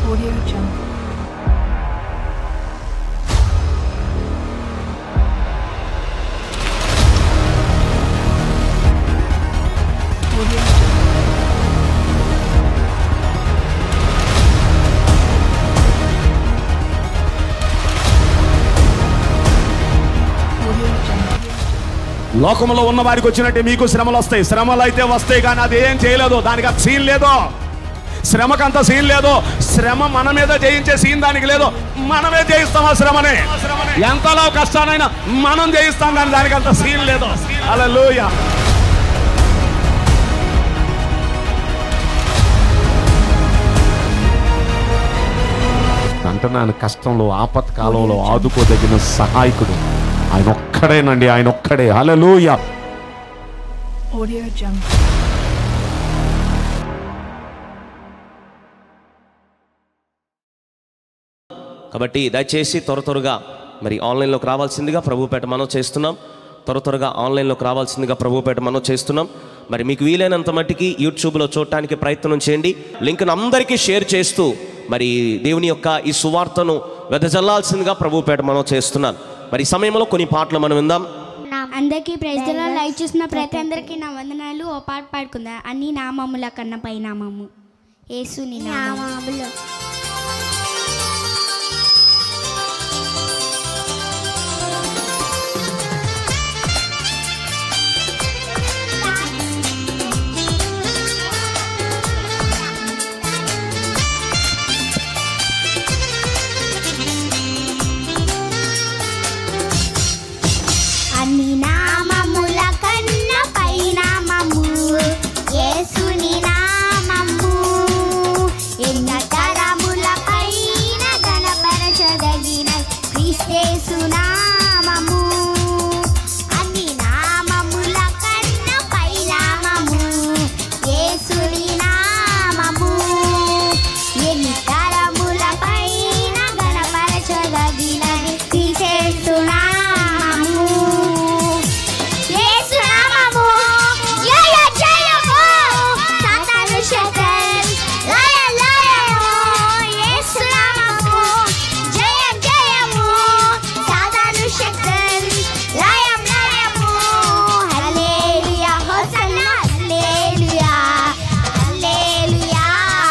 Audio Jungle. Audio Jungle. Audio Jungle. లోకంలో ఉన్న వారికి వచ్చినట్టే మీకు శ్రమలు వస్తాయి శ్రమలు అయితే వస్తాయి కానీ అది ఏం చేయలేదు దానికి అంత సీన్ లేదు శ్రమకంత సీన్ లేదు శ్రమ మన మీద జయించే సీన్ దానికి లేదు మనమే జయిస్తాం ఆ శ్రమని ఎంతలో కష్టానైనా మనం జయిస్తాం కానీ దానికి అంత సీన్ లేదు అలా అంటున్నాను కష్టంలో ఆపత్కాలంలో ఆదుకోదగిన సహాయకుడు ఆయన ఒక్కడేనండి ఆయన ఒక్కడే హల్లెలూయా Audio Jungle. కాబట్టి దయచేసి త్వర త్వరగా మరి ఆన్లైన్లోకి రావాల్సిందిగా ప్రభుపేట మనం చేస్తున్నాం త్వర త్వరగా ఆన్లైన్లోకి రావాల్సిందిగా ప్రభుపేట మనం చేస్తున్నాం మరి మీకు వీలైనంత మట్టికి యూట్యూబ్లో చూడటానికి ప్రయత్నం చేయండి లింక్ను అందరికీ షేర్ చేస్తూ మరి దేవుని యొక్క ఈ సువార్తను వెదజల్లాల్సిందిగా ప్రభుపేట మనం చేస్తున్నాం మరి ఈ సమయంలో కొన్ని పాటలు మనం విందాం అందరికీ ప్రైజ్లో లైవ్ చూసిన ప్రతి అందరికీ నా వందనాలు ఓ పాట పాడుకుందా అన్ని నామముల కన్నా పై నామము యేసుని నామములు అన్ని నామముల కన్న పై నామము యేసుని నామము ఎన్న తరముల పైన గణపరచదగిన క్రీస్తేసు నామము అన్ని నామముల కన్న పై నామము యేసుని నామము ఎన్ని తరముల పైన గణపరచదగినది క్రీస్తేసు నామము యేసునామము జయ జయము సాతాను శక్తి లయ లయము యేసునామము జయ జయము సాతాను శక్తి లయం లయము హల్లెలూయా హోసన్నా హల్లెలూయా హల్లెలూయా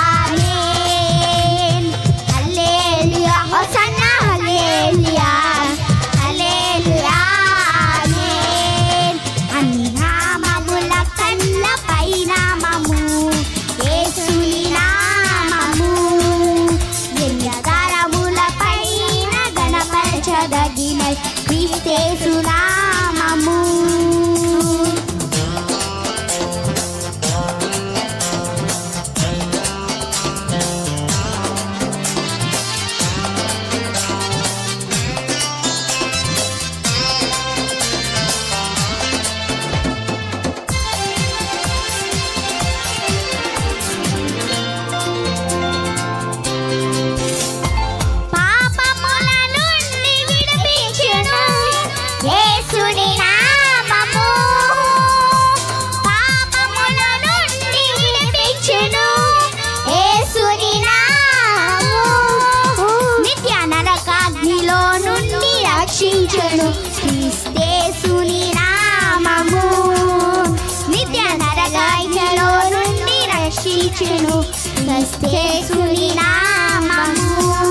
ఆమేన్ హల్లెలూయా హోసన్నా హల్లెలూయా హల్లెలూయా ఆమేన్ అన్ని నామముల కన్న పై నామము యేసుని నామము ఎన్ని తరముల పైన గణపరచదగిన క్రీస్తేసు నామము పాపముల నుండి విడిపించును యేసుని నామము పాపముల నుండి విడిపించును యేసుని నామము నిత్య నరకాగ్నిలో నుండి రక్షించును క్రీస్తేసుని నామము నిత్య నరకాగ్నిలో నుండి రక్షించును క్రీస్తేసుని నామము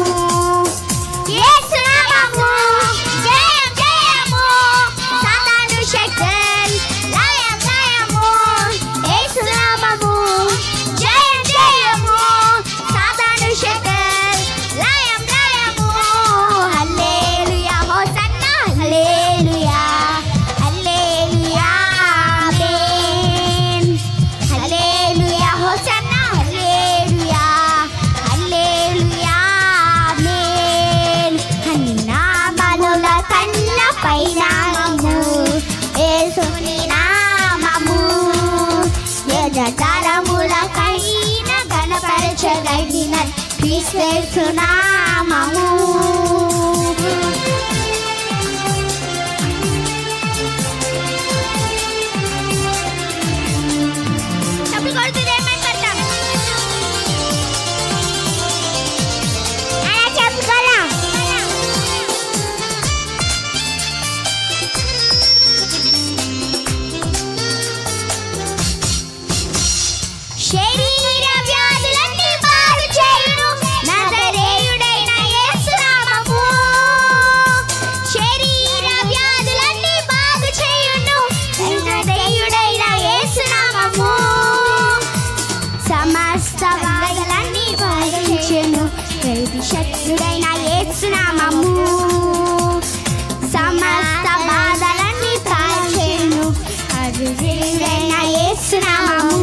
యేసునామము జయం జయము సాతాను శక్తి లయం లయము యేసునామము జయం జయము సాతాను శక్తి లయం లయము హల్లెలూయా హోసన్నా హల్లెలూయా హల్లెలూయా ఆమేన్ హల్లెలూయా హోసన్నా హల్లెలూయా హల్లెలూయా ఆమేన్ అన్ని నామముల కన్న పై నామము యేసుని నామము యజతరముల కైన గణపరచగలిగిన క్రీస్తు నామము చప్పట్లు కొడుతూ దేవుని మహిమ పడతాం. ప్రతి శత్రుడైన ఏసునామము సమస్త బాధలన్నీ కాల్చేను అరుడైన ఏసునామము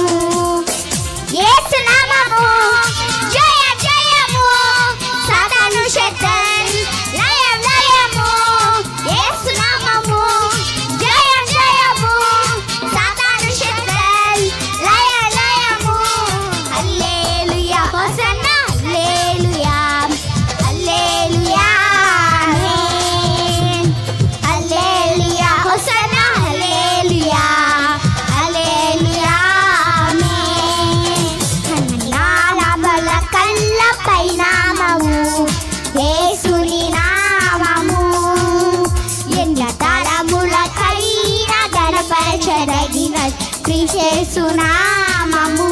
ఏసునామము జయ జయము సాతాను శక్తన్ లయం లయము ఏసునామము జయ జయము సాతాను శక్తన్ లయ లయము హల్లెలూయా హోసన్నా హల్లెలూయా హల్లెలూయా ఆమేన్ హల్లెలూయా హోసన్నా హల్లెలూయా హల్లెలూయా ఆమేన్ నామల కళ్ళ పైనామము యేసుని నామము ఎన్న తరములకైన గణపరచదగిన క్రీస్తు నామము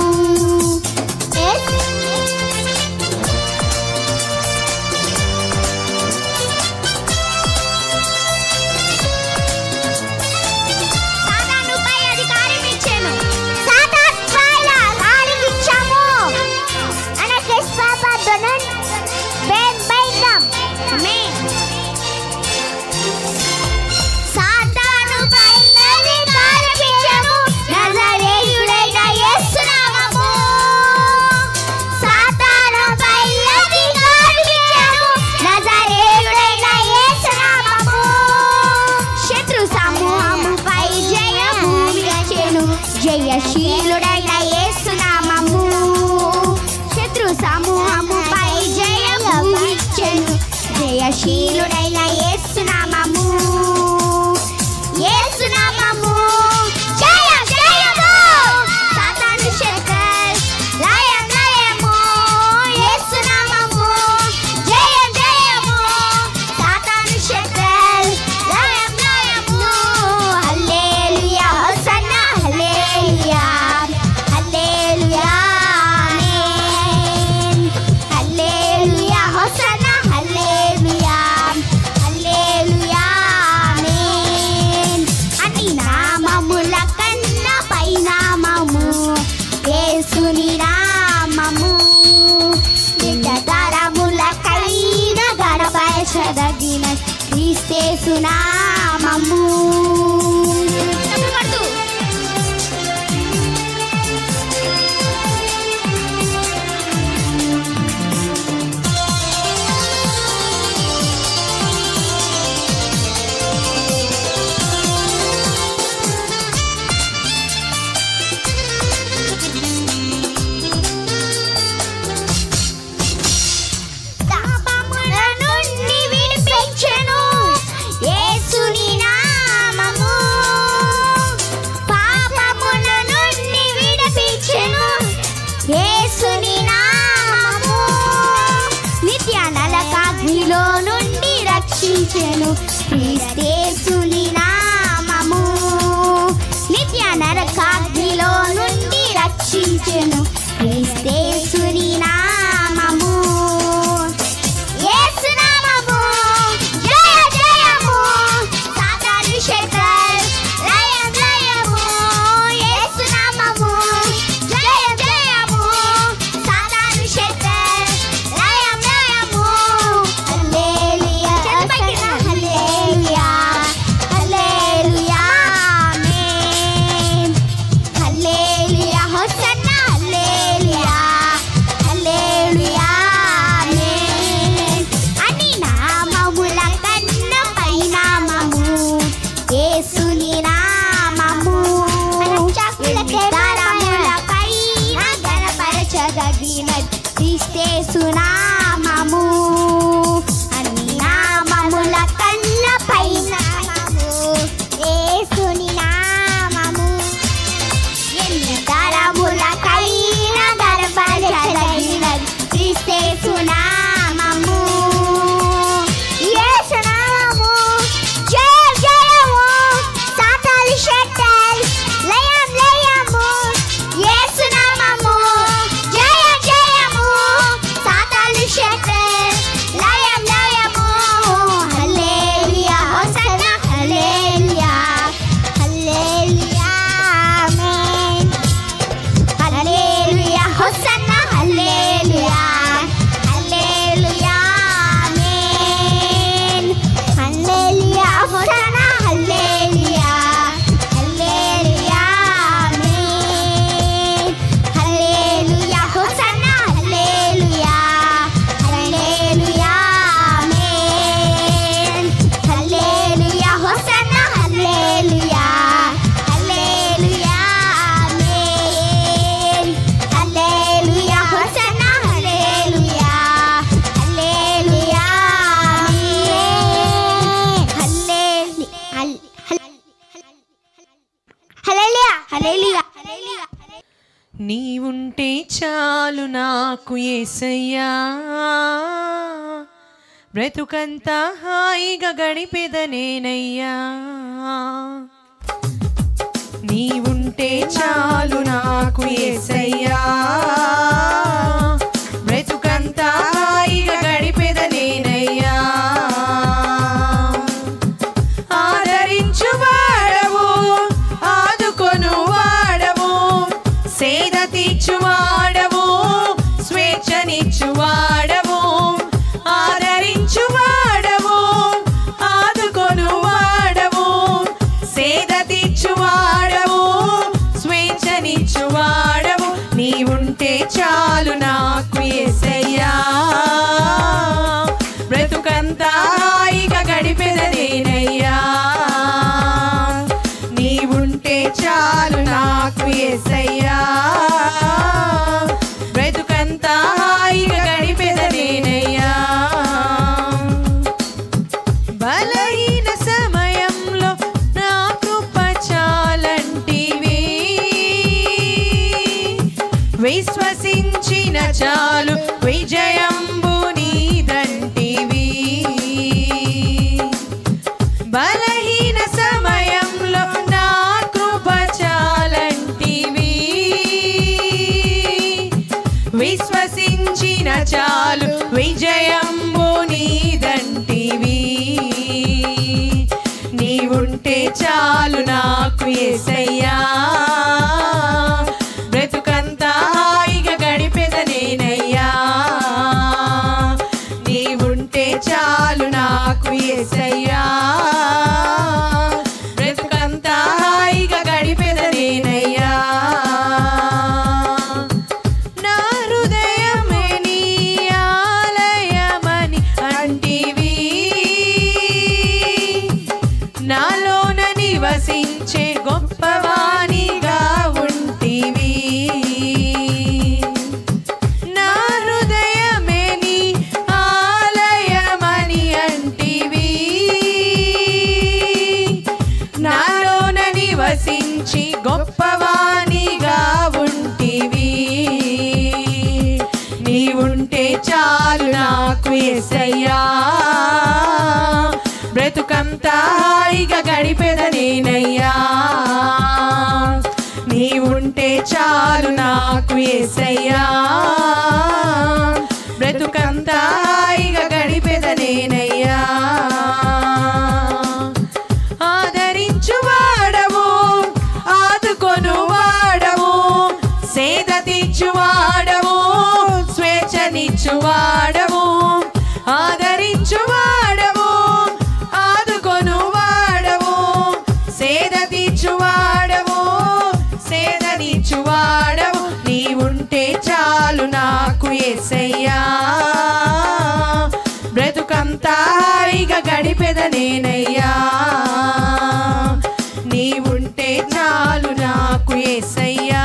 సాతానుపై అధికారం ఇచ్చాను సాతాన్ పైన అధికారం ఇచ్చాము అనే క్రిస్పాపదనన్ బెన్ బైకం ఆమేన్ సాతానుపై అధికారం ఇచ్చాము నజరేయుడైన యేసు నామము సాతానుపై అధికారం ఇచ్చాము నజరేయుడైన యేసు నామము శత్రు సమూహముపై జయము ఇచ్చెను జయశీలుడైన యేసునామము శత్రు సమూహముపై జయము ఇచ్చెను జయశీలుడైన యేసునామము యేసునామము జయ జయము సాతాను శేఖర్ లయం లయము యేసునామము జయ జయము సాతాను శేఖర్ లయం లయము హల్లెలూయా హోసన్నా హల్లెలూయా హల్లెలూయా ఆమేన్ హల్లెలూయా హోసన్నా హల్లెలూయా హల్లెలూయా ఆమేన్ అన్ని నామముల కన్నా పైనామము యేసుని నామము నిండతరముల కైన గడపరచదగిన క్రీస్తేసు నామము పాపముల నుండి విడిపించెను యేసుని నామము పాపముల నుండి విడిపించెను యేసుని నామము నిత్య నరకాగ్నిలో నుండి రక్షించెను క్రీస్తేసుని నామము నిత్య నరకాగ్నిలో నుండి రక్షించెను క్రీస్తేసుని నామము యేసునామము జయ జయము సాతాను శేఖర్ లయం లయము యేసునామము జయ జయము సాతాను శేఖర్ లయం లయము హల్లెలూయా హల్లెలూయా హల్లెలూయా ఆమేన్ హల్లెలూయా హోసన్నా హల్లెలూయా హల్లెలూయా ఆమేన్ అని నామముల కన్న పైనామము యేసుని నామము తరముల పైన గణపరచదగిన క్రీస్తేసు నామము అన్ని నామముల కన్న పైనామము యేసుని నామము ఎన్ని తరముల కైన గర్భజలగిన క్రీస్తేసు నామము యేసు నామము జయ జయము సాతాను శక్తల్ లయం లయము యేసు నామము జయ జయము సాతాను శక్తల్ లయం చాలు నాకు ఏసయ్యా బ్రతుకంతా హాయిగా గడిపెదనేనయ్యా నీవుంటే చాలు నాకు ఏసయ్యా బ్రతుకంతా హాయిగా గడిపెదనేనయ్యా ఆదరించు వాడవు ఆదుకొను వాడవు సేద తీర్చు వాడవు స్వేచ్ఛనిచ్చు వాడవు ఆదరించు వాడవు ఆదుకొను వాడవు సేద తీర్చు వాడవు స్వేచ్ఛనిచ్చు వాడవు నీవుంటే చాలు నాకు ఏసయ్యా బ్రతుకంతా హాయిగా గడిపెదనేనయ్యా నీవుంటే చాలు నాకు ఏసయ్యా బ్రతుకంతా హాయిగా గడిపెదనేనయ్యా బలహీన సమయంలో నా కృప చాలంటివి విశ్వసించిన చాలు విజయంబు నీదంటివి బలహీన సమయంలో నా కృప చాలంటివి విశ్వసించిన చాలు విజయంబు నీదంటివి నీవుంటే చాలు నాకు ఏసయ్యా బ్రతుకంతా హాయిగా గడిపెదనేనయ్యా నీవుంటే చాలు నాకు ఏసయ్యా బ్రతుకంతా హాయిగా గడిపెదనేనయ్యా నా హృదయమే నీ ఆలయమని అంటివి నాలోన నివసించే గొప్పవానిగా ఉంటివి నా హృదయమే నీ ఆలయమని అంటివి నాలోన నివసించి గొప్పవానిగా ఉంటివి నీవుంటే చాలు నాకు ఎసయ్యా బ్రతుకంతా హాయిగా గడిపెదనేనయ్యా నీవుంటే చాలు నాకు ఏసయ్యా బ్రతుకంతా హాయిగా గడిపెదనేనయ్యా ఆదరించు వాడవు ఆదుకొను వాడవు సేద తీర్చు వాడవు స్వేచ్ఛనిచ్చు వాడవు ఆదరించు వాడవు ఆదుకొను వాడవు సేద తీర్చు వాడవు సేదనిచ్చు వాడవు నీవుంటే చాలు నాకు ఏసయ్యా బ్రతుకంతా హాయిగా గడిపెదనేనయ్యా నీవుంటే చాలు నాకు ఏసయ్యా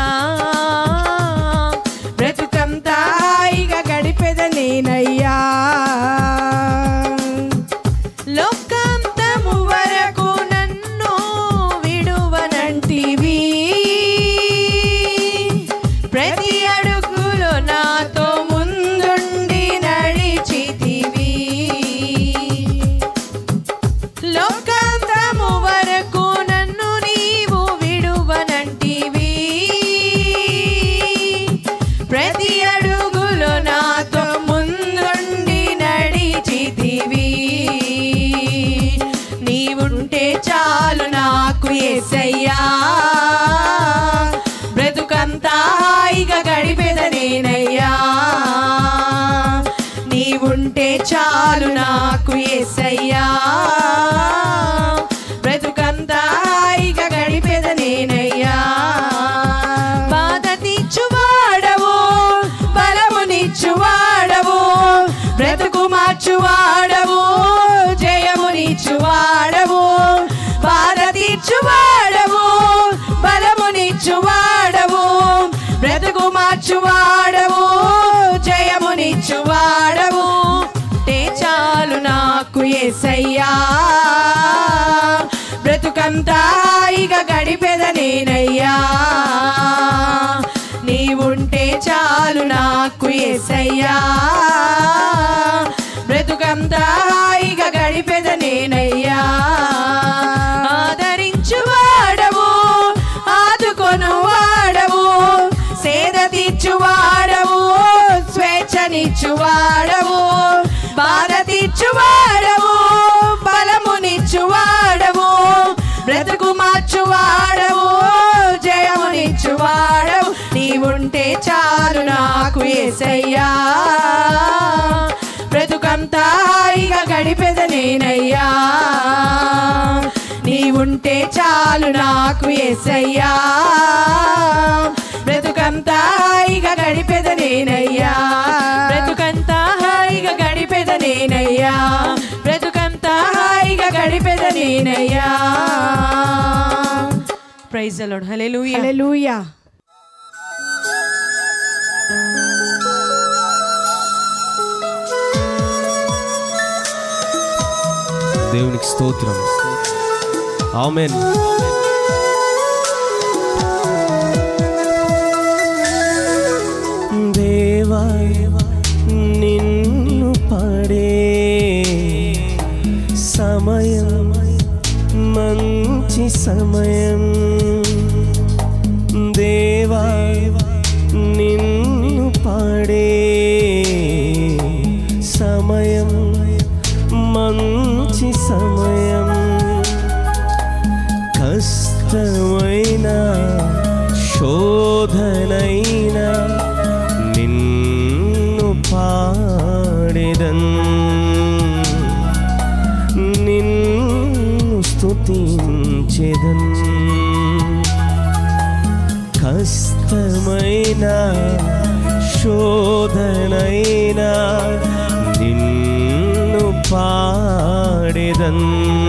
బ్రతుకంతా హాయిగా గడిపెదనేనయ్యా లోకాంతము వరకు నన్ను విడువనంటివి ప్రతి అడుగులో నాతో ముందుండి నడిచితివి లోకాంతము వరకు నన్ను నీవు విడువనంటివి ప్రతి అడుగులో నాతో ముందుండి నడిచితివి నీవుంటే చాలు నాకు ఏసయ్యా బ్రతుకంతా హాయిగా గడిపెదనేనయ్యా నీవుంటే చాలు నాకు ఏసయ్యా బ్రతుకంతా హాయిగా గడిపెదనేనయ్యా బాధ తీర్చువాడవు బలమునిచ్చువాడవు బ్రతుకు మార్చువాడవు జయమునిచ్చువాడవు బాధ తీర్చువాడవు బలమునిచ్చువాడవు బ్రతుకు మార్చువాడవు జయమునిచ్చువాడవు తే చాలు నాకు ఏసయ్యా బ్రతుకంతా హాయిగా గడిపెదనేనయ్యా నీవుంటే చాలు నాకు ఏసయ్యా బ్రతుకంతా హాయిగా గడిపెద నేనయ్యా ఆదరించు వాడవు ఆదుకొను వాడవు సేద తీర్చు వాడవు స్వేచ్ఛనిచ్చు వాడవు బాధ తీర్చు వాడవు బలమునిచ్చు వాడవు బ్రతుకు మార్చు వాడవు జయమునిచ్చు వాడవు నీవుంటే చాలు నాకు ఏసయ్యా బ్రతుకంతా హాయిగా గడిపెద నేనయ్యా నీవుంటే చాలు నాకు ఏసయ్యా బ్రతుకంతా హాయిగా గడిపెద నేనయ్యా బ్రతుకంతా హాయిగా గడిపెద నేనయ్యా బ్రతుకంతా హాయిగా గడిపెద నేనయ్యా ప్రైజ్ అలోడ్ హల్లెలూయా హల్లెలూయా దేవునికి స్తోత్రం ఆమెన్ దేవా నిన్ను పడే సమయం మంచి సమయం దేవా నిన్ను పడే సమయం మంచి సమయం కష్టమైన శోధనైనా నిన్ను పాడెదన్ నిన్ను స్తుతించెదన్ కష్టమైన శోధనైనా నిన్ను పాడెదన్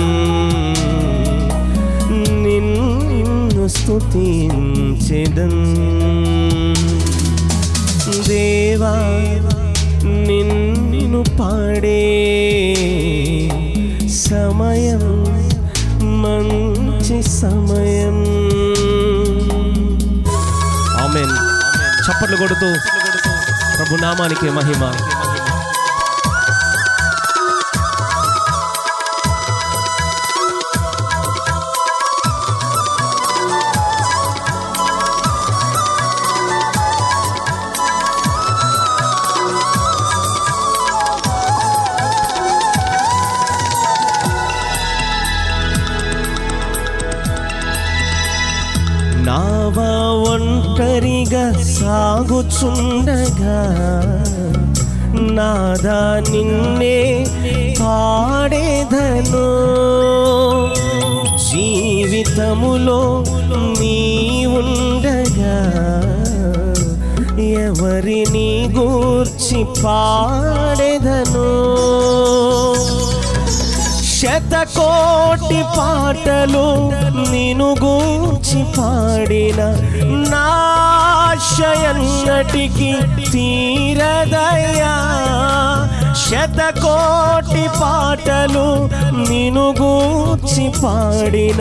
నిన్ను స్తుతించెదన్ దేవా నిన్ను పాడే సమయం మంచి సమయం ఆమెన్ చప్పట్లు కొడుతూ ప్రభు నామానికి మహిమ నావా ఒంటరిగా సాగుచుండగా నాదా నిన్నే పాడేదను జీవితములో నీ ఉండగా ఎవరిని గూర్చి పాడేదను శతకోటి పాటలు నిను గూర్చి పాడిన నాశయన్నటికి తీరదయా శతకోటి పాటలు నిను గూర్చి పాడిన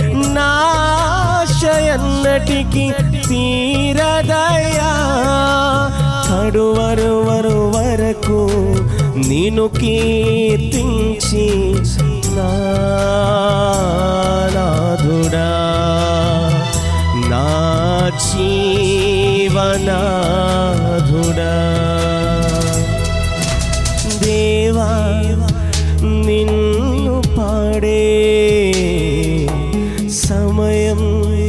నాశయన్నటికి తీరదయా కడువరు వరు వరకు నిను కీర్తించి నాదుడా నా జీవనాధుడా దేవా నిన్ను పాడే సమయం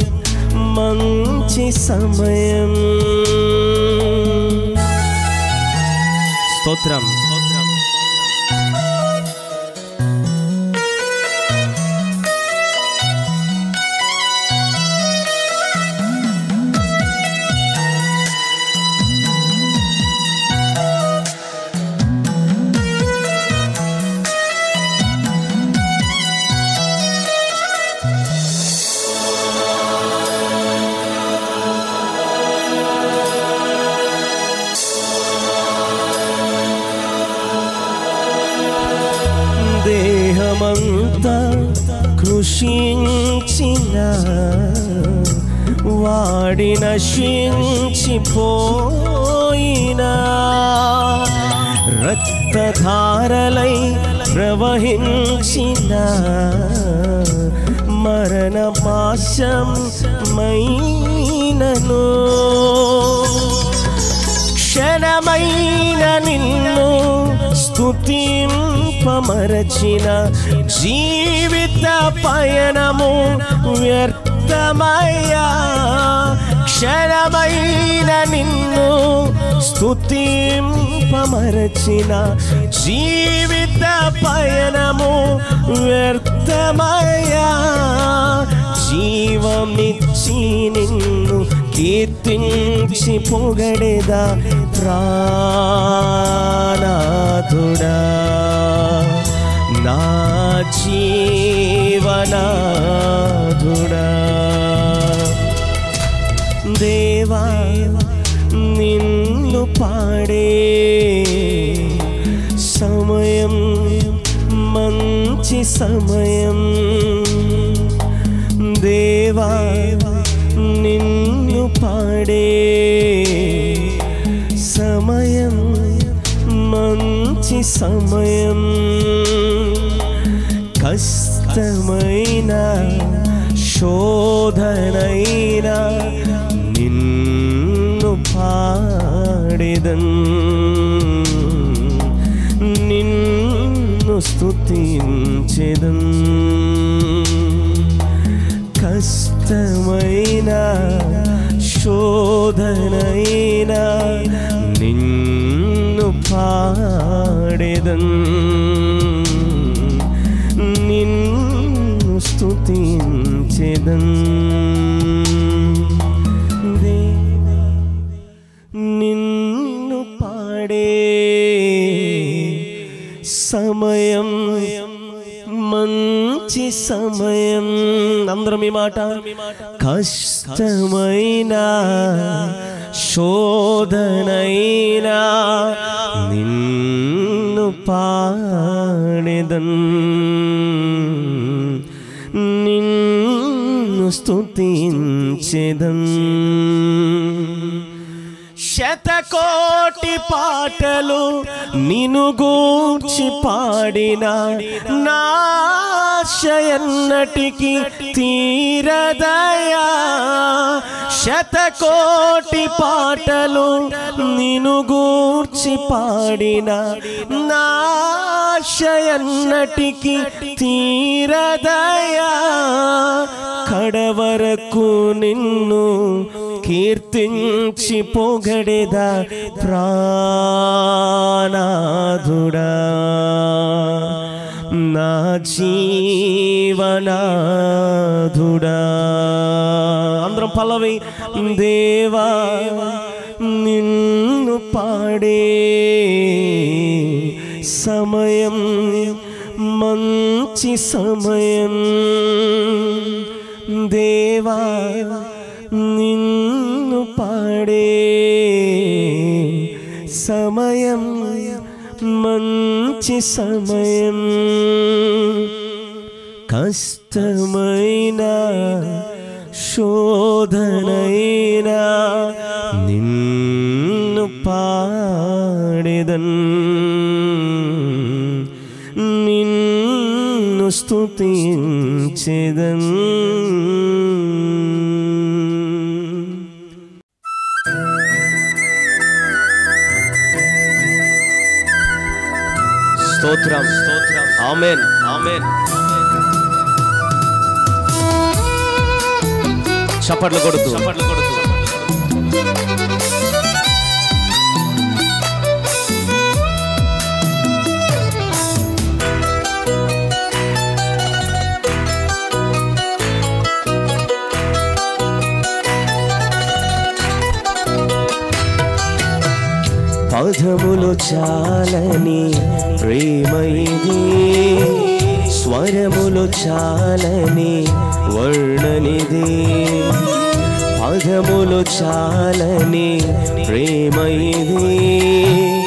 మంచి సమయం స్తోత్రం స్తోత్రం దేహమంతా కృషించిన వాడి నశించిపోయినా రక్తధారలై ప్రవహించిన మరణ పాశం మైనను క్షణమైన నిన్ను స్తుతింపమరచిన జీవిత పయనము వ్యర్థమయ్యా క్షణమైన నిన్ను స్తుతింపమరచిన జీవిత పయనము వ్యర్థమయ్యా జీవమిచ్చి నిన్ను కీర్తించి పొగడేదా ప్రాణాదుడా నా జీవనాదుడా దేవా నిన్ను పాడే సమయం మంచి సమయం దేవా నిన్ను పాడే సమయం మంచి సమయం కష్టమైన శోధనైనా నిన్ను పాడెదన్ నిన్ను స్తుతించెదన్ కష్టమైన శోధనైనా నిన్ను పాడెదన్ నిన్ను స్తుతించెదన్ దేవా నిన్ను పాడే సమయం మంచి సమయం అందరం ఈ మాట కష్టమైన శోధనైనా నిన్ను పాడెదన్ నిన్ను స్తుతించెదన్ శతకోటి పాటలు నిను గూర్చి పాడిన నాశయన్నటికి తీరదయా శతకోటి పాటలు నిను గూర్చి పాడిన నాశయన్నటికి తీరదయా కడవరకు నిన్ను కీర్తించి పొగడెదా ప్రాణాదుడా నా జీవనాదుడా అందరం పల్లవి దేవా నిన్ను పాడే సమయం మంచి సమయం దేవా నిన్ను పాడే సమయం మంచి సమయం కష్టమైన శోధనైనా నిన్ను పాడెదన్ నిన్ను స్తుతించెదన్ స్తోత్రం స్తోత్రం ఆమెన్ ఆమెన్ చప్పట్లు కొడుతూ చప్పట్లు కొడుతూ పదములు చాలని ప్రేమ ఇది స్వరములు చాలని వర్ణనిది పదములు చాలని ప్రేమ ఇది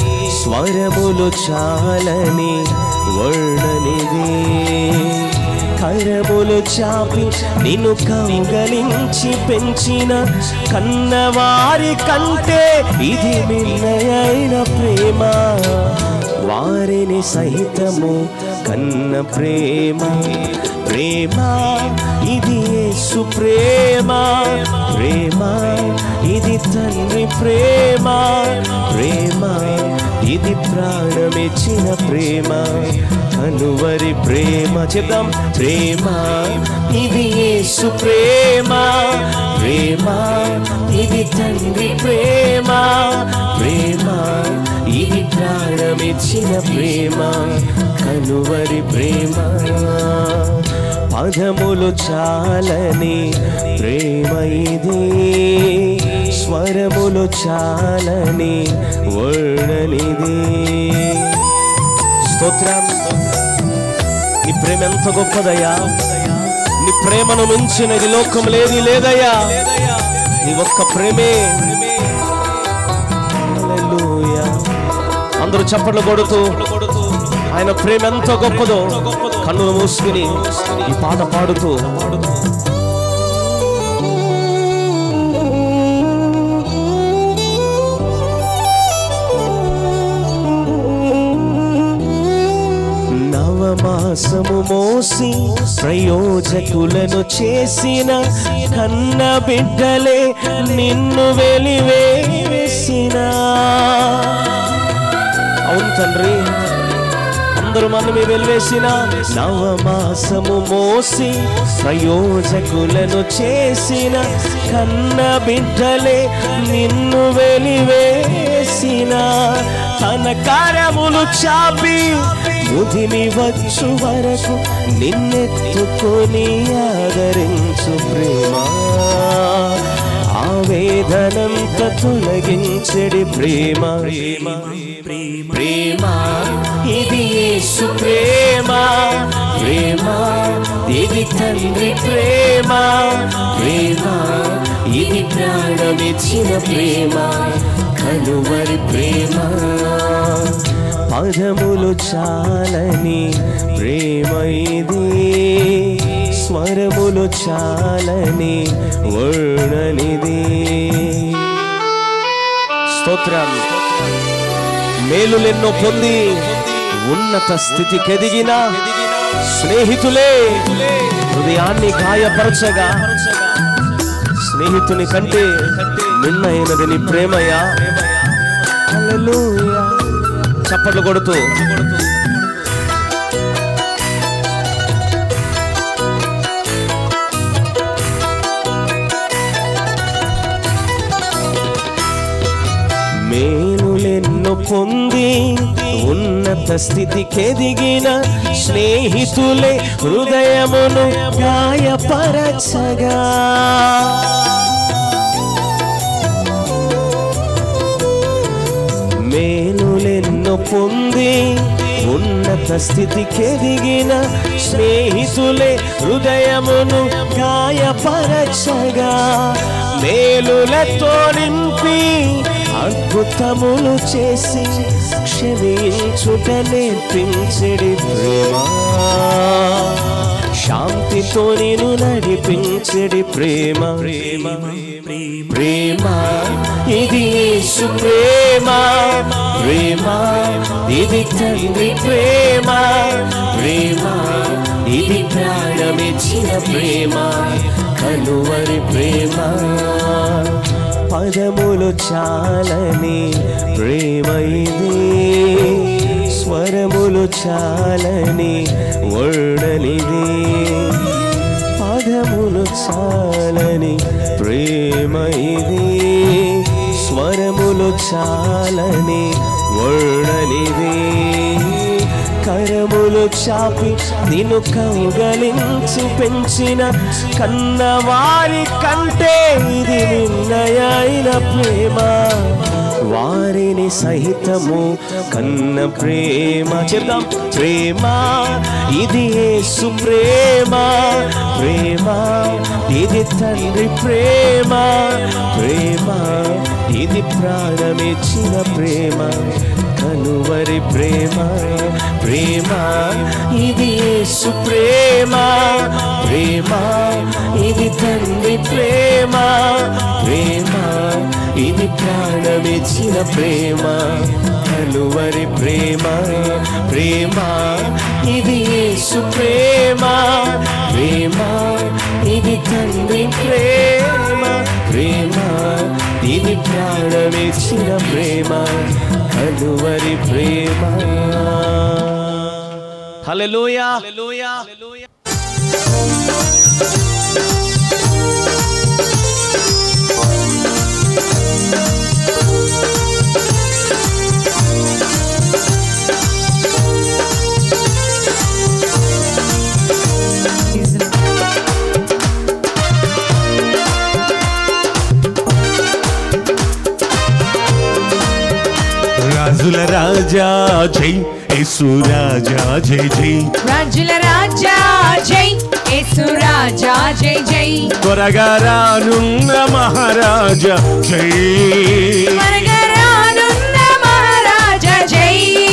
స్వరములు చాలని వర్ణనిది కరములు చాపి నిన్ను కౌగలించి పెంచిన కన్నవారి కంటే ఇది మిన్నయైన ప్రేమ వారిని సహితము కన్న ప్రేమ ప్రేమ ఇది యేసు ప్రేమ ప్రేమ ఇది తండ్రి ప్రేమ ప్రేమ ఇది ప్రాణమిచ్చిన ప్రేమ కనువరి ప్రేమ చెప్దాం ప్రేమ ఇది యేసు ప్రేమ ప్రేమ ఇది తండ్రి ప్రేమ ప్రేమ ఇది ప్రాణమిచ్చిన ప్రేమ కనువరి ప్రేమ పదములు చాలని ప్రేమ ఇది స్వరములు చాలని వర్ణనిది స్తోత్రం నీ ప్రేమ ఎంత గొప్పదయ్యా నీ ప్రేమను మించినది లోకం లేది లేదయ్యా నీ ఒక్క ప్రేమే హల్లెలూయా. అందరూ చప్పట్లు కొడుతూ ఆయన ప్రేమ ఎంత గొప్పదో కన్నులు మూసుకుని ఈ పాట పాడుతూ నవమాసము మోసి ప్రయోజకులను చేసిన కన్న బిడ్డలే నిన్ను వెలివేసిన అవును తండ్రి అందరూ మన మీద వెలివేసిన నవమాసము మోసి ప్రయోజకులను చేసిన కన్న బిడ్డలే నిన్ను వెలివేసిన తన కార్యములు చాపి ముదిమి వచ్చు వరకు నిన్నెత్తుకొని ఆదరించు ప్రేమ ఆవేదనంత తొలగించడి ప్రేమ ప్రేమ ప్రేమ ఇది యేసు ప్రేమ ప్రేమ ఇది తండ్రి ప్రేమ ప్రేమ ఇది ప్రాణమిచ్చిన ప్రేమ కనువరి ప్రేమ పదములు చాలని ప్రేమ ఇది స్వరములు చాలని వర్ణనిది స్తోత్రం మేలులెన్నో పొంది ఉన్నత స్థితికి ఎదిగిన స్నేహితులే హృదయాన్ని గాయపరచగా స్నేహితుని కంటే నిన్నైనది నీ ప్రేమయ్యా హల్లెలూయా. చప్పట్లు కొడుతూ మేలులెన్నో పొంది ఉన్నత స్థితికి ఎదిగిన స్నేహితులే హృదయమును గాయపరచగా మేలులెన్నో పొంది ఉన్నత స్థితికి ఎదిగిన స్నేహితులే హృదయమును గాయపరచగా మేలులతో నింపి అద్భుతములు చేసి క్షమించుట నేర్పించడి ప్రేమ శాంతితో నేను నడిపించడి ప్రేమ ప్రేమ ప్రేమ ఇది యేసు ప్రేమ ప్రేమ ఇది తండ్రి ప్రేమ ప్రేమ ఇది ప్రాణమిచ్చిన ప్రేమ కలువరి ప్రేమ పదములు చాలని ప్రేమ ఇది స్వరములు చాలని వర్ణనిది పదములు చాలని ప్రేమ ఇది స్వరములు చాలని వర్ణనిది కరములు చాపి నిన్ను కౌగలించి పెంచిన కన్నవారి కంటే ఇది నిన్నయైన ప్రేమ వారిని సహితము కన్న ప్రేమ చెప్దాం ప్రేమ ఇది యేసు ప్రేమ ప్రేమ ఇది తండ్రి ప్రేమ ప్రేమ ఇది ప్రాణమిచ్చిన ప్రేమ కనువరి ప్రేమ ప్రేమ ఇది యేసు యేసు ప్రేమ ప్రేమ ఇది తండ్రి ప్రేమ ప్రేమ ఇది ప్రాణమిచ్చిన ప్రేమ కలువరి ప్రేమ ప్రేమ ఇది యేసు ప్రేమ ప్రేమ ఇది తండ్రి ప్రేమ ప్రేమ ఇది ప్రాణమిచ్చిన ప్రేమ కలువరి ప్రేమ హల్లెలూయా రాజుల రాజా జై యేసు రాజా జై జై రాజుల రాజా జై యేసు రాజా జై జై త్వరగా రానున్న మహారాజా జై త్వరగా రానున్న మహారాజా జై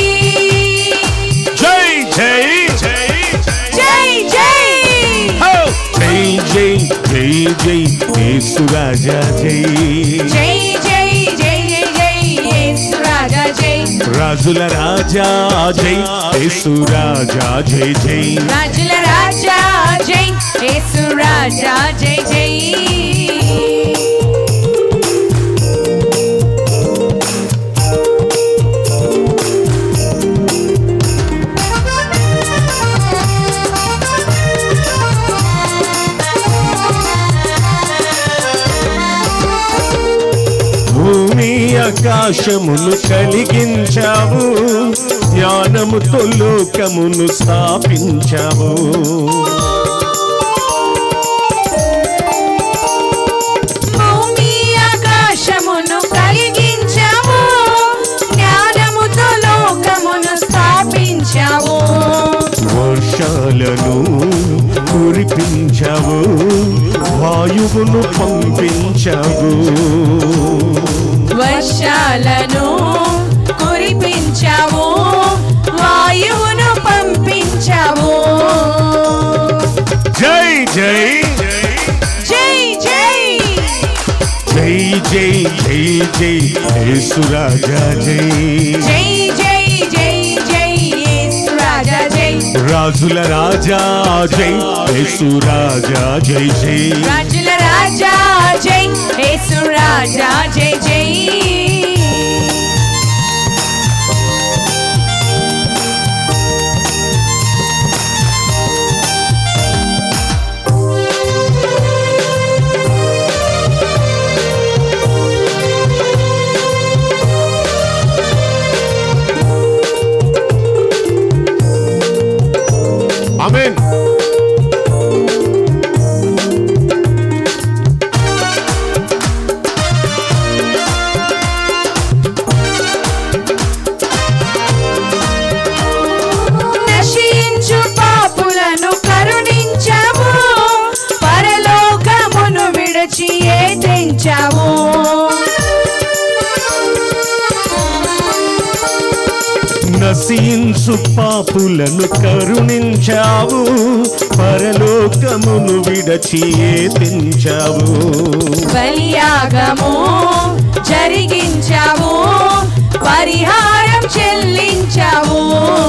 జై జై జై జై జై హో! జై జై జై జై యేసు రాజా జై జై జై జై జై జై యేసు రాజా జై రాజుల రాజా జై యేసు రాజా జై జై రాజుల రాజా జై యేసు రాజా జై జై భూమి ఆకాశమును కలిగించావు జ్ఞానముతో లోకమును స్థాపించావు భూమి ఆకాశమును కలిగించావు జ్ఞానముతో లోకమును స్థాపించావు వర్షాలను కురిపించావు వాయువును పంపించావు వర్షాలను కురిపించావు వాయువును పంపించావు జై జై జై జై జై జై జై జై యేసు రాజా జై జై జై జై జై యేసు రాజా జై రాజుల రాజా జై యేసు రాజా జై జై రాజుల రాజా జై యేసు రాజా జై జై ఆమేన్ నశించు పాపులను కరుణించావు పరలోకమును విడచి ఏ తెంచావు నశించు పాపులను కరుణించావు పరలోకమును విడచి తెంచావు బలియాగము జరిగించావు పరిహారం చెల్లించావు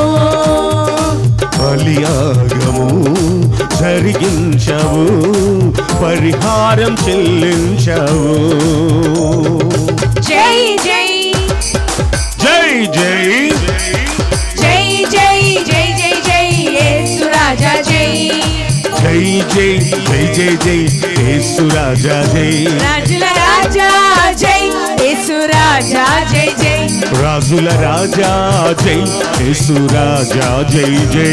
బలియాగము జరిగించావు పరిహారం చెల్లించావు జై జై జై జై జై జై జై జై జై యేసు రాజా జై జై జై జై జై జై యేసు రాజా జై రాజుల రాజా జై యేసు రాజా జై జై రాజుల రాజా జై యేసు రాజా జై జై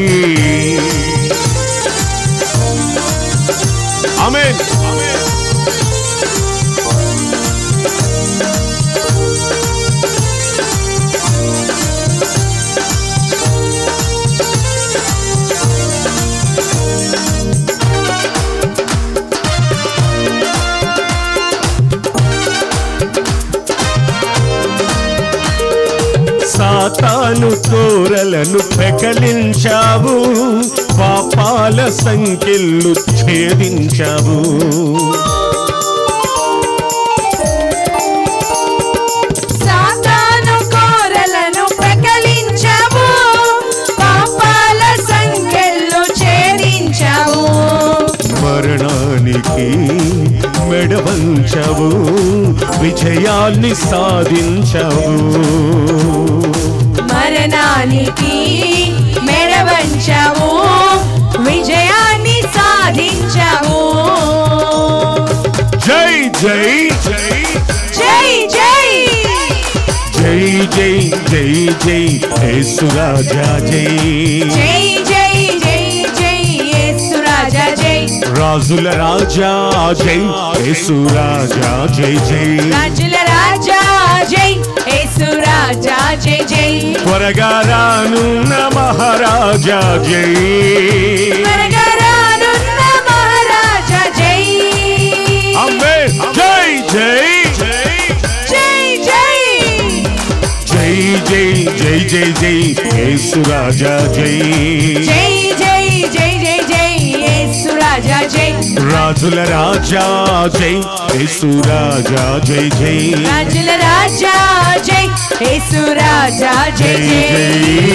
ఆమేన్ సాతాను కోరలను పెకలించావు పాపాల సంఖ్యలు ఛేదించావు సాతాను కోరలను ప్రకలించావు పాపాల సంఖ్యలు ఛేదించావు మరణానికి మెడవంచవు విజయాన్ని సాధించవు మరణానికి మెడవంచావు విజయాన్ని సాధించావు జై జై జై జై జై జై జై జై జై యేసురాజా జై జై జై జై జై యేసు రాజా జై రాజుల రాజా జై యేసురాజా జై జై రాజుల రాజా జై యేసు రాజా జై జై త్వరగా రానున్న మహారాజా జై త్వరగా రానున్న మహారాజా జై అంబే జై జై జై జై జై జై జై జై జై జై యేసురాజా జై జై జై జై జై జై యేసు రాజా జై రాజుల రాజా జై యేసురాజా జై జై రాజుల రాజా జై యేసు రాజా జై జై జై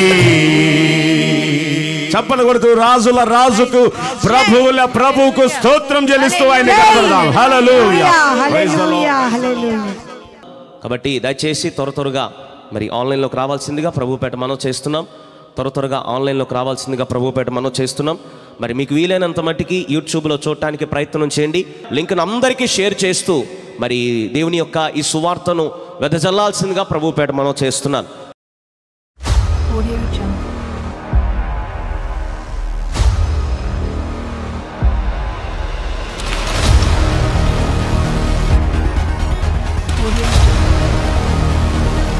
చప్పలు కొడుతూ రాజుల రాజుకు ప్రభువుల ప్రభువుకు స్తోత్రం చెల్లిస్తూ ఆయన కనబడదాం హల్లెలూయా Praise the Lord. కాబట్టి దయచేసి త్వర త్వరగా మరి ఆన్లైన్లోకి రావాల్సిందిగా ప్రభుపేట మనం చేస్తున్నాం త్వర త్వరగా ఆన్లైన్లోకి రావాల్సిందిగా ప్రభుపేట మనం చేస్తున్నాం మరి మీకు వీలైనంత మట్టికి యూట్యూబ్లో చూడటానికి ప్రయత్నం చేయండి లింక్ను అందరికీ షేర్ చేస్తూ మరి దేవుని యొక్క ఈ సువార్తను వెదజల్లాల్సిందిగా ప్రభుపేట మనం చేస్తున్నాం Audio Jungle. Audio Jungle.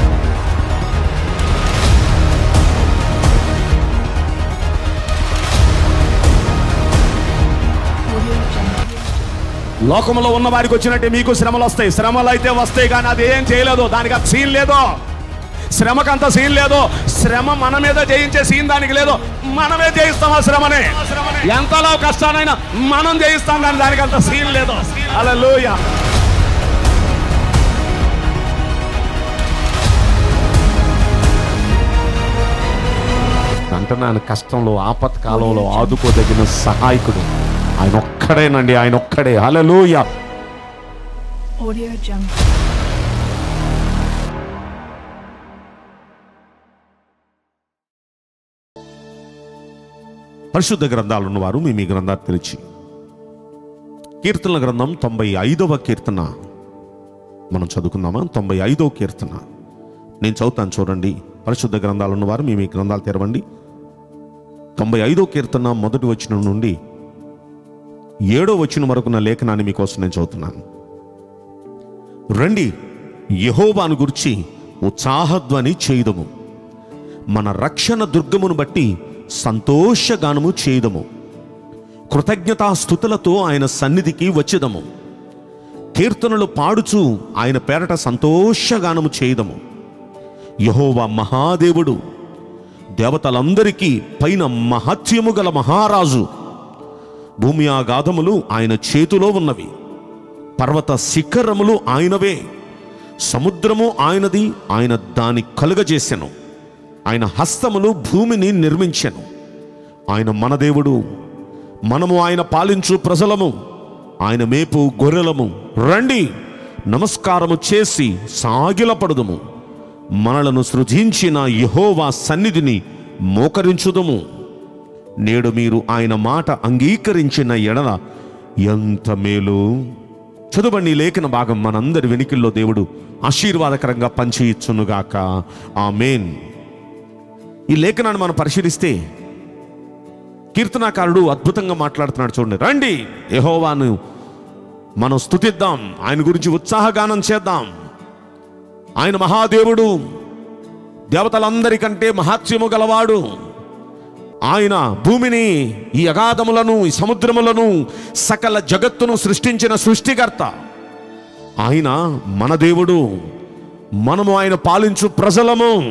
Audio Jungle. లోకంలో ఉన్న వారికి వచ్చినట్టే మీకు శ్రమలు వస్తాయి శ్రమలు అయితే వస్తాయి కానీ అది ఏం చేయలేదు దానికి అంత సీన్ లేదు శ్రమకంత సీన్ లేదు శ్రమ మన మీద జయించే సీన్ దానికి లేదు మనమే జయిస్తాం ఆ శ్రమని ఎంతలో కష్టానైనా మనం జయిస్తాం కానీ దానికి అంత సీన్ లేదు అలా అంటున్నాను కష్టంలో ఆపత్కాలంలో ఆదుకోదగిన సహాయకుడు ఆయన ఒక్కడేనండి ఆయన ఒక్కడే హల్లెలూయా Audio Jungle. పరిశుద్ధ గ్రంథాలు ఉన్నవారు మీ మీ గ్రంథాలు తెరిచి కీర్తనల గ్రంథం తొంభై ఐదవ కీర్తన మనం చదువుకుందామా తొంభై ఐదవ కీర్తన నేను చదువుతాను చూడండి పరిశుద్ధ గ్రంథాలు ఉన్నవారు మీ మీ గ్రంథాలు తెరవండి తొంభై ఐదో కీర్తన మొదటి వచనం నుండి ఏడో వచనం వరకు నా లేఖనాన్ని మీకోసం నేను చదువుతున్నాను రండి యహోవాను గురించి ఉత్సాహధ్వని చేయుదము మన రక్షణ దుర్గమును బట్టి సంతోషగానము చేయుదము కృతజ్ఞతాస్థుతులతో ఆయన సన్నిధికి వచ్చేదము కీర్తనలు పాడుచు ఆయన పేరట సంతోషగానము చేయుదము యహోవా మహాదేవుడు దేవతలందరికీ పైన మహత్యము గల మహారాజు భూమి ఆగాధములు ఆయన చేతిలో ఉన్నవి పర్వత శిఖరములు ఆయనవే సముద్రము ఆయనది ఆయన దాని కలుగజేసెను ఆయన హస్తములు భూమిని నిర్మించెను ఆయన మన దేవుడు మనము ఆయన పాలించు ప్రజలము ఆయన మేపు గొర్రెలము రండి నమస్కారము చేసి సాగిలపడుదుము మనలను సృజించిన యహోవా సన్నిధిని మోకరించుదుము నేడు మీరు ఆయన మాట అంగీకరించిన ఎడల ఎంత మేలు చదువండి ఈ లేఖన భాగం మనందరి వెనికిల్లో దేవుడు ఆశీర్వాదకరంగా పంచి ఇచ్చునుగాక ఆమేన్ ఈ లేఖనాన్ని మనం పరిశీలిస్తే కీర్తనాకారుడు అద్భుతంగా మాట్లాడుతున్నాడు చూడండి రండి యెహోవాను మనం స్తుతిద్దాం ఆయన గురించి ఉత్సాహగానం చేద్దాం ఆయన మహాదేవుడు దేవతలందరికంటే మహాత్మ్యము గలవాడు ఆయన భూమిని ఈ అగాధములను ఈ సముద్రములను సకల జగత్తును సృష్టించిన సృష్టికర్త ఆయన మన దేవుడు మనము ఆయన పాలించు ప్రజలము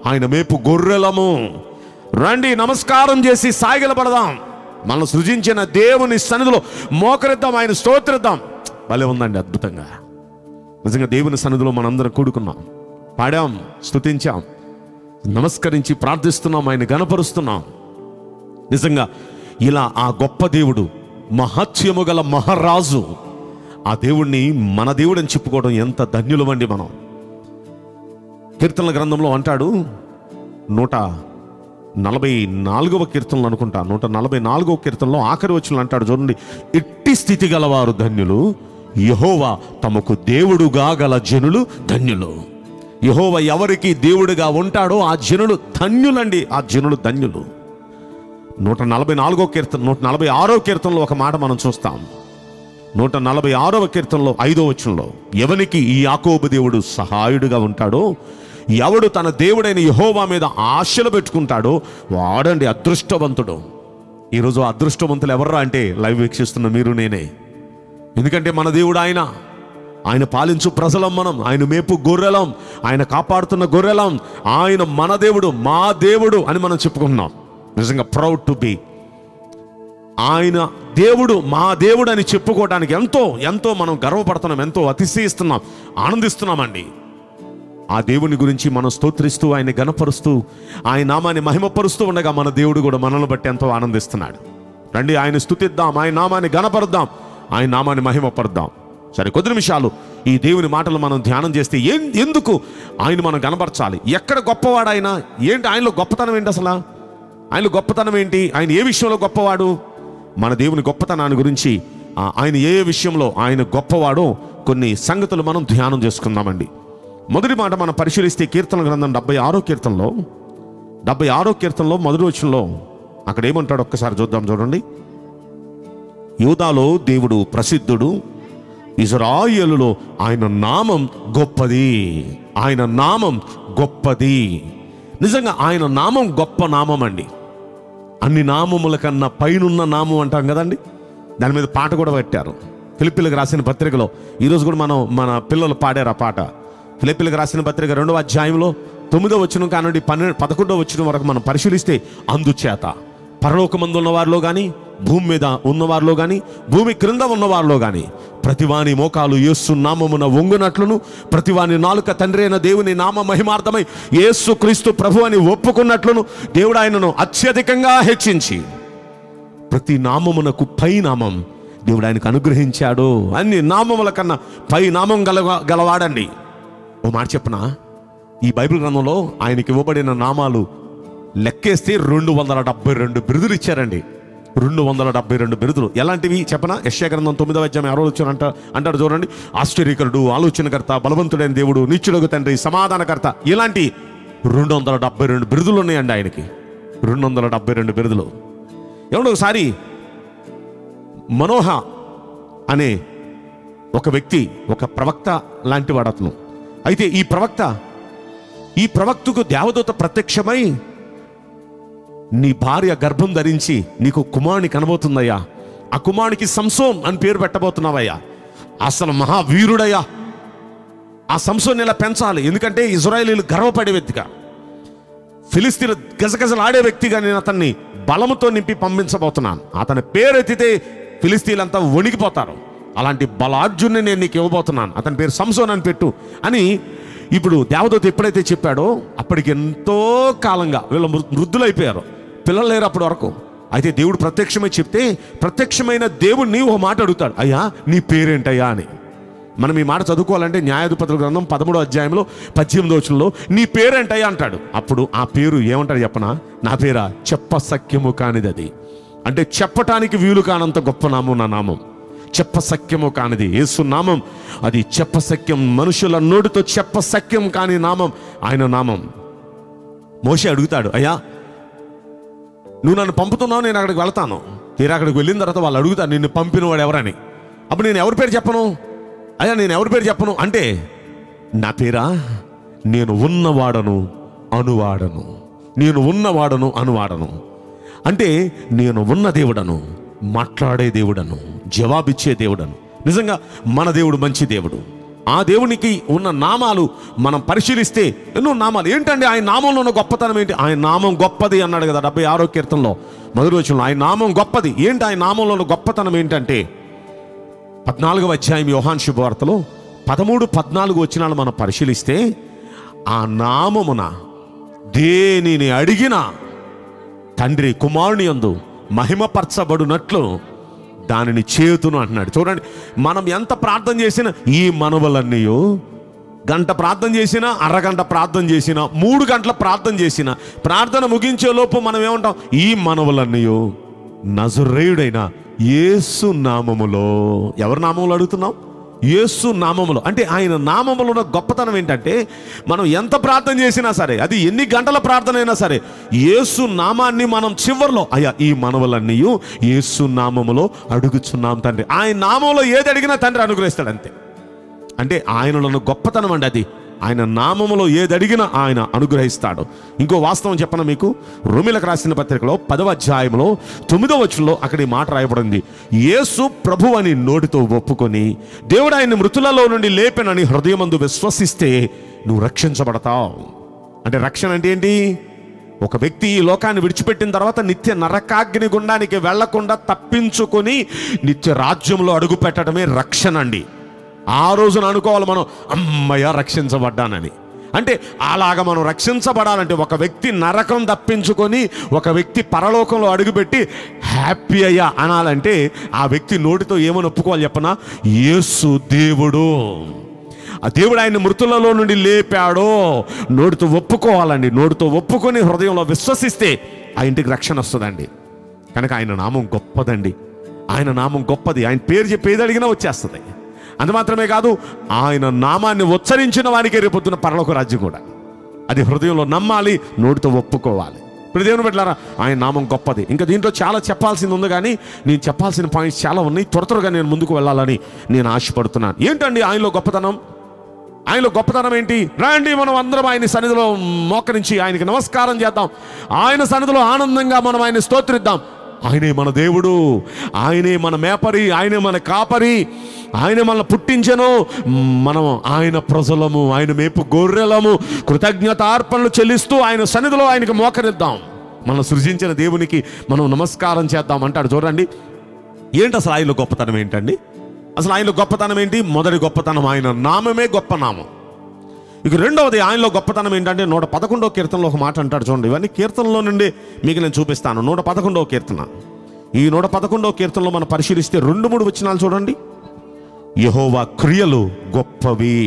ఆయన మేపు గొర్రెలము రండి నమస్కారం చేసి సాగిలపడదాం మనం సృజించిన దేవుని సన్నిధిలో మోకరిద్దాం ఆయన స్తోత్రిద్దాం భలే ఉందండి అద్భుతంగా నిజంగా దేవుని సన్నిధిలో మనందరం కూడుకున్నాం పాడాం స్తుతించాం నమస్కరించి ప్రార్థిస్తున్నాం ఆయన గనపరుస్తున్నాం నిజంగా ఇలా ఆ గొప్ప దేవుడు మహత్యము గల మహారాజు ఆ దేవుణ్ణి మన దేవుడు అని చెప్పుకోవడం ఎంత ధన్యులమండి మనం కీర్తనల గ్రంథంలో అంటాడు నూట నలభై నాలుగవ కీర్తనలు అనుకుంటా నూట నలభై నాలుగవ కీర్తనలో ఆఖరి వచ్చిన అంటాడు చూడండి ఇట్టి స్థితి గలవారు ధన్యులు యహోవా తమకు దేవుడుగా గల జనులు ధన్యులు యహోవా ఎవరికి దేవుడిగా ఉంటాడో ఆ జనులు ధన్యులండి ఆ జనులు ధన్యులు నూట నలభై నాలుగో కీర్తన నూట నలభై ఆరో కీర్తనలో ఒక మాట మనం చూస్తాం నూట నలభై ఆరవ కీర్తనలో ఐదో వచనంలో ఎవనికి ఈ యాకోబు దేవుడు సహాయుడుగా ఉంటాడో ఎవడు తన దేవుడైన యహోవా మీద ఆశలు పెట్టుకుంటాడో వాడండి అదృష్టవంతుడు ఈరోజు అదృష్టవంతులు ఎవర్రా అంటే లైవ్ వీక్షిస్తున్న మీరు నేనే ఎందుకంటే మన దేవుడు ఆయన ఆయన పాలించు ప్రజలం మనం ఆయన మేపు గొర్రెలం ఆయన కాపాడుతున్న గొర్రెలం ఆయన మన దేవుడు మా దేవుడు అని మనం చెప్పుకుంటున్నాం నిజంగా ప్రౌడ్ టు బీ ఆయన దేవుడు మా దేవుడు అని చెప్పుకోవడానికి ఎంతో ఎంతో మనం గర్వపడుతున్నాం ఎంతో అతిశయిస్తున్నాం ఆనందిస్తున్నామండి ఆ దేవుని గురించి మనం స్తోత్రిస్తూ ఆయన గణపరుస్తూ ఆయన నామాన్ని మహిమపరుస్తూ ఉండగా మన దేవుడు కూడా మనల్ని బట్టి ఎంతో ఆనందిస్తున్నాడు రండి ఆయన స్తుతిద్దాం ఆయన నామాన్ని గణపరుద్దాం ఆయన నామాన్ని మహిమపరుద్దాం సరే కొద్ది నిమిషాలు ఈ దేవుని మాటలు మనం ధ్యానం చేస్తే ఏం ఎందుకు ఆయన మనం గణపరచాలి ఎక్కడ గొప్పవాడు ఆయన ఏంటి ఆయనలో గొప్పతనం ఏంటి అసలు ఆయనలో గొప్పతనం ఏంటి ఆయన ఏ విషయంలో గొప్పవాడు మన దేవుని గొప్పతనాన్ని గురించి ఆ, ఆయన ఏ ఏ విషయంలో ఆయన గొప్పవాడో కొన్ని సంగతులు మనం ధ్యానం చేసుకుందామండి మొదటి మాట మనం పరిశీలిస్తే కీర్తన గ్రంథం డెబ్బై ఆరో కీర్తనలో డెబ్బై ఆరో కీర్తనలో మొదటి వచనంలో అక్కడ ఏమంటాడు ఒక్కసారి చూద్దాం చూడండి యూదాలో దేవుడు ప్రసిద్ధుడు ఇజ్రాయేలులో ఆయన నామం గొప్పది ఆయన నామం గొప్పది నిజంగా ఆయన నామం గొప్ప నామం అండి అన్ని నామముల కన్నా పైనున్న నామం అంటాం కదండి దాని మీద పాట కూడా పెట్టారు ఫిలిపిలకు రాసిన పత్రికలో ఈరోజు కూడా మనం మన పిల్లలు పాడారు ఆ పాట ఫిలిపిలకు రాసిన పత్రిక రెండవ అధ్యాయంలో తొమ్మిదో వచ్చిన కానుండి పన్నెండు పదకొండో వచ్చిన వరకు మనం పరిశీలిస్తే అందుచేత పరలోకమందు ఉన్న వారిలో కానీ భూమి మీద ఉన్నవారిలో కానీ భూమి క్రింద ఉన్నవారిలో కానీ ప్రతివాని మోకాలు యేసు నామమున వంగునట్లును ప్రతివాని నాలుక తండ్రి అయిన దేవుని నామ మహిమార్థమై యేసు క్రీస్తు ప్రభు అని ఒప్పుకున్నట్లును దేవుడు ఆయనను అత్యధికంగా హెచ్చించి ప్రతి నామమునకు పై నామం దేవుడు ఆయనకు అనుగ్రహించాడు అన్ని నామముల కన్నా పై నామం గల గలవాడండి ఓ మాట చెప్పనా ఈ బైబిల్ గ్రంథంలో ఆయనకి ఇవ్వబడిన నామాలు లెక్కేస్తే రెండు వందల డెబ్బై రెండు బిరుదులు ఇచ్చారండి రెండు వందల డెబ్బై రెండు బిరుదులు ఎలాంటివి చెప్పనా యశ్యా గ్రంథం తొమ్మిదవ అధ్యాయం ఎవరో వచ్చారు అంట అంటారు చూడండి ఆశ్చర్యకరుడు ఆలోచనకర్త బలవంతుడైన దేవుడు నిత్యుడగు తండ్రి సమాధానకర్త ఇలాంటి రెండు వందల డెబ్బై రెండు బిరుదులు ఉన్నాయండి ఆయనకి రెండు వందల డెబ్బై రెండు బిరుదులు ఏమంటే ఒకసారి మనోహ అనే ఒక వ్యక్తి ఒక ప్రవక్త లాంటి వాడు అతను అయితే ఈ ప్రవక్త ఈ ప్రవక్తకు దేవదూత ప్రత్యక్షమై నీ భార్య గర్భం ధరించి నీకు కుమారుని కనబోతుందయ్యా ఆ కుమారునికి సంసోన్ అని పేరు పెట్టబోతున్నావయ్యా అసలు మహావీరుడయ్యా ఆ సంసోన్ ఇలా పెంచాలి ఎందుకంటే ఇజ్రాయేలీలు గర్వపడే వ్యక్తిగా ఫిలిస్తీన్ గజగజలాడే వ్యక్తిగా నేను అతన్ని బలముతో నింపి పంపించబోతున్నాను అతని పేరు ఎత్తితే ఫిలిస్తీన్లంతా వణికిపోతారు అలాంటి బలార్జున్ని నేను నీకు ఇవ్వబోతున్నాను అతని పేరు సంసోన్ అని పెట్టు అని ఇప్పుడు దేవదూత ఎప్పుడైతే చెప్పాడో అప్పటికి ఎంతో కాలంగా వీళ్ళు మృ- వృద్ధులైపోయారు పిల్లలు లేరు అప్పటి వరకు అయితే దేవుడు ప్రత్యక్షమై చెప్తే ప్రత్యక్షమైన దేవుణ్ణి ఒక మాట అడుగుతాడు అయ్యా నీ పేరేంటయ్యా అని మనం ఈ మాట చదువుకోవాలంటే న్యాయాధిపతుల గ్రంథం పదమూడో అధ్యాయంలో పద్దెనిమిదో వచనంలో నీ పేరేంటయ్యా అంటాడు అప్పుడు ఆ పేరు ఏమంటాడు చెప్పనా నా పేరా చెప్ప సఖ్యము కానిది అది అంటే చెప్పటానికి వీలు కానంత గొప్ప నామం నా నామం చెప్ప సఖ్యము కానిది యేసు నామం అది చెప్ప సఖ్యం మనుషుల నోటితో చెప్ప సఖ్యం కాని నామం ఆయన నామం మోషే అడుగుతాడు అయ్యా నువ్వు నన్ను పంపుతున్నావు నేను అక్కడికి వెళ్తాను తీరా అక్కడికి వెళ్ళిన తర్వాత వాళ్ళు అడుగుతారు నిన్ను పంపినవాడు ఎవరని అప్పుడు నేను ఎవరి పేరు చెప్పను అయ్యా నేను ఎవరి పేరు చెప్పను అంటే నా పేరా నేను ఉన్నవాడను అనువాడను నేను ఉన్నవాడను అనువాడను అంటే నేను ఉన్న దేవుడను మాట్లాడే దేవుడను జవాబిచ్చే దేవుడను నిజంగా మన దేవుడు మంచి దేవుడు ఆ దేవునికి ఉన్న నామాలు మనం పరిశీలిస్తే ఎన్నో నామాలు ఏంటండి ఆయన నామంలో ఉన్న గొప్పతనం ఏంటి ఆయన నామం గొప్పది అన్నాడు కదా డెబ్బై ఆరో కీర్తనలో మొదటి వచ్చిన ఆయన నామం గొప్పది ఏంటి ఆయన నామంలో ఉన్న గొప్పతనం ఏంటంటే పద్నాలుగవ అధ్యాయం యోహాన్ శుభవార్తలో పదమూడు పద్నాలుగు వచ్చినాలు మనం పరిశీలిస్తే ఆ నామమున దేనిని అడిగినా తండ్రి కుమారుని యందు మహిమపరచబడునట్లు దానిని చేతును అంటున్నాడు చూడండి మనం ఎంత ప్రార్థన చేసినా ఈ మనవలన్నీయో గంట ప్రార్థన చేసినా అరగంట ప్రార్థన చేసినా మూడు గంటల ప్రార్థన చేసినా ప్రార్థన ముగించే లోపు మనం ఏమంటాం ఈ మనవలన్నీయో నజరేయుడైన యేసు నామములో ఎవరి నామములో అడుగుతున్నాం యేసు నామములో అంటే ఆయన నామములో ఉన్న గొప్పతనం ఏంటంటే మనం ఎంత ప్రార్థన చేసినా సరే అది ఎన్ని గంటల ప్రార్థన అయినా సరే యేసు నామాన్ని మనం చివర్లో అయ్యా ఈ మనవలన్నీ యేసు నామములో అడుగుచున్నాం తండ్రి ఆయన నామంలో ఏది అడిగినా తండ్రి అనుగ్రహిస్తాడు అంతే అంటే ఆయనలో ఉన్న గొప్పతనం అండి అది ఆయన నామములో ఏది అడిగినా ఆయన అనుగ్రహిస్తాడు ఇంకో వాస్తవం చెప్పన మీకు రోమిలకు రాసిన పత్రికలో పదవ అధ్యాయంలో తొమ్మిదవ వచనంలో అక్కడ ఈ మాట రాయబడింది యేసు ప్రభు అని నోటితో ఒప్పుకొని దేవుడు ఆయన మృతులలో నుండి లేపెనని హృదయమందు విశ్వసిస్తే నువ్వు రక్షించబడతావు అంటే రక్షణ అంటే ఏంటి ఒక వ్యక్తి ఈ లోకాన్ని విడిచిపెట్టిన తర్వాత నిత్య నరకాగ్ని గుండానికి వెళ్లకుండా తప్పించుకొని నిత్య రాజ్యంలో అడుగు పెట్టడమే రక్షణ అండి ఆ రోజున అనుకోవాలి మనం అమ్మయ్య రక్షించబడ్డానని అంటే అలాగ మనం రక్షించబడాలంటే ఒక వ్యక్తి నరకం తప్పించుకొని ఒక వ్యక్తి పరలోకంలో అడుగుపెట్టి హ్యాపీ అయ్యా అనాలంటే ఆ వ్యక్తి నోటితో ఏమని ఒప్పుకోవాలి చెప్పనా యేసు దేవుడు ఆ దేవుడు ఆయన మృతులలో నుండి లేపాడో నోటితో ఒప్పుకోవాలండి నోటితో ఒప్పుకొని హృదయంలో విశ్వసిస్తే ఆ ఇంటికి రక్షణ వస్తుందండి కనుక ఆయన నామం గొప్పదండి ఆయన నామం గొప్పది ఆయన పేరు చెప్పి ఏది అడిగినా వచ్చేస్తుంది అంత మాత్రమే కాదు ఆయన నామాన్ని ఉచ్చరించిన వానికి రేపొద్దున పరలోక రాజ్యం కూడా అది హృదయంలో నమ్మాలి నోటితో ఒప్పుకోవాలి ఇప్పుడు దేవుని పెట్టారా ఆయన నామం గొప్పది ఇంకా దీంట్లో చాలా చెప్పాల్సింది ఉంది కానీ నేను చెప్పాల్సిన పాయింట్స్ చాలా ఉన్నాయి త్వర త్వరగా నేను ముందుకు వెళ్ళాలని నేను ఆశపడుతున్నాను ఏంటండి ఆయనలో గొప్పతనం ఆయనలో గొప్పతనం ఏంటి రండి మనం అందరం ఆయన సన్నిధిలో మోకరించి ఆయనకి నమస్కారం చేద్దాం ఆయన సన్నిధిలో ఆనందంగా మనం ఆయన స్తోత్రిద్దాం ఆయనే మన దేవుడు ఆయనే మన మేపరి ఆయనే మన కాపరి ఆయన మనల్ని పుట్టించెను మనం ఆయన ప్రజలము ఆయన మేపు గొర్రెలము కృతజ్ఞత అర్పణలు చెల్లిస్తూ ఆయన సన్నిధిలో ఆయనకి మోకరిద్దాం మనం సృజించిన దేవునికి మనం నమస్కారం చేద్దాం అంటాడు చూడండి ఏంటి అసలు ఆయనలో గొప్పతనం ఏంటండి అసలు ఆయనలో గొప్పతనం ఏంటి మొదటి గొప్పతనం ఆయన నామమే గొప్ప నామం ఇక రెండవది ఆయనలో గొప్పతనం ఏంటంటే నూట పదకొండవ కీర్తనలో ఒక మాట అంటాడు చూడండి ఇవన్నీ కీర్తనలో నుండి మీకు నేను చూపిస్తాను నూట పదకొండవ కీర్తన ఈ నూట పదకొండవ కీర్తనలో మనం పరిశీలిస్తే రెండు మూడు వచనాలు చూడండి యహోవా క్రియలు గొప్పవి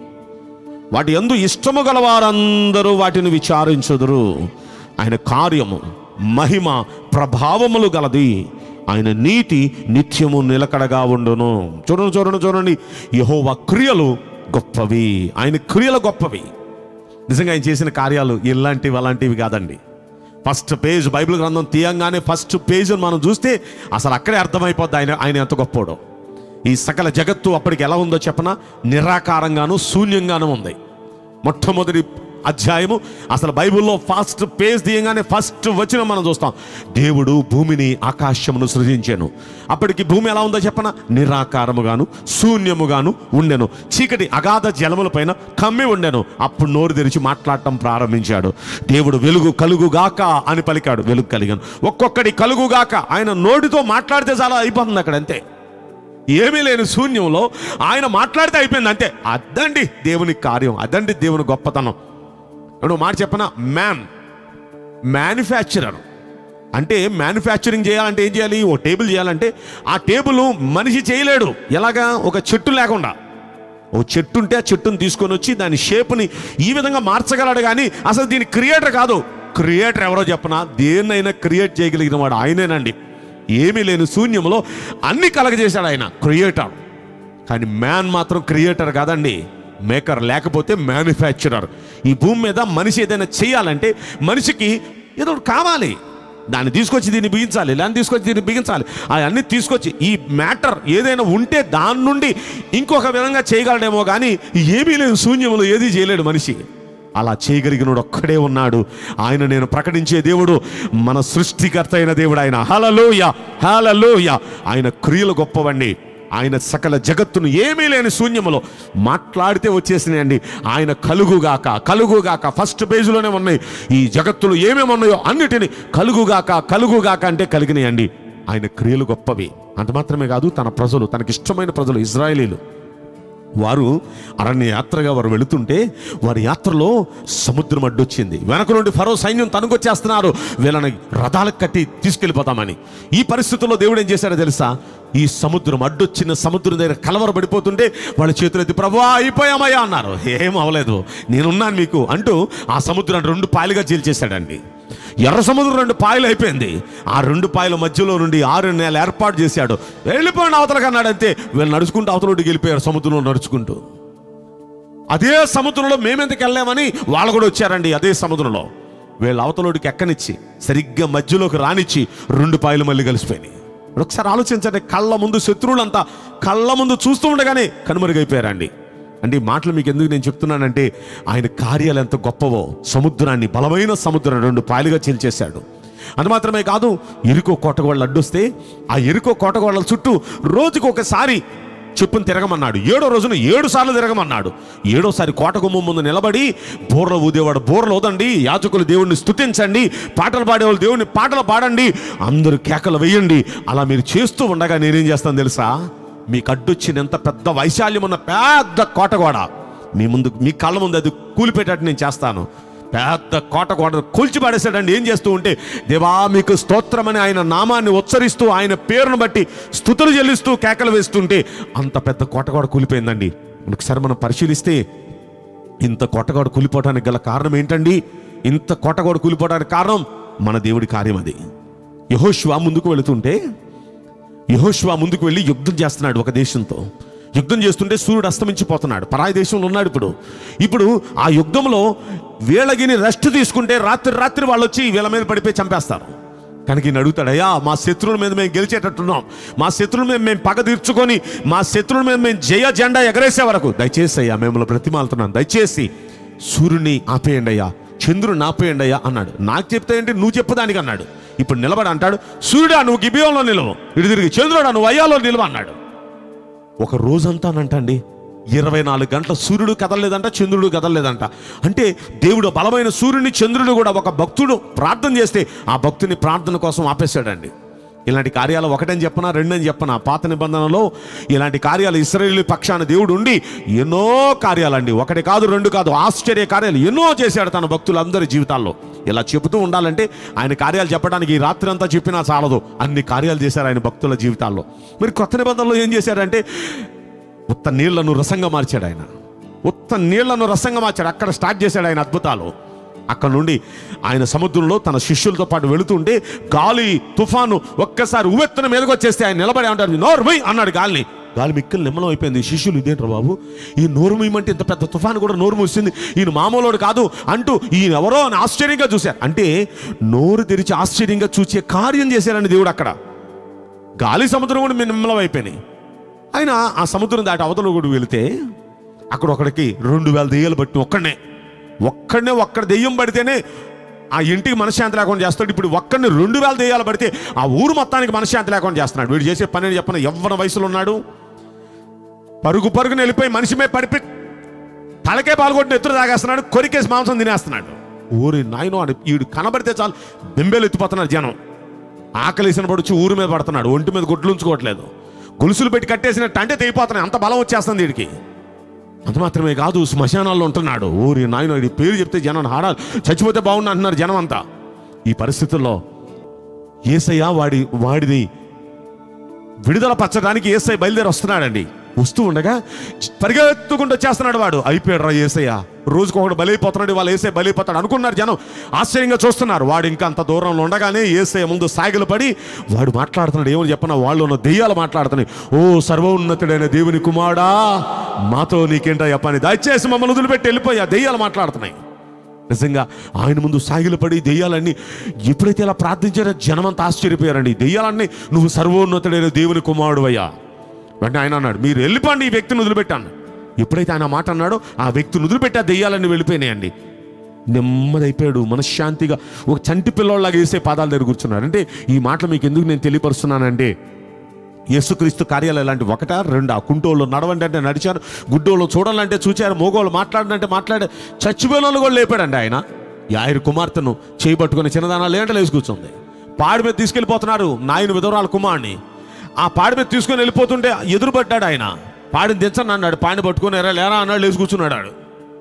వాటి యందు ఇష్టము గల వారందరూ వాటిని విచారించుదురు ఆయన కార్యము మహిమ ప్రభావములు గలది ఆయన నీతి నిత్యము నిలకడగా ఉండును చూడండి చూడండి చూడండి యహోవా క్రియలు గొప్పవి ఆయన క్రియలు గొప్పవి నిజంగా ఆయన చేసిన కార్యాలు ఇలాంటివి అలాంటివి కాదండి ఫస్ట్ పేజ్ బైబిల్ గ్రంథం తీయంగానే ఫస్ట్ పేజ్ మనం చూస్తే అసలు అక్కడే అర్థమైపోద్ది ఆయన ఆయన ఎంత గొప్పోడో ఈ సకల జగత్తు అప్పటికి ఎలా ఉందో చెప్పన నిరాకారంగాను శూన్యంగాను ఉంది మొట్టమొదటి అధ్యాయము అసలు బైబిల్లో ఫస్ట్ పేజ్ తీయగానే ఫస్ట్ వచ్చిన మనం చూస్తాం దేవుడు భూమిని ఆకాశమును సృజించాను అప్పటికి భూమి ఎలా ఉందో చెప్పన నిరాకారముగాను శూన్యముగాను ఉండెను చీకటి అగాధ జలముల పైన కమ్మి ఉండెను అప్పుడు నోరు తెరిచి మాట్లాడటం ప్రారంభించాడు దేవుడు వెలుగు కలుగుగాక అని పలికాడు వెలుగు కలిగాను ఒక్కొక్కటి కలుగుగాక ఆయన నోటితో మాట్లాడితే చాలా అయిపోతుంది అక్కడ అంతే ఏమీ లేని శూన్యంలో ఆయన మాట్లాడితే అయిపోయింది అంతే అదండి దేవుని కార్యం అదండి దేవుని గొప్పతనం ఇప్పుడు మాట చెప్పనా మ్యాన్ మ్యానుఫ్యాక్చరర్ అంటే మ్యానుఫ్యాక్చరింగ్ చేయాలంటే ఏం చేయాలి ఓ టేబుల్ చేయాలంటే ఆ టేబుల్ మనిషి చేయలేడు ఎలాగా ఒక చెట్టు లేకుండా ఓ చెట్టు ఉంటే ఆ చెట్టును తీసుకొని వచ్చి దాని షేప్ని ఈ విధంగా మార్చగలడు కానీ అసలు దీని క్రియేటర్ కాదు క్రియేటర్ ఎవరో చెప్పనా దేన్నైనా క్రియేట్ చేయగలిగిన వాడు ఆయనేనండి ఏమీ లేని శూన్యంలో అన్ని కలగజేశాడు ఆయన క్రియేటర్ కానీ మ్యాన్ మాత్రం క్రియేటర్ కాదండి మేకర్ లేకపోతే మ్యానుఫ్యాక్చరర్ ఈ భూమి మీద మనిషి ఏదైనా చేయాలంటే మనిషికి ఏదో ఒకటి కావాలి దాన్ని తీసుకొచ్చి దీన్ని బిగించాలి దాన్ని తీసుకొచ్చి దీన్ని బిగించాలి అవన్నీ తీసుకొచ్చి ఈ మ్యాటర్ ఏదైనా ఉంటే దాని నుండి ఇంకొక విధంగా చేయగలడేమో కానీ ఏమీ లేదు శూన్యంలో ఏది చేయలేడు మనిషి అలా చేయగలిగినోడు ఒక్కడే ఉన్నాడు ఆయన నేను ప్రకటించే దేవుడు మన సృష్టికర్త అయిన దేవుడు ఆయన హలలోయ హలలోయ ఆయన క్రియలు గొప్పవండి ఆయన సకల జగత్తును ఏమీ లేని శూన్యములో మాట్లాడితే వచ్చేసినాయండి ఆయన కలుగుగాక కలుగుగాక ఫస్ట్ పేజీలోనే ఉన్నాయి ఈ జగత్తులో ఏమేమి ఉన్నాయో అన్నిటిని కలుగుగాక కలుగుగాక అంటే కలిగినాయండి ఆయన క్రియలు గొప్పవి అంత మాత్రమే కాదు తన ప్రజలు తనకిష్టమైన ప్రజలు ఇజ్రాయేలీలు వారు అరణ్య యాత్రగా వారు వెళుతుంటే వారి యాత్రలో సముద్రం అడ్డొచ్చింది వెనక నుండి ఫరో సైన్యం తనుకొచ్చేస్తున్నారు వీళ్ళని రథాలకు కట్టి తీసుకెళ్ళిపోతామని ఈ పరిస్థితుల్లో దేవుడు ఏం చేశాడో తెలుసా ఈ సముద్రం అడ్డొచ్చిన సముద్రం దగ్గర కలవరపడిపోతుంటే వాళ్ళ చేతులెత్తి ప్రభా అయిపోయామయ్యా అన్నారు ఏం అవలేదు నేనున్నాను మీకు అంటూ ఆ సముద్రాన్ని రెండు పాయలుగా చీల్చేశాడండి ఎర్ర సముద్రం రెండు పాయలు అయిపోయింది ఆ రెండు పాయల మధ్యలో నుండి ఆరు నెలలు ఏర్పాటు చేశాడు వెళ్ళిపోయిన అవతలకి అన్నాడు అంతే వీళ్ళు నడుచుకుంటూ అవతలకి వెళ్ళిపోయారు సముద్రంలో నడుచుకుంటూ అదే సముద్రంలో మేమెందుకు వెళ్ళామని వాళ్ళు కూడా వచ్చారండి అదే సముద్రంలో వీళ్ళ అవతలోడికి ఎక్కనిచ్చి సరిగ్గా మధ్యలోకి రానిచ్చి రెండు పాయలు మళ్ళీ కలిసిపోయినాయి ఇప్పుడు ఒకసారి ఆలోచించండి కళ్ళ ముందు శత్రువులంతా కళ్ళ ముందు చూస్తూ ఉండగానే కనుమరుగైపోయారండి అంటే ఈ మాటలు మీకు ఎందుకు నేను చెప్తున్నానంటే ఆయన కార్యాలు ఎంత గొప్పవో సముద్రాన్ని బలమైన సముద్రం రెండు పాయలుగా చీల్చేశాడు అది మాత్రమే కాదు ఎరుకో కోటగోళ్ళు అడ్డొస్తే ఆ ఎరుకో కోటగోళ్ళ చుట్టూ రోజుకు ఒకసారి చెప్పును తిరగమన్నాడు ఏడో రోజున ఏడు సార్లు తిరగమన్నాడు ఏడోసారి కోట గుమ్మం ముందు నిలబడి బోర్ల ఊదేవాడు బోర్లు ఊదండి యాజకులు దేవుణ్ణి స్తుతించండి పాటలు పాడేవాళ్ళు దేవుని పాటలు పాడండి అందరూ కేకలు వేయండి అలా మీరు చేస్తూ ఉండగా నేనేం చేస్తాను తెలుసా మీకు అడ్డొచ్చిన ఎంత పెద్ద వైశాల్యం ఉన్న పెద్ద కోటగోడ మీ ముందు మీ కళ్ళ ముందు అది కూలిపెట్టేటట్టు నేను చేస్తాను పెద్ద కోట కోట కూల్చి పడేశాడండి ఏం చేస్తూ ఉంటే దేవా మీకు స్తోత్రమని ఆయన నామాన్ని ఉచ్చరిస్తూ ఆయన పేరును బట్టి స్థుతులు చెల్లిస్తూ కేకలు వేస్తుంటే అంత పెద్ద కోట కూడా కూలిపోయిందండి ఒకసారి మనం పరిశీలిస్తే ఇంత కోటగోడ కూలిపోవడానికి గల కారణం ఏంటండి ఇంత కోటగోడ కూలిపోవడానికి కారణం మన దేవుడి కార్యం అది యహోష్వా ముందుకు వెళుతుంటే యహోష్వా ముందుకు వెళ్ళి యుద్ధం చేస్తున్నాడు ఒక దేశంతో యుద్ధం చేస్తుంటే సూర్యుడు అస్తమించిపోతున్నాడు పరాయి దేశంలో ఉన్నాడు ఇప్పుడు ఇప్పుడు ఆ యుద్ధంలో వీళ్ళగిని రెస్ట్ తీసుకుంటే రాత్రి రాత్రి వాళ్ళు వచ్చి వీళ్ళ మీద పడిపోయి చంపేస్తారు కనుక ఈయన అడుగుతాడు అయ్యా మా శత్రువుల మీద మేము గెలిచేటట్టున్నాం మా శత్రువుల మీద మేము పగ తీర్చుకొని మా శత్రువుల మీద మేము జయ జెండా ఎగరేసే వరకు దయచేసి అయ్యా మిమ్మల్ని బ్రతిమాలుతున్నాను దయచేసి సూర్యుని ఆపేయండి అయ్యా చంద్రుని ఆపేయండి అయ్యా అన్నాడు నాకు చెప్తే ఏంటి నువ్వు చెప్పదానికి అన్నాడు ఇప్పుడు నిలబడి అంటాడు సూర్యుడా నువ్వు గిబియంలో నిలవు ఇటు తిరిగి చంద్రుడా నువ్వు అయ్యాలో నిలవ అన్నాడు ఒక రోజంతానంటండి ఇరవై నాలుగు గంటల సూర్యుడు కదలలేదంట చంద్రుడు కదలలేదంట అంటే దేవుడు బలమైన సూర్యుని చంద్రుడు కూడా ఒక భక్తుడు ప్రార్థన చేస్తే ఆ భక్తుని ప్రార్థన కోసం ఆపేశాడండి ఇలాంటి కార్యాలు ఒకటని చెప్పనా రెండని చెప్పనా పాత నిబంధనలో ఇలాంటి కార్యాలు ఇస్రాయేలీ పక్షాన దేవుడు ఉండి ఎన్నో కార్యాలండి ఒకటి కాదు రెండు కాదు ఆశ్చర్య కార్యాలు ఎన్నో చేశాడు తన భక్తులందరి జీవితాల్లో ఇలా చెబుతూ ఉండాలంటే ఆయన కార్యాలు చెప్పడానికి ఈ రాత్రి అంతా చెప్పినా చాలదు అన్ని కార్యాలు చేశారు ఆయన భక్తుల జీవితాల్లో మరి కొత్త నిబంధనలో ఏం చేశాడంటే ఉత్త నీళ్లను రసంగా మార్చాడు ఆయన ఉత్త నీళ్లను రసంగా మార్చాడు అక్కడ స్టార్ట్ చేశాడు ఆయన అద్భుతాలు అక్కడ నుండి ఆయన సముద్రంలో తన శిష్యులతో పాటు వెళుతుంటే గాలి తుఫాను ఒక్కసారి ఉవ్వెత్తున మీదకి వచ్చేస్తే ఆయన నిలబడి అంటారు నోర్మై అన్నాడు గాలిని గాలి మిక్కలు నిమ్మలం అయిపోయింది ఈ శిష్యులు ఇదేంట్రా బాబు ఈ నోరు మూయమంటే ఇంత పెద్ద తుఫాను కూడా నోరు మూసింది ఈయన మామూలుడు కాదు అంటూ ఈయన ఎవరో అని ఆశ్చర్యంగా చూశారు అంటే నోరు తెరిచి ఆశ్చర్యంగా చూసే కార్యం చేశారని దేవుడు అక్కడ గాలి సముద్రం కూడా నిమ్మలం అయిపోయినాయి ఆయన ఆ సముద్రం దాటి అవతల కూడా వెళితే అక్కడ ఒకడికి రెండు వేల దెయ్యాలు పట్టి ఒక్కడనే ఒక్కడనే ఒక్కడ దెయ్యం పడితేనే ఆ ఇంటికి మనశ్శాంతి లేకుండా చేస్తాడు ఇప్పుడు ఒక్కడిని రెండు వేల దెయ్యాలు పడితే ఆ ఊరు మొత్తానికి మనశ్శాంతి లేకుండా చేస్తున్నాడు వీడు చేసే పని అని చెప్పిన ఎవ్వన వయసులో ఉన్నాడు పరుగు పరుగున వెళ్ళిపోయి మనిషి మీద పడిపి తలకే పాల్గొట్టిన ఎత్తురు తాగేస్తున్నాడు కొరికేసి మాంసం తినేస్తున్నాడు ఊరి నాయనో అని వీడు కనబడితే చాలు బెంబేలు ఎత్తిపోతున్నారు జనం ఆకలిసిన పడుచు ఊరి మీద పడుతున్నాడు ఒంటి మీద గుడ్లు ఉంచుకోవట్లేదు గొలుసులు పెట్టి కట్టేసినట్టు అంటే తెగిపోతున్నాయి అంత బలం వచ్చేస్తుంది వీడికి అంత మాత్రమే కాదు శ్మశానాల్లో ఉంటున్నాడు ఊరి నాయన ఈ పేరు చెప్తే జనం హాడాలి చచ్చిపోతే బాగుండు అంటున్నారు జనం అంతా ఈ పరిస్థితుల్లో ఏసయ్య వాడి వాడిది విడుదల పచ్చడానికి ఏసై బయలుదేరి వస్తున్నాడండి వస్తూ ఉండగా పరిగెత్తుకుంటూ వచ్చేస్తున్నాడు వాడు అయిపోయాడు రా ఏసయ్య రోజుకు ఒకడు బలైపోతున్నాడు వాళ్ళు ఏసై బలైపోతాడు అనుకున్నారు జనం ఆశ్చర్యంగా చూస్తున్నారు వాడు ఇంకా అంత దూరంలో ఉండగానే ఏసయ్య ముందు సాగిలు పడి వాడు మాట్లాడుతున్నాడు ఏమని చెప్పిన వాళ్ళు ఉన్న దెయ్యాలు మాట్లాడుతున్నాయి ఓ సర్వోన్నతుడైన దేవుని కుమారుడా మాతో నీకేంటో చెప్పని దయచేసి మమ్మల్ని వదిలిపెట్టి వెళ్ళిపోయి ఆ దెయ్యాలు మాట్లాడుతున్నాయి నిజంగా ఆయన ముందు సాగిలు పడి దెయ్యాలన్నీ ఎప్పుడైతే ఇలా ప్రార్థించారో జనమంతా ఆశ్చర్యపోయారండి దెయ్యాలన్నీ నువ్వు సర్వోన్నతుడైన దేవుని కుమారుడు అయ్యా వెంటనే ఆయన అన్నాడు మీరు వెళ్ళిపోండి ఈ వ్యక్తిని వదిలిపెట్టాను ఎప్పుడైతే ఆయన మాట అన్నాడో ఆ వ్యక్తిని వదిలిపెట్టి ఆ దెయ్యాలన్నీ వెళ్ళిపోయినాయండి నెమ్మదైపోయాడు మనశ్శాంతిగా ఒక చంటి పిల్లోళ్ళలాగా వేసే పాదాల దగ్గర కూర్చున్నాడు అంటే ఈ మాటలు మీకు ఎందుకు నేను తెలియపరుస్తున్నానంటే యేసుక్రీస్తు కార్యాలు ఎలాంటి ఒకటా రెండా కుంటోళ్ళు నడవండి అంటే నడిచారు గుడ్డోళ్ళు చూడాలంటే చూచారు మోగోళ్ళు మాట్లాడంటే మాట్లాడే చచ్చిపోయిన వాళ్ళు కూడా లేపాడండి ఆయన యాయిరు కుమార్తెను చేయబట్టుకుని చిన్నదానా లేంటలు వేసి కూర్చుంది పాడి మీద తీసుకెళ్ళిపోతున్నారు నాయన విధవరాల కుమార్ని ఆ పాడి మీద తీసుకొని వెళ్ళిపోతుంటే ఎదురుపడ్డాడు ఆయన పాడిని దించని అన్నాడు పాడిని పట్టుకొని ఎరా లేరా అన్నాడు లేచి కూర్చున్నాడు ఆడు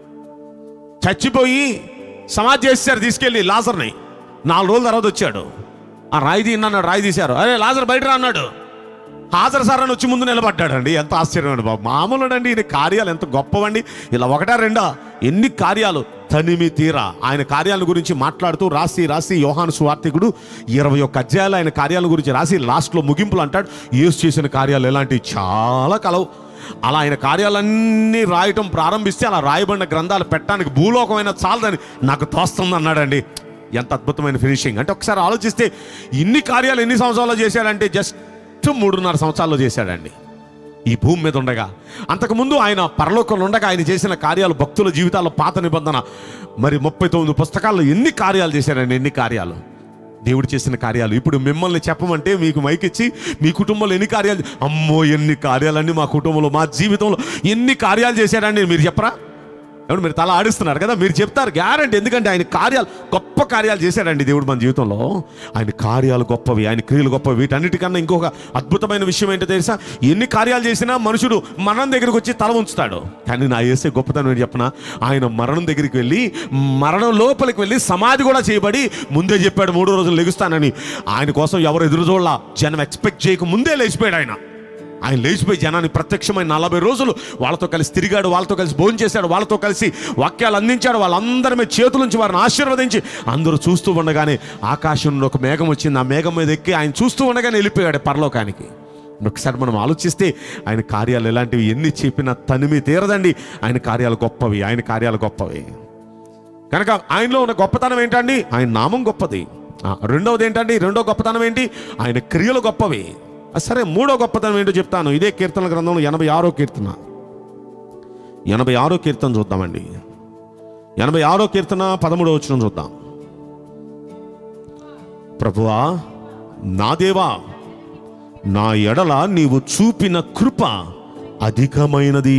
చచ్చిపోయి సమాధి చేశారు తీసుకెళ్ళి లాజర్ని నాలుగు రోజుల తర్వాత వచ్చాడు ఆ రాయి తీయండి అన్నాడు రాయి తీశారు అరే లాజర్ బయట రా అన్నాడు హాజరు సార్ అని వచ్చి ముందు నిలబడ్డాడండి ఎంత ఆశ్చర్యం అండి బాబు మామూలు అండి ఈయన కార్యాలు ఎంత గొప్పవండి ఇలా ఒకటా రెండా ఎన్ని కార్యాలు తనిమి తీరా ఆయన కార్యాల గురించి మాట్లాడుతూ రాసి రాసి యోహాను సువార్తికుడు ఇరవై ఒక్క అధ్యాయాలు ఆయన కార్యాల గురించి రాసి లాస్ట్లో ముగింపులు అంటాడు యేసు చేసిన కార్యాలు ఎలాంటివి చాలా కలవు అలా ఆయన కార్యాలన్నీ రాయటం ప్రారంభిస్తే అలా రాయబడిన గ్రంథాలు పెట్టడానికి భూలోకమైన చాలదని నాకు తోస్తుంది అన్నాడండి ఎంత అద్భుతమైన ఫినిషింగ్ అంటే ఒకసారి ఆలోచిస్తే ఇన్ని కార్యాలు ఎన్ని సంవత్సరాల్లో చేశాడంటే జస్ట్ మూడున్నర సంవత్సరాల్లో చేశాడండి ఈ భూమి మీద ఉండగా అంతకుముందు ఆయన పరలోకంలో ఉండగా ఆయన చేసిన కార్యాలు భక్తుల జీవితాల్లో పాత నిబంధన మరి ముప్పై తొమ్మిది పుస్తకాల్లో ఎన్ని కార్యాలు చేశాడండి ఎన్ని కార్యాలు దేవుడు చేసిన కార్యాలు ఇప్పుడు మిమ్మల్ని చెప్పమంటే మీకు మైకిచ్చి మీ కుటుంబంలో ఎన్ని కార్యాలు అమ్మో ఎన్ని కార్యాలన్నీ మా కుటుంబంలో మా జీవితంలో ఎన్ని కార్యాలు చేశాడండి మీరు చెప్పరా ఏమంటే మీరు తల ఆడిస్తున్నారు కదా మీరు చెప్తారు గ్యారంటీ ఎందుకంటే ఆయన కార్యాలు గొప్ప కార్యాలు చేశాడండి దేవుడు మన జీవితంలో ఆయన కార్యాలు గొప్పవి ఆయన క్రియలు గొప్పవి వీటన్నిటికన్నా ఇంకొక అద్భుతమైన విషయం ఏంటో తెలుసా ఎన్ని కార్యాలు చేసినా మనుషుడు మరణం దగ్గరికి వచ్చి తల ఉంచుతాడు కానీ నా చేసే గొప్పతనం ఏంటి చెప్పనా ఆయన మరణం దగ్గరికి వెళ్ళి మరణం లోపలికి వెళ్ళి సమాధి కూడా చేయబడి ముందే చెప్పాడు మూడో రోజులు లెగుస్తానని ఆయన కోసం ఎవరు ఎదురు చూడాల జనం ఎక్స్పెక్ట్ చేయక ముందే లేచిపోయాడు ఆయన ఆయన లేచిపోయి జనాన్ని ప్రత్యక్షమైన నలభై రోజులు వాళ్ళతో కలిసి తిరిగాడు వాళ్ళతో కలిసి భోజనం చేశాడు వాళ్ళతో కలిసి వాక్యాలు అందించాడు వాళ్ళందరి మీద చేతుల నుంచి వారిని ఆశీర్వదించి అందరూ చూస్తూ ఉండగానే ఆకాశం నుండి ఒక మేఘం వచ్చింది ఆ మేఘం మీద ఎక్కి ఆయన చూస్తూ ఉండగానే వెళ్ళిపోయాడు పరలోకానికి ఒకసారి మనం ఆలోచిస్తే ఆయన కార్యాలు ఎలాంటివి ఎన్ని చెప్పినా తనిమి తీరదండి ఆయన కార్యాలు గొప్పవి ఆయన కార్యాలు గొప్పవి కనుక ఆయనలో ఉన్న గొప్పతనం ఏంటండి ఆయన నామం గొప్పది ఆ, రెండవది ఏంటండి రెండో గొప్పతనం ఏంటి ఆయన క్రియలు గొప్పవి ఆ, సరే మూడో గొప్పతనం ఏంటో చెప్తాను ఇదే కీర్తన గ్రంథంలో ఎనభై ఆరో కీర్తన ఎనభై ఆరో కీర్తన చూద్దామండి ఎనభై ఆరో కీర్తన పదమూడో వచ్చిన చూద్దాం ప్రభువా నా దేవా నా ఎడల నీవు చూపిన కృప అధికమైనది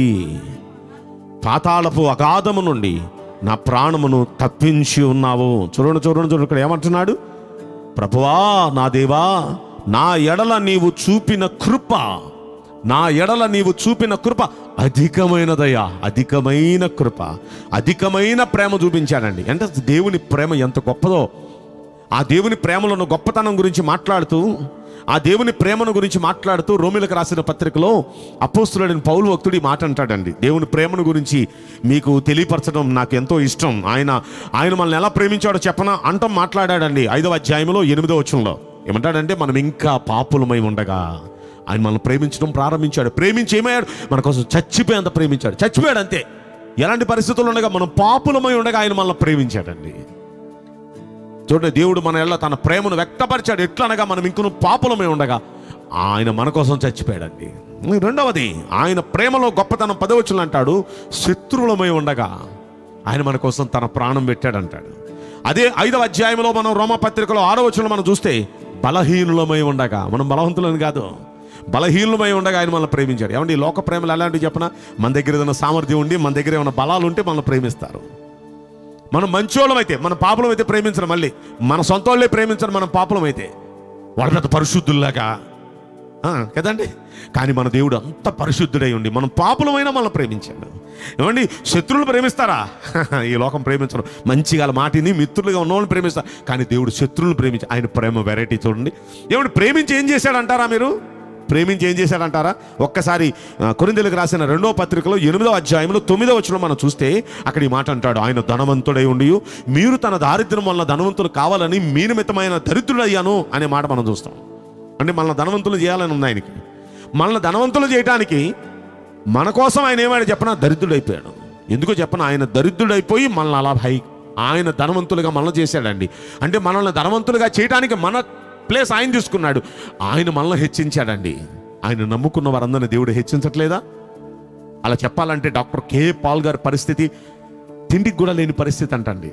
పాతాళపు అగాధము నుండి నా ప్రాణమును తప్పించి ఉన్నావు చూడండి చూడండి చూడండి ఇక్కడ ఏమంటున్నాడు ప్రభువా నా దేవా నా ఎడల నీవు చూపిన కృప నా ఎడల నీవు చూపిన కృప అధికమైనదయ్యా అధికమైన కృప అధికమైన ప్రేమ చూపించాడండి అంటే దేవుని ప్రేమ ఎంత గొప్పదో ఆ దేవుని ప్రేమలో ఉన్న గొప్పతనం గురించి మాట్లాడుతూ ఆ దేవుని ప్రేమను గురించి మాట్లాడుతూ రోమిలకు రాసిన పత్రికలో అపోస్తులుడైన పౌలు భక్తుడి మాట అంటాడండి దేవుని ప్రేమను గురించి మీకు తెలియపరచడం నాకు ఎంతో ఇష్టం ఆయన ఆయన మనల్ని ఎలా ప్రేమించాడో చెప్పనా అంటం మాట్లాడాడండి ఐదవ అధ్యాయంలో ఎనిమిదో వచ్చంలో ఏమంటాడంటే మనం ఇంకా పాపులమై ఉండగా ఆయన మనల్ని ప్రేమించడం ప్రారంభించాడు ప్రేమించి ఏమయ్యాడు మన కోసం చచ్చిపోయేంత ప్రేమించాడు చచ్చిపోయాడు అంతే ఎలాంటి పరిస్థితులు ఉండగా మనం పాపులమై ఉండగా ఆయన మనల్ని ప్రేమించాడండి చూడండి దేవుడు మన ఎల్ల తన ప్రేమను వ్యక్తపరిచాడు ఎట్లనగా మనం ఇంకొన పాపులమే ఉండగా ఆయన మన కోసం చచ్చిపోయాడండి రెండవది ఆయన ప్రేమలో గొప్పతనం పదవచ్చులు అంటాడు శత్రువులమై ఉండగా ఆయన మన కోసం తన ప్రాణం పెట్టాడంటాడు అదే ఐదవ అధ్యాయంలో మనం రోమపత్రికలో ఆరో వచనంలో మనం చూస్తే బలహీనులమై ఉండగా మనం బలవంతులని కాదు బలహీనులమై ఉండగా ఆయన మనల్ని ప్రేమించాడు ఏమండి ఈ లోక ప్రేమలు ఎలాంటివి చెప్పనా మన దగ్గర ఏదైనా సామర్థ్యం ఉండి మన దగ్గర ఏమైనా బలాలు ఉంటే మనల్ని ప్రేమిస్తారు మనం మంచోళ్ళం అయితే మన పాపలం అయితే ప్రేమించరు మళ్ళీ మన సొంత వాళ్ళే ప్రేమించరు మనం పాపలం అయితే వాళ్ళ పెద్ద పరిశుద్ధుల్లాగా ఆ, కదండి కానీ మన దేవుడు అంత పరిశుద్ధుడై ఉండి మనం పాపులమైనా మనం ప్రేమించాడు ఏమండి శత్రువులు ప్రేమిస్తారా ఈ లోకం ప్రేమించరు మంచిగా వాళ్ళ మాటిని మిత్రులుగా ఉన్నవాళ్ళని ప్రేమిస్తారు కానీ దేవుడు శత్రువులు ప్రేమించి ఆయన ప్రేమ వెరైటీ చూడండి ఏమండి ప్రేమించి ఏం చేశాడంటారా మీరు ప్రేమించి ఏం చేశాడంటారా ఒక్కసారి ఆ, కొరింథీయులకు రాసిన రెండో పత్రికలో ఎనిమిదో అధ్యాయంలో తొమ్మిదో వచ్చిన మనం చూస్తే అక్కడ ఈ మాట అంటాడు ఆయన ధనవంతుడై ఉండి మీరు తన దారిద్ర్యం వల్ల ధనవంతులు కావాలని మీ నిమిత్తమైన దరిద్రుడయ్యాను అనే మాట మనం చూస్తాం అంటే మనల్ని ధనవంతులు చేయాలని ఉంది ఆయనకి మనల్ని ధనవంతులు చేయడానికి మన కోసం ఆయన ఏమైనా చెప్పనా దరిద్రుడైపోయాడు ఎందుకో చెప్పనా ఆయన దరిద్రుడైపోయి మనల్ని అలా హై ఆయన ధనవంతులుగా మనల్ని చేశాడండి అంటే మనల్ని ధనవంతులుగా చేయడానికి మన ప్లేస్ ఆయన తీసుకున్నాడు ఆయన మనల్ని హెచ్చించాడండి ఆయన నమ్ముకున్న వారందరిని దేవుడు హెచ్చించట్లేదా అలా చెప్పాలంటే డాక్టర్ కే పాల్ గారి పరిస్థితి తిండికి కూడా లేని పరిస్థితి అంటండి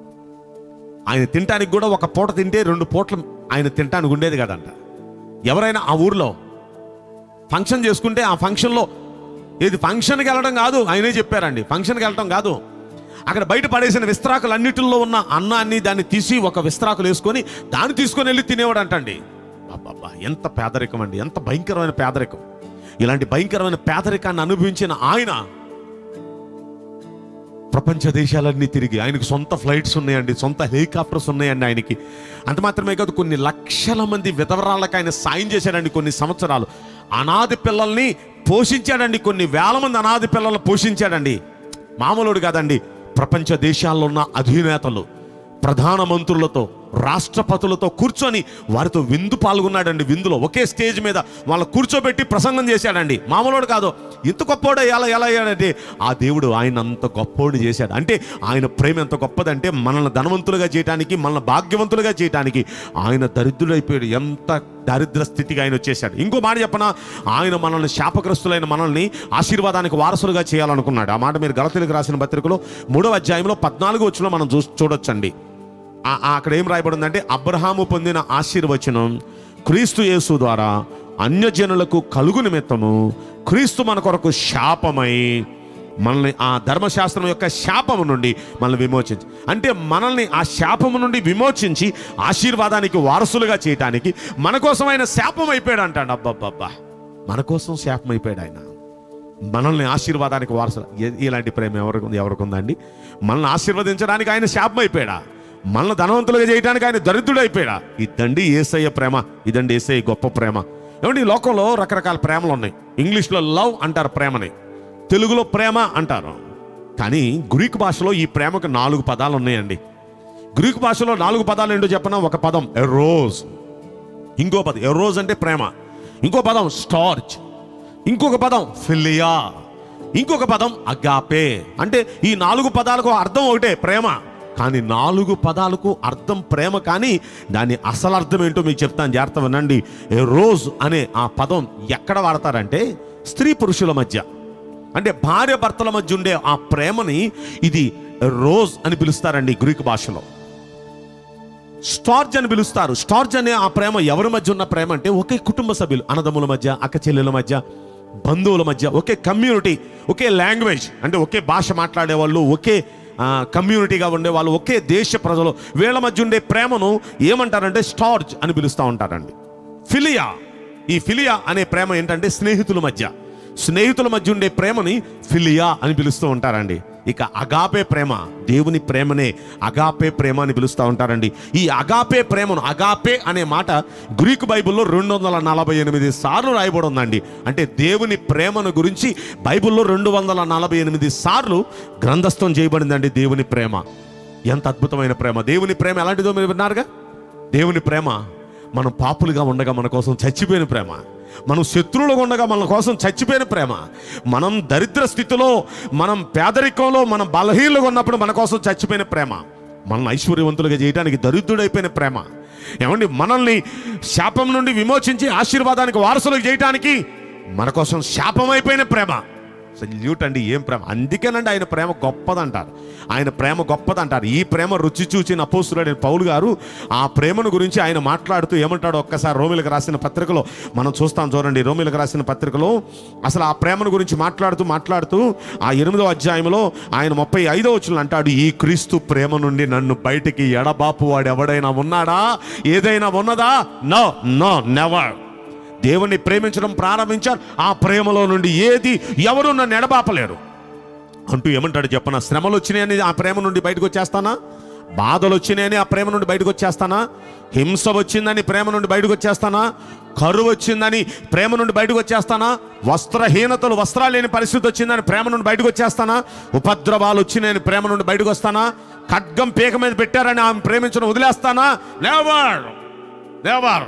ఆయన తినటానికి కూడా ఒక పూట తింటే రెండు పూటలు ఆయన తినటానికి ఉండేది కదంట ఎవరైనా ఆ ఊర్లో ఫంక్షన్ చేసుకుంటే ఆ ఫంక్షన్లో ఇది ఫంక్షన్కి వెళ్ళడం కాదు ఆయనే చెప్పారండి ఫంక్షన్కి వెళ్ళడం కాదు అక్కడ బయట పడేసిన విస్త్రాకులన్నిటిలో ఉన్న అన్నాన్ని దాన్ని తీసి ఒక విస్త్రాకులు వేసుకొని దాన్ని తీసుకొని వెళ్ళి తినేవాడు అంటండి అబ్బబ్బా ఎంత పేదరికం అండి ఎంత భయంకరమైన పేదరికం ఇలాంటి భయంకరమైన పేదరికాన్ని అనుభవించిన ఆయన ప్రపంచ దేశాలన్నీ తిరిగి ఆయనకు సొంత ఫ్లైట్స్ ఉన్నాయండి సొంత హెలికాప్టర్స్ ఉన్నాయండి ఆయనకి అంత మాత్రమే కాదు కొన్ని లక్షల మంది విధవరాళ్ళకి ఆయన సాయం చేశాడండి కొన్ని సంవత్సరాలు అనాథి పిల్లల్ని పోషించాడండి కొన్ని వేల మంది అనాథి పిల్లల్ని పోషించాడండి మామూలుడు కాదండి ప్రపంచ దేశాల్లో ఉన్న అధినేతలు ప్రధానమంత్రులతో రాష్ట్రపతులతో కూర్చొని వారితో విందు పాల్గొన్నాడండి విందులో ఒకే స్టేజ్ మీద వాళ్ళ కూర్చోబెట్టి ప్రసంగం చేశాడండి మామూలుడు కాదు ఇంత గొప్పోడు ఎలా ఎలా అయ్యాడంటే ఆ దేవుడు ఆయన అంత గొప్పోడు చేశాడు అంటే ఆయన ప్రేమ ఎంత గొప్పదంటే మనల్ని ధనవంతులుగా చేయడానికి మనల్ని భాగ్యవంతులుగా చేయడానికి ఆయన దరిద్రుడైపోయాడు ఎంత దారిద్ర స్థితికి ఆయన వచ్చేసాడు ఇంకో మాట చెప్పనా ఆయన మనల్ని శాపగ్రస్తులైన మనల్ని ఆశీర్వాదానికి వారసులుగా చేయాలనుకున్నాడు ఆ మాట మీరు గలతీలకు రాసిన పత్రికలో మూడవ అధ్యాయంలో పద్నాలుగు వచ్చిన మనం చూ చూడొచ్చండి ఆ- ఆ అక్కడ ఏం రాయబడిందంటే అబ్రహాము పొందిన ఆశీర్వచనం క్రీస్తు యేసు ద్వారా అన్యజనులకు కలుగు నిమిత్తము క్రీస్తు మన కొరకు శాపమై మనల్ని ఆ ధర్మశాస్త్రం యొక్క శాపము నుండి మనల్ని విమోచించి అంటే మనల్ని ఆ శాపము నుండి విమోచించి ఆశీర్వాదానికి వారసులుగా చేయటానికి మన కోసం ఆయన శాపం అయిపోయాడు అంటాడు అబ్బబ్బబ్బా మన కోసం శాపం అయిపోయాడు ఆయన మనల్ని ఆశీర్వాదానికి వారసులు ఎ- ఇలాంటి ప్రేమ ఎవరికి ఎవరికి ఉందండి మనల్ని ఆశీర్వదించడానికి ఆయన శాపం అయిపోయాడా మనల్ని ధనవంతులుగా చేయడానికి ఆయన దరిద్రుడు అయిపోయాడా ఇదండి ఏసయ్య ప్రేమ ఇదండి ఏసయ్య గొప్ప ప్రేమ ఏమండి ఈ లోకంలో రకరకాల ప్రేమలు ఉన్నాయి ఇంగ్లీష్లో లవ్ అంటారు ప్రేమని తెలుగులో ప్రేమ అంటారు కానీ గ్రీక్ భాషలో ఈ ప్రేమకు నాలుగు పదాలు ఉన్నాయండి గ్రీక్ భాషలో నాలుగు పదాలు ఏంటో చెప్పనా ఒక పదం ఎరోజ్ ఇంకో పదం ఎరోజ్ అంటే ప్రేమ ఇంకో పదం స్టార్చ్ ఇంకొక పదం ఫిలియా ఇంకొక పదం అగాపే అంటే ఈ నాలుగు పదాలకు అర్థం ఒకటే ప్రేమ కానీ నాలుగు పదాలకు అర్థం ప్రేమ కానీ దాని అసలు అర్థం ఏంటో మీకు చెప్తాను జాగ్రత్త వినండి ఏ రోజ్ అనే ఆ పదం ఎక్కడ వాడతారంటే స్త్రీ పురుషుల మధ్య అంటే భార్య భర్తల మధ్య ఉండే ఆ ప్రేమని ఇది రోజ్ అని పిలుస్తారండి గ్రీక్ భాషలో స్టార్జ్ అని పిలుస్తారు స్టార్జ్ అనే ఆ ప్రేమ ఎవరి మధ్య ఉన్న ప్రేమ అంటే ఒకే కుటుంబ సభ్యులు అన్నదమ్ముల మధ్య అక్క చెల్లెల మధ్య బంధువుల మధ్య ఒకే కమ్యూనిటీ ఒకే లాంగ్వేజ్ అంటే ఒకే భాష మాట్లాడే వాళ్ళు ఒకే ఆ, కమ్యూనిటీగా ఉండే వాళ్ళు ఒకే దేశ ప్రజలు వీళ్ళ మధ్య ఉండే ప్రేమను ఏమంటారంటే స్టార్జ్ అని పిలుస్తూ ఉంటారండి ఫిలియా ఈ ఫిలియా అనే ప్రేమ ఏంటంటే స్నేహితుల మధ్య స్నేహితుల మధ్య ఉండే ప్రేమని ఫిలియా అని పిలుస్తూ ఉంటారండి ఇక అగాపే ప్రేమ దేవుని ప్రేమనే అగాపే ప్రేమ అని పిలుస్తూ ఉంటారండి ఈ అగాపే ప్రేమను అగాపే అనే మాట గ్రీకు బైబిల్లో రెండు వందల నలభై ఎనిమిది సార్లు రాయబడి ఉందండి అంటే దేవుని ప్రేమను గురించి బైబిల్లో రెండు వందల నలభై ఎనిమిది సార్లు గ్రంథస్థం చేయబడిందండి దేవుని ప్రేమ ఎంత అద్భుతమైన ప్రేమ దేవుని ప్రేమ ఎలాంటిదో మీరు విన్నారుగా దేవుని ప్రేమ మనం పాపులుగా ఉండగా మన కోసం చచ్చిపోయిన ప్రేమ మనం శత్రువులుగా ఉండగా మన కోసం చచ్చిపోయిన ప్రేమ మనం దరిద్ర స్థితిలో మనం పేదరికంలో మనం బలహీనలుగా ఉన్నప్పుడు మన కోసం చచ్చిపోయిన ప్రేమ మనల్ని ఐశ్వర్యవంతులుగా చేయడానికి దరిద్రుడైపోయిన ప్రేమ ఏమండి మనల్ని శాపం నుండి విమోచించి ఆశీర్వాదానికి వారసులకు చేయటానికి మన కోసం శాపం అయిపోయిన ప్రేమ సల్యూట్ అండి ఏం ప్రేమ అందుకేనండి ఆయన ప్రేమ గొప్పదంటారు ఆయన ప్రేమ గొప్పదంటారు ఈ ప్రేమ రుచి చూచిన అపోస్తుడైన పౌలు గారు ఆ ప్రేమను గురించి ఆయన మాట్లాడుతూ ఏమంటాడో ఒక్కసారి రోమిలకు రాసిన పత్రికలో మనం చూస్తాం చూడండి రోమిలకు రాసిన పత్రికలో అసలు ఆ ప్రేమను గురించి మాట్లాడుతూ మాట్లాడుతూ ఆ ఎనిమిదో అధ్యాయంలో ఆయన ముప్పై ఐదో వచ్చిన అంటాడు ఈ క్రీస్తు ప్రేమ నుండి నన్ను బయటికి ఎడబాపు వాడు ఎవడైనా ఉన్నాడా ఏదైనా ఉన్నదా నో నో నెవర్ దేవుణ్ణి ప్రేమించడం ప్రారంభించారు ఆ ప్రేమలో నుండి ఏది ఎవరు నన్ను ఎడబాపలేరు అంటూ ఏమంటాడు చెప్పన శ్రమలు వచ్చినాయని ఆ ప్రేమ నుండి బయటకు వచ్చేస్తానా బాధలు వచ్చినాయని ఆ ప్రేమ నుండి బయటకు వచ్చేస్తానా హింస వచ్చిందని ప్రేమ నుండి బయటకు వచ్చేస్తానా కరువు వచ్చిందని ప్రేమ నుండి బయటకు వచ్చేస్తానా వస్త్రహీనతలు వస్త్రాలు లేని పరిస్థితి వచ్చిందని ప్రేమ నుండి బయటకు వచ్చేస్తానా ఉపద్రవాలు వచ్చినాయని ప్రేమ నుండి బయటకు వస్తానా ఖడ్గం పీక మీద పెట్టారని ఆమె ప్రేమించడం వదిలేస్తానా నెవర్ నెవర్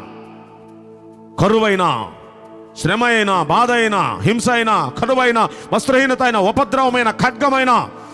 కరువైనా శ్రమ అయినా బాధ అయినా హింస అయినా కరువైన వస్త్రహీనత అయినా ఉపద్రవమైన ఖడ్గమైన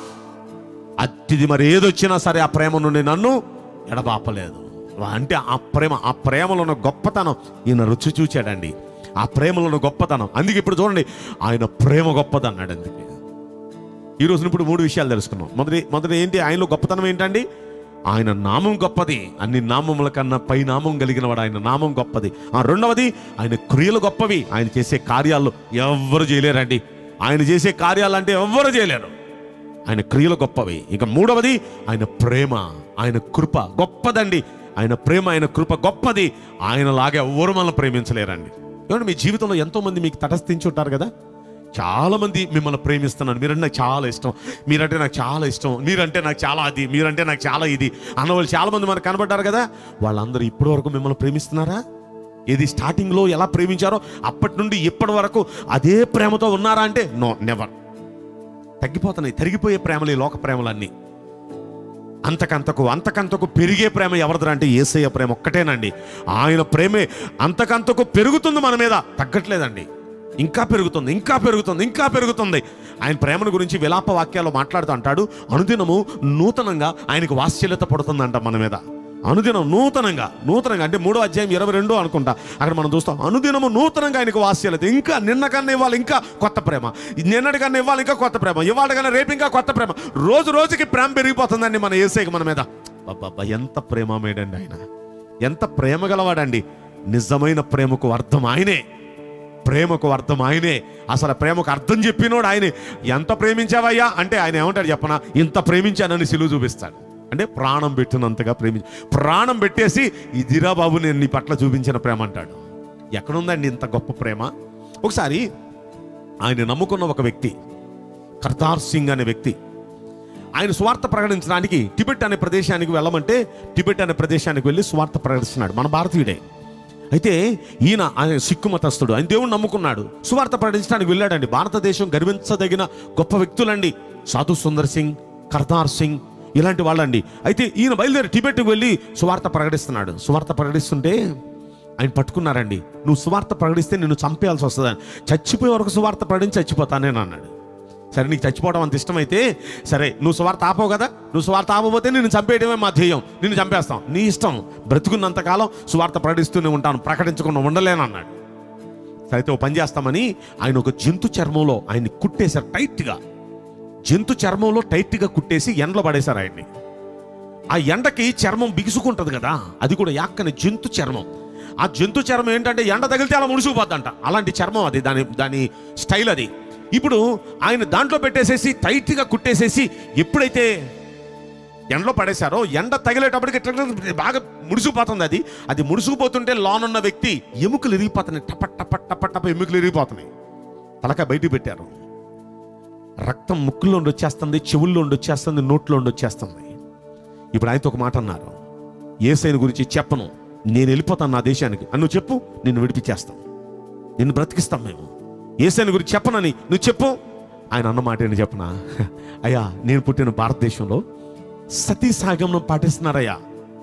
అతిది మరి ఏదొచ్చినా సరే ఆ ప్రేమ నుండి నన్ను ఎడబాపలేదు అంటే ఆ ప్రేమ ఆ ప్రేమలో ఉన్న గొప్పతనం ఈయన రుచి చూచాడండి ఆ ప్రేమలో ఉన్న గొప్పతనం అందుకే ఇప్పుడు చూడండి ఆయన ప్రేమ గొప్పదన్నాడు అందుకే ఈ రోజున ఇప్పుడు మూడు విషయాలు తెలుసుకున్నాం మొదటి మొదటి ఏంటి ఆయనలో గొప్పతనం ఏంటండి ఆయన నామం గొప్పది అన్ని నామముల కన్నా పై నామం కలిగిన వాడు ఆయన నామం గొప్పది ఆ రెండవది ఆయన క్రియలు గొప్పవి ఆయన చేసే కార్యాలు ఎవ్వరు చేయలేరండి ఆయన చేసే కార్యాలు అంటే ఎవ్వరు చేయలేరు ఆయన క్రియలు గొప్పవి ఇక మూడవది ఆయన ప్రేమ ఆయన కృప గొప్పదండి ఆయన ప్రేమ ఆయన కృప గొప్పది ఆయనలాగా ఎవ్వరు మనల్ని ప్రేమించలేరండి ఏమంటే మీ జీవితంలో ఎంతో మంది మీకు తటస్థించి ఉంటారు కదా చాలా మంది మిమ్మల్ని ప్రేమిస్తున్నాను మీరంటే నాకు చాలా ఇష్టం మీరంటే నాకు చాలా ఇష్టం మీరంటే నాకు చాలా అది మీరంటే నాకు చాలా ఇది అన్నవాళ్ళు చాలా మంది మనకు కనబడ్డారు కదా వాళ్ళందరూ ఇప్పటి వరకు మిమ్మల్ని ప్రేమిస్తున్నారా ఇది స్టార్టింగ్లో ఎలా ప్రేమించారో అప్పటి నుండి ఇప్పటి వరకు అదే ప్రేమతో ఉన్నారా అంటే నో నెవర్ తగ్గిపోతున్నాయి తరిగిపోయే ప్రేమలు ఈ లోక ప్రేమలన్నీ అంతకంతకు అంతకంతకు పెరిగే ప్రేమ ఎవరిదిరా అంటే ఏసయ్య ప్రేమ ఒక్కటేనండి ఆయన ప్రేమే అంతకంతకు పెరుగుతుంది మన మీద తగ్గట్లేదండి ఇంకా పెరుగుతుంది ఇంకా పెరుగుతుంది ఇంకా పెరుగుతుంది ఆయన ప్రేమను గురించి విలాప వాక్యాలు మాట్లాడుతూ అంటాడు అనుదినము నూతనంగా ఆయనకు వాత్సల్యత పడుతుందంట మన మీద అనుదినం నూతనంగా నూతనంగా అంటే మూడో అధ్యాయం ఇరవై రెండో అనుకుంటా అక్కడ మనం చూస్తాం అనుదినము నూతనంగా ఆయనకు వాత్సల్యత ఇంకా నిన్న కన్నా ఇవ్వాలి ఇంకా కొత్త ప్రేమ నిన్నటి కన్నా ఇవ్వాలి ఇంకా కొత్త ప్రేమ ఇవాళ కన్నా రేపు ఇంకా కొత్త ప్రేమ రోజు రోజుకి ప్రేమ పెరిగిపోతుందండి మన ఏసైకి మన మీద అబ్బబ్బా ఎంత ప్రేమమేడండి ఆయన ఎంత ప్రేమ గలవాడండి నిజమైన ప్రేమకు అర్థం ఆయనే ప్రేమకు అర్థం ఆయనే అసలు ప్రేమకు అర్థం చెప్పినోడు ఆయనే ఎంత ప్రేమించావయ్యా అంటే ఆయన ఏమంటాడు చెప్పనా ఇంత ప్రేమించానని సిలువు చూపిస్తాడు అంటే ప్రాణం పెట్టినంతగా ప్రేమించి ప్రాణం పెట్టేసి ఇదిరా బాబు నేను నీ పట్ల చూపించిన ప్రేమ అంటాడు ఎక్కడుందండి ఇంత గొప్ప ప్రేమ ఒకసారి ఆయన నమ్ముకున్న ఒక వ్యక్తి కర్తార్ సింగ్ అనే వ్యక్తి ఆయన స్వార్థ ప్రకటించడానికి టిబెట్ అనే ప్రదేశానికి వెళ్ళమంటే టిబెట్ అనే ప్రదేశానికి వెళ్ళి స్వార్థ ప్రకటిస్తున్నాడు మన భారతీయుడే అయితే ఈయన ఆయన సిక్కు మతస్థుడు ఆయన దేవుడు నమ్ముకున్నాడు సువార్త ప్రకటించడానికి వెళ్ళాడండి భారతదేశం గర్వించదగిన గొప్ప వ్యక్తులండి సాధు సుందర్ సింగ్ కర్తార్ సింగ్ ఇలాంటి వాళ్ళండి అయితే ఈయన బయలుదేరి టిబెట్కి వెళ్ళి సువార్త ప్రకటిస్తున్నాడు సువార్త ప్రకటిస్తుంటే ఆయన పట్టుకున్నారండి నువ్వు సువార్త ప్రకటిస్తే నిన్ను చంపేయాల్సి వస్తుందని చచ్చిపోయే వరకు సువార్త ప్రకటించి చచ్చిపోతానేని అన్నాడు సరే నీకు చచ్చిపోవడం అంత ఇష్టమైతే సరే నువ్వు స్వార్థ ఆపవు కదా నువ్వు స్వార్థ ఆపకపోతే నిన్ను చంపేయడమే మా ధ్యేయం నిన్ను చంపేస్తాం నీ ఇష్టం బ్రతుకున్నంతకాలం స్వార్థ ప్రకటిస్తూనే ఉంటాను ప్రకటించకుండా ఉండలేను అన్నాడు సరే అయితే ఓ పని చేస్తామని ఆయన ఒక జంతు చర్మంలో ఆయన్ని కుట్టేశారు టైట్గా జంతు చర్మంలో టైట్గా కుట్టేసి ఎండలో పడేశారు ఆయన్ని ఆ ఎండకి చర్మం బిగుసుకుంటుంది కదా అది కూడా యాక్కని జంతు చర్మం ఆ జంతు చర్మం ఏంటంటే ఎండ తగిలితే అలా ముడుచుకుపోద్దంట అలాంటి చర్మం అది దాని దాని స్టైల్ అది ఇప్పుడు ఆయన దాంట్లో పెట్టేసేసి టైట్గా కుట్టేసేసి ఎప్పుడైతే ఎండలో పడేశారో ఎండ తగిలేటప్పటికి ఇట్లా బాగా ముడుచుకుపోతుంది అది అది ముడుచుకుపోతుంటే లోనున్న వ్యక్తి ఎముకలు ఇరిగిపోతున్నాయి టప టప టప టప ఎముకలు ఇరిగిపోతున్నాయి తలకాయ బయటికి పెట్టారు రక్తం ముక్కుల్లో ఉండి వచ్చేస్తుంది చెవుల్లో ఉండి వచ్చేస్తుంది నోట్లో ఉండి వచ్చేస్తుంది ఇప్పుడు ఆయనతో ఒక మాట అన్నారు ఏసైని గురించి చెప్పను నేను వెళ్ళిపోతాను నా దేశానికి అని నువ్వు చెప్పు నిన్ను విడిపించేస్తాం నిన్ను బ్రతికిస్తాం మేము ఏసైని గురించి చెప్పనని నువ్వు చెప్పు ఆయన అన్న మాట ఏంటి చెప్పనా అయ్యా నేను పుట్టిన భారతదేశంలో సతీ సాగమనం పాటిస్తున్నారయ్యా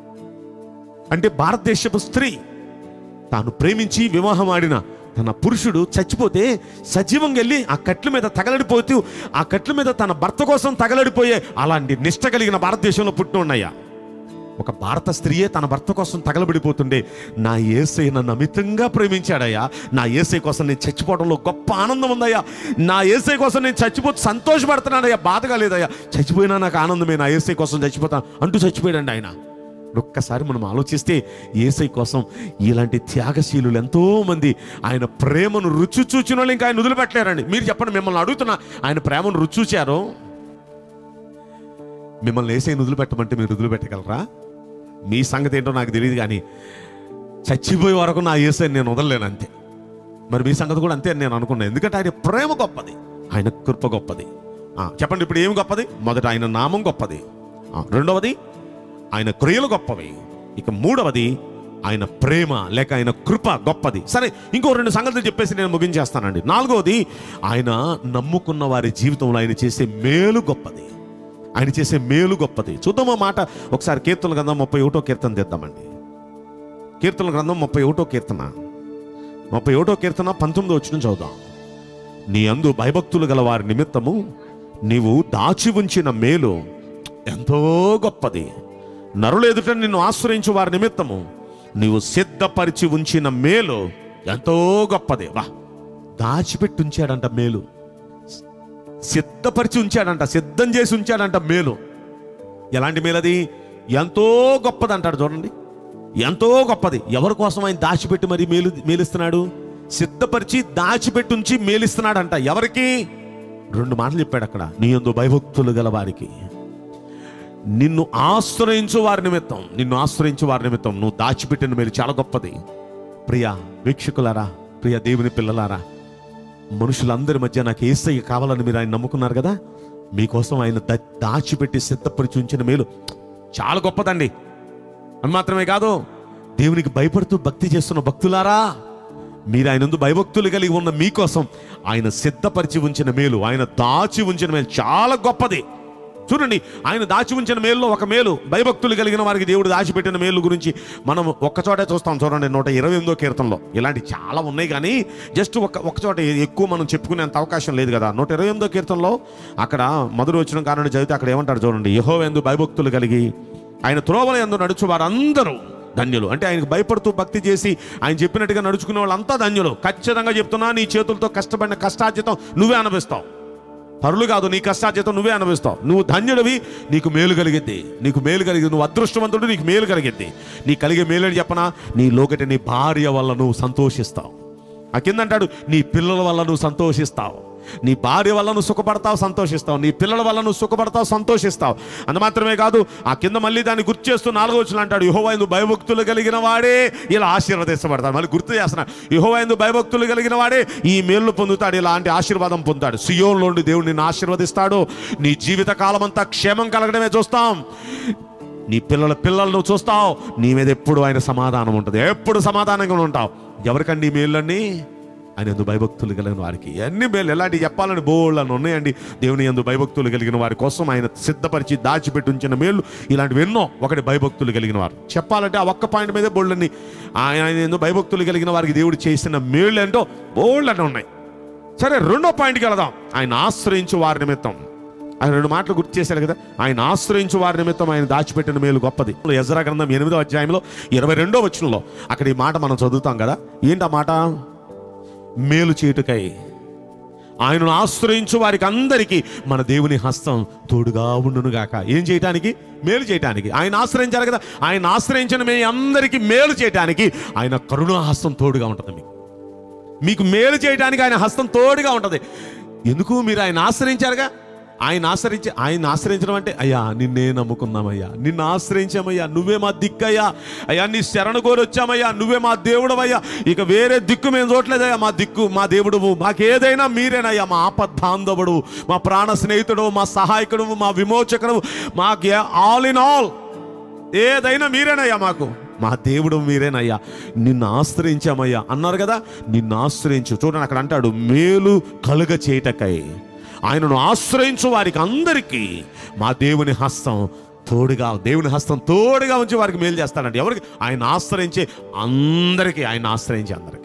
అంటే భారతదేశపు స్త్రీ తాను ప్రేమించి వివాహం ఆడిన తన పురుషుడు చచ్చిపోతే సజీవంగా వెళ్ళి ఆ కట్ల మీద తగలడిపోతూ ఆ కట్ల మీద తన భర్త కోసం తగలడిపోయే అలాంటి నిష్ట కలిగిన భారతదేశంలో పుట్టి ఉన్నాయా ఒక భారత స్త్రీయే తన భర్త కోసం తగలబడిపోతుండే నా ఏసై నన్ను అమితంగా ప్రేమించాడయ్యా నా ఏసై కోసం నేను చచ్చిపోవడంలో గొప్ప ఆనందం ఉందయ్యా నా ఏసై కోసం నేను చచ్చిపోతూ సంతోషపడుతున్నాడయ్యా బాధగా లేదయ్యా చచ్చిపోయినా నాకు ఆనందమే నా ఏసై కోసం చచ్చిపోతాను అంటూ చచ్చిపోయాడండి ఆయన ఒక్కసారి మనం ఆలోచిస్తే ఏసై కోసం ఇలాంటి త్యాగశీలులు ఎంతో మంది ఆయన ప్రేమను రుచి చూచిన వాళ్ళు ఇంకా ఆయన వదిలిపెట్టలేరండి మీరు చెప్పండి మిమ్మల్ని అడుగుతున్నా ఆయన ప్రేమను రుచి చూచారు మిమ్మల్ని ఏసైని వదిలిపెట్టమంటే మీరు వదిలిపెట్టగలరా మీ సంగతి ఏంటో నాకు తెలియదు కానీ చచ్చిపోయే వరకు నా ఏసైని నేను వదలలేను అంతే మరి మీ సంగతి కూడా అంతే అని నేను అనుకున్నాను ఎందుకంటే ఆయన ప్రేమ గొప్పది ఆయన కృప గొప్పది ఆ, చెప్పండి ఇప్పుడు ఏమి గొప్పది మొదట ఆయన నామం గొప్పది ఆ, రెండవది ఆయన క్రియలు గొప్పవి ఇక మూడవది ఆయన ప్రేమ లేక ఆయన కృప గొప్పది సరే ఇంకో రెండు సంగతులు చెప్పేసి నేను ముగించేస్తానండి నాలుగవది ఆయన నమ్ముకున్న వారి జీవితంలో ఆయన చేసే మేలు గొప్పది ఆయన చేసే మేలు గొప్పది చూద్దాం ఆ మాట ఒకసారి కీర్తన గ్రంథం ముప్పై ఒకటో కీర్తన తెద్దామండి కీర్తన గ్రంథం ముప్పై ఒకటో కీర్తన ముప్పై ఒకటో కీర్తన పంతొమ్మిదో వచ్చిన చదువుదాం నీ అందు భయభక్తులు గల వారి నిమిత్తము నీవు దాచి ఉంచిన మేలు ఎంతో గొప్పది నరులు ఎదుట నిన్ను ఆశ్రయించు వారి నిమిత్తము నీవు సిద్ధపరిచి ఉంచిన మేలు ఎంతో గొప్పది వా దాచిపెట్టి ఉంచాడంట మేలు సిద్ధపరిచి ఉంచాడంట సిద్ధం చేసి ఉంచాడంట మేలు ఎలాంటి మేలు అది ఎంతో గొప్పది అంటాడు చూడండి ఎంతో గొప్పది ఎవరి కోసం ఆయన దాచిపెట్టి మరి మేలు మేలిస్తున్నాడు సిద్ధపరిచి దాచిపెట్టి ఉంచి మేలిస్తున్నాడంట ఎవరికి రెండు మాటలు చెప్పాడు అక్కడ నీ యందు భయభక్తులు గల వారికి నిన్ను ఆశ్రయించు వారి నిమిత్తం నిన్ను ఆశ్రయించు వారి నిమిత్తం నువ్వు దాచిపెట్టిన మేలు చాలా గొప్పది ప్రియ వీక్షకులారా ప్రియ దేవుని పిల్లలారా మనుషులందరి మధ్య నాకు ఏసయ్య కావాలని మీరు ఆయన నమ్ముకున్నారు కదా మీకోసం ఆయన దా- దాచిపెట్టి సిద్ధపరిచి ఉంచిన మేలు చాలా గొప్పదండి అని మాత్రమే కాదు దేవునికి భయపడుతూ భక్తి చేస్తున్న భక్తులారా మీరు ఆయన ముందు భయభక్తులు కలిగి ఉన్న మీకోసం ఆయన సిద్ధపరిచి ఉంచిన మేలు ఆయన దాచి ఉంచిన మేలు చాలా గొప్పది చూడండి ఆయన దాచి ఉంచిన మేలులో ఒక మేలు భయభక్తులు కలిగిన వారికి దేవుడు దాచిపెట్టిన మేలు గురించి మనం ఒక్కచోటే చూస్తాం చూడండి నూట ఇరవై ఎనిమిదో కీర్తనలో ఇలాంటి చాలా ఉన్నాయి కానీ జస్ట్ ఒక ఒకచోట ఎక్కువ మనం చెప్పుకునేంత అవకాశం లేదు కదా నూట ఇరవై ఎనిమిదో కీర్తనలో అక్కడ మొదటి వచ్చిన కారణం చదివితే అక్కడ ఏమంటారు చూడండి యహో ఎందు భయభక్తులు కలిగి ఆయన త్రోవల ఎందు నడుచు వారందరూ ధన్యులు అంటే ఆయనకు భయపడుతూ భక్తి చేసి ఆయన చెప్పినట్టుగా నడుచుకునే వాళ్ళంతా ధన్యులు ఖచ్చితంగా చెప్తున్నా నీ చేతులతో కష్టపడిన కష్టార్జితం నువ్వే అనుభవిస్తావు పరులు కాదు నీ కష్టార్జితం నువ్వే అనుభవిస్తావు నువ్వు ధన్యుడివి నీకు మేలు కలిగిద్ది నీకు మేలు కలిగి నువ్వు అదృష్టవంతుడు నీకు మేలు కలిగిద్ది నీ కలిగే మేలు అని చెప్పనా నీ లోకటి నీ భార్య వల్ల నువ్వు సంతోషిస్తావు ఆ కింద అంటాడు నీ పిల్లల వల్ల నువ్వు సంతోషిస్తావు నీ భార్య వల్ల నువ్వు సుఖపడతావు సంతోషిస్తావు నీ పిల్లల వల్ల నువ్వు సుఖపడతావు సంతోషిస్తావు అంత మాత్రమే కాదు ఆ కింద మళ్ళీ దాన్ని గుర్తు చేస్తూ నాలుగో వచ్చిన అంటాడు యహోవైందు భయభక్తులు కలిగిన వాడే ఇలా ఆశీర్వదించబడతాడు మళ్ళీ గుర్తు చేస్తున్నా యహోవైందు భయభక్తులు కలిగిన వాడే ఈ మేలు పొందుతాడు ఇలాంటి ఆశీర్వాదం పొందుతాడు సియోన్లోండి దేవుడు నిన్ను ఆశీర్వదిస్తాడు నీ జీవిత కాలం అంతా క్షేమం కలగడమే చూస్తాం నీ పిల్లల పిల్లలను చూస్తావు నీ మీద ఎప్పుడు ఆయన సమాధానం ఉంటుంది ఎప్పుడు సమాధానంగా ఉంటావు ఎవరికండి ఈ మేళ్ళన్నీ ఆయన ఎందు భయభక్తులు కలిగిన వారికి అన్ని మేలు ఎలాంటి చెప్పాలని బోళ్ళని ఉన్నాయండి దేవుని ఎందు భయభక్తులు కలిగిన వారి కోసం ఆయన సిద్ధపరిచి దాచిపెట్టి ఉంచిన మేళ్ళు ఇలాంటివి ఎన్నో ఒకటి భయభక్తులు కలిగిన వారు చెప్పాలంటే ఆ ఒక్క పాయింట్ మీదే బోళ్ళని ఆయన ఆయన ఎందు భయభక్తులు కలిగిన వారికి దేవుడు చేసిన మేళ్ళు ఏంటో బోళ్ళని ఉన్నాయి సరే రెండో పాయింట్కి వెళదాం ఆయన ఆశ్రయించు వారి నిమిత్తం ఆయన రెండు మాటలు గుర్తు చేశాడు కదా ఆయన ఆశ్రయించు వారి నిమిత్తం ఆయన దాచిపెట్టిన మేలు గొప్పది యజ్రా గ్రంథం ఎనిమిదో అధ్యాయంలో ఇరవై రెండో వచనంలో అక్కడ ఈ మాట మనం చదువుతాం కదా ఏంటి ఆ మాట మేలు చేయుటకై ఆయనను ఆశ్రయించు వారికి అందరికీ మన దేవుని హస్తం తోడుగా ఉండునుగాక ఏం చేయటానికి మేలు చేయటానికి ఆయన ఆశ్రయించారు కదా ఆయన ఆశ్రయించిన మీ అందరికీ మేలు చేయటానికి ఆయన కరుణా హస్తం తోడుగా ఉంటుంది మీకు మీకు మేలు చేయడానికి ఆయన హస్తం తోడుగా ఉంటుంది ఎందుకు మీరు ఆయన ఆశ్రయించారుగా ఆయన ఆశ్రయించి ఆయన ఆశ్రయించడం అంటే అయ్యా నిన్నే నమ్ముకున్నామయ్యా నిన్ను ఆశ్రయించామయ్యా నువ్వే మా దిక్కయ్యా అయ్యా నీ శరణు కోరి వచ్చామయ్యా నువ్వే మా దేవుడవయ్యా ఇక వేరే దిక్కు మేము చూడలేదయ్యా మా దిక్కు మా దేవుడువు మాకేదైనా మీరేనయ్యా మా ఆపద్బాంధవుడు మా ప్రాణ స్నేహితుడు మా సహాయకుడు మా విమోచకుడు మాకు ఆల్ ఇన్ ఆల్ ఏదైనా మీరేనయ్యా మాకు మా దేవుడు మీరేనయ్యా నిన్ను ఆశ్రయించామయ్యా అన్నారు కదా నిన్ను ఆశ్రయించు చూడండి అక్కడ అంటాడు మేలు కలుగ చేయటకై ఆయనను ఆశ్రయించు వారికి అందరికీ మా దేవుని హస్తం తోడుగా దేవుని హస్తం తోడుగా ఉంచి వారికి మేలు చేస్తాడండి ఎవరికి ఆయన ఆశ్రయించే అందరికీ ఆయన ఆశ్రయించే అందరికీ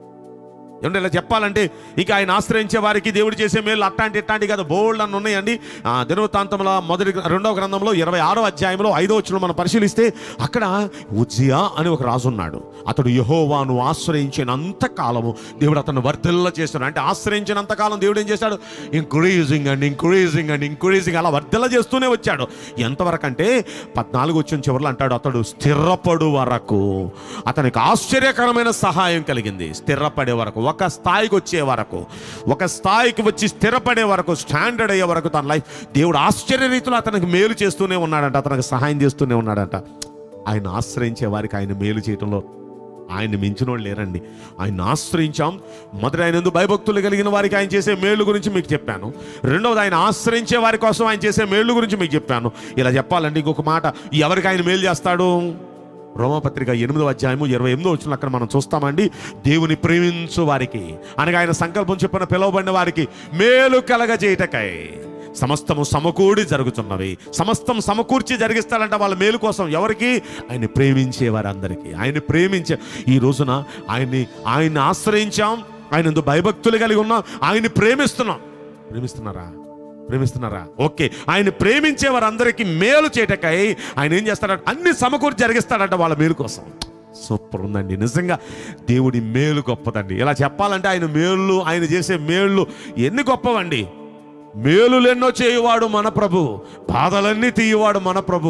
ఏమంటే ఇలా చెప్పాలంటే ఇక ఆయన ఆశ్రయించే వారికి దేవుడు చేసే మేలు అట్లాంటి ఇట్లాంటి కదా బోల్డ్ అని ఉన్నాయండి ఆ, దినవృత్తాంతంలో మొదటి రెండవ గ్రంథంలో ఇరవై ఆరో అధ్యాయంలో ఐదో వచ్చిన మనం పరిశీలిస్తే అక్కడ ఉజ్జియా అని ఒక రాజు ఉన్నాడు అతడు యహోవాను ఆశ్రయించినంత కాలము దేవుడు అతను వర్ధిల్ల చేస్తున్నాడు అంటే ఆశ్రయించినంత కాలం దేవుడు ఏం చేశాడు increasing and increasing and increasing అలా వర్ధిల్ల చేస్తూనే వచ్చాడు ఎంతవరకు అంటే పద్నాలుగు వచ్చిన చివరిలో అంటాడు అతడు స్థిరపడు వరకు అతనికి ఆశ్చర్యకరమైన సహాయం కలిగింది స్థిరపడే వరకు ఒక స్థాయికి వచ్చే వరకు ఒక స్థాయికి వచ్చి స్థిరపడే వరకు స్టాండర్డ్ అయ్యే వరకు తన లైఫ్ దేవుడు ఆశ్చర్య రీతిలో అతనికి మేలు చేస్తూనే ఉన్నాడంట అతనికి సహాయం చేస్తూనే ఉన్నాడంట ఆయన ఆశ్రయించే వారికి ఆయన మేలు చేయటంలో ఆయన మించిన వాళ్ళు లేరండి ఆయన ఆశ్రయించాం మొదట ఆయన ఎందుకు భయభక్తులు కలిగిన వారికి ఆయన చేసే మేలు గురించి మీకు చెప్పాను రెండవది ఆయన ఆశ్రయించే వారి కోసం ఆయన చేసే మేలు గురించి మీకు చెప్పాను ఇలా చెప్పాలండి ఇంకొక మాట ఎవరికి ఆయన మేలు చేస్తాడు రోమపత్రిక ఎనిమిదో అధ్యాయము ఇరవై ఎనిమిదో వచ్చిన అక్కడ మనం చూస్తామండి దేవుని ప్రేమించు వారికి అనగా ఆయన సంకల్పం చెప్పిన పిలువబడిన వారికి మేలు కలగజేయటకై సమస్తము సమకూడి జరుగుతున్నవి సమస్తం సమకూర్చి జరిగిస్తాడంట వాళ్ళ మేలు కోసం ఎవరికి ఆయన ప్రేమించే వారందరికీ ఆయన ప్రేమించే ఈ రోజున ఆయన్ని ఆయన్ని ఆశ్రయించాం ఆయన ఎందు భయభక్తులు కలిగి ఉన్నాం ఆయన్ని ప్రేమిస్తున్నాం ప్రేమిస్తున్నారా ప్రేమిస్తున్నారా ఓకే ఆయన ప్రేమించే వారందరికీ మేలు చేయటకై ఆయన ఏం చేస్తాడంట అన్ని సమకూర్చి జరిగిస్తాడంట వాళ్ళ మేలు కోసం సూపర్ ఉందండి నిజంగా దేవుడి మేలు గొప్పదండి ఇలా చెప్పాలంటే ఆయన మేళ్ళు ఆయన చేసే మేళ్ళు ఎన్ని గొప్పవండి మేలులెన్నో చేయువాడు మన ప్రభు బాధలన్నీ తీయువాడు మన ప్రభు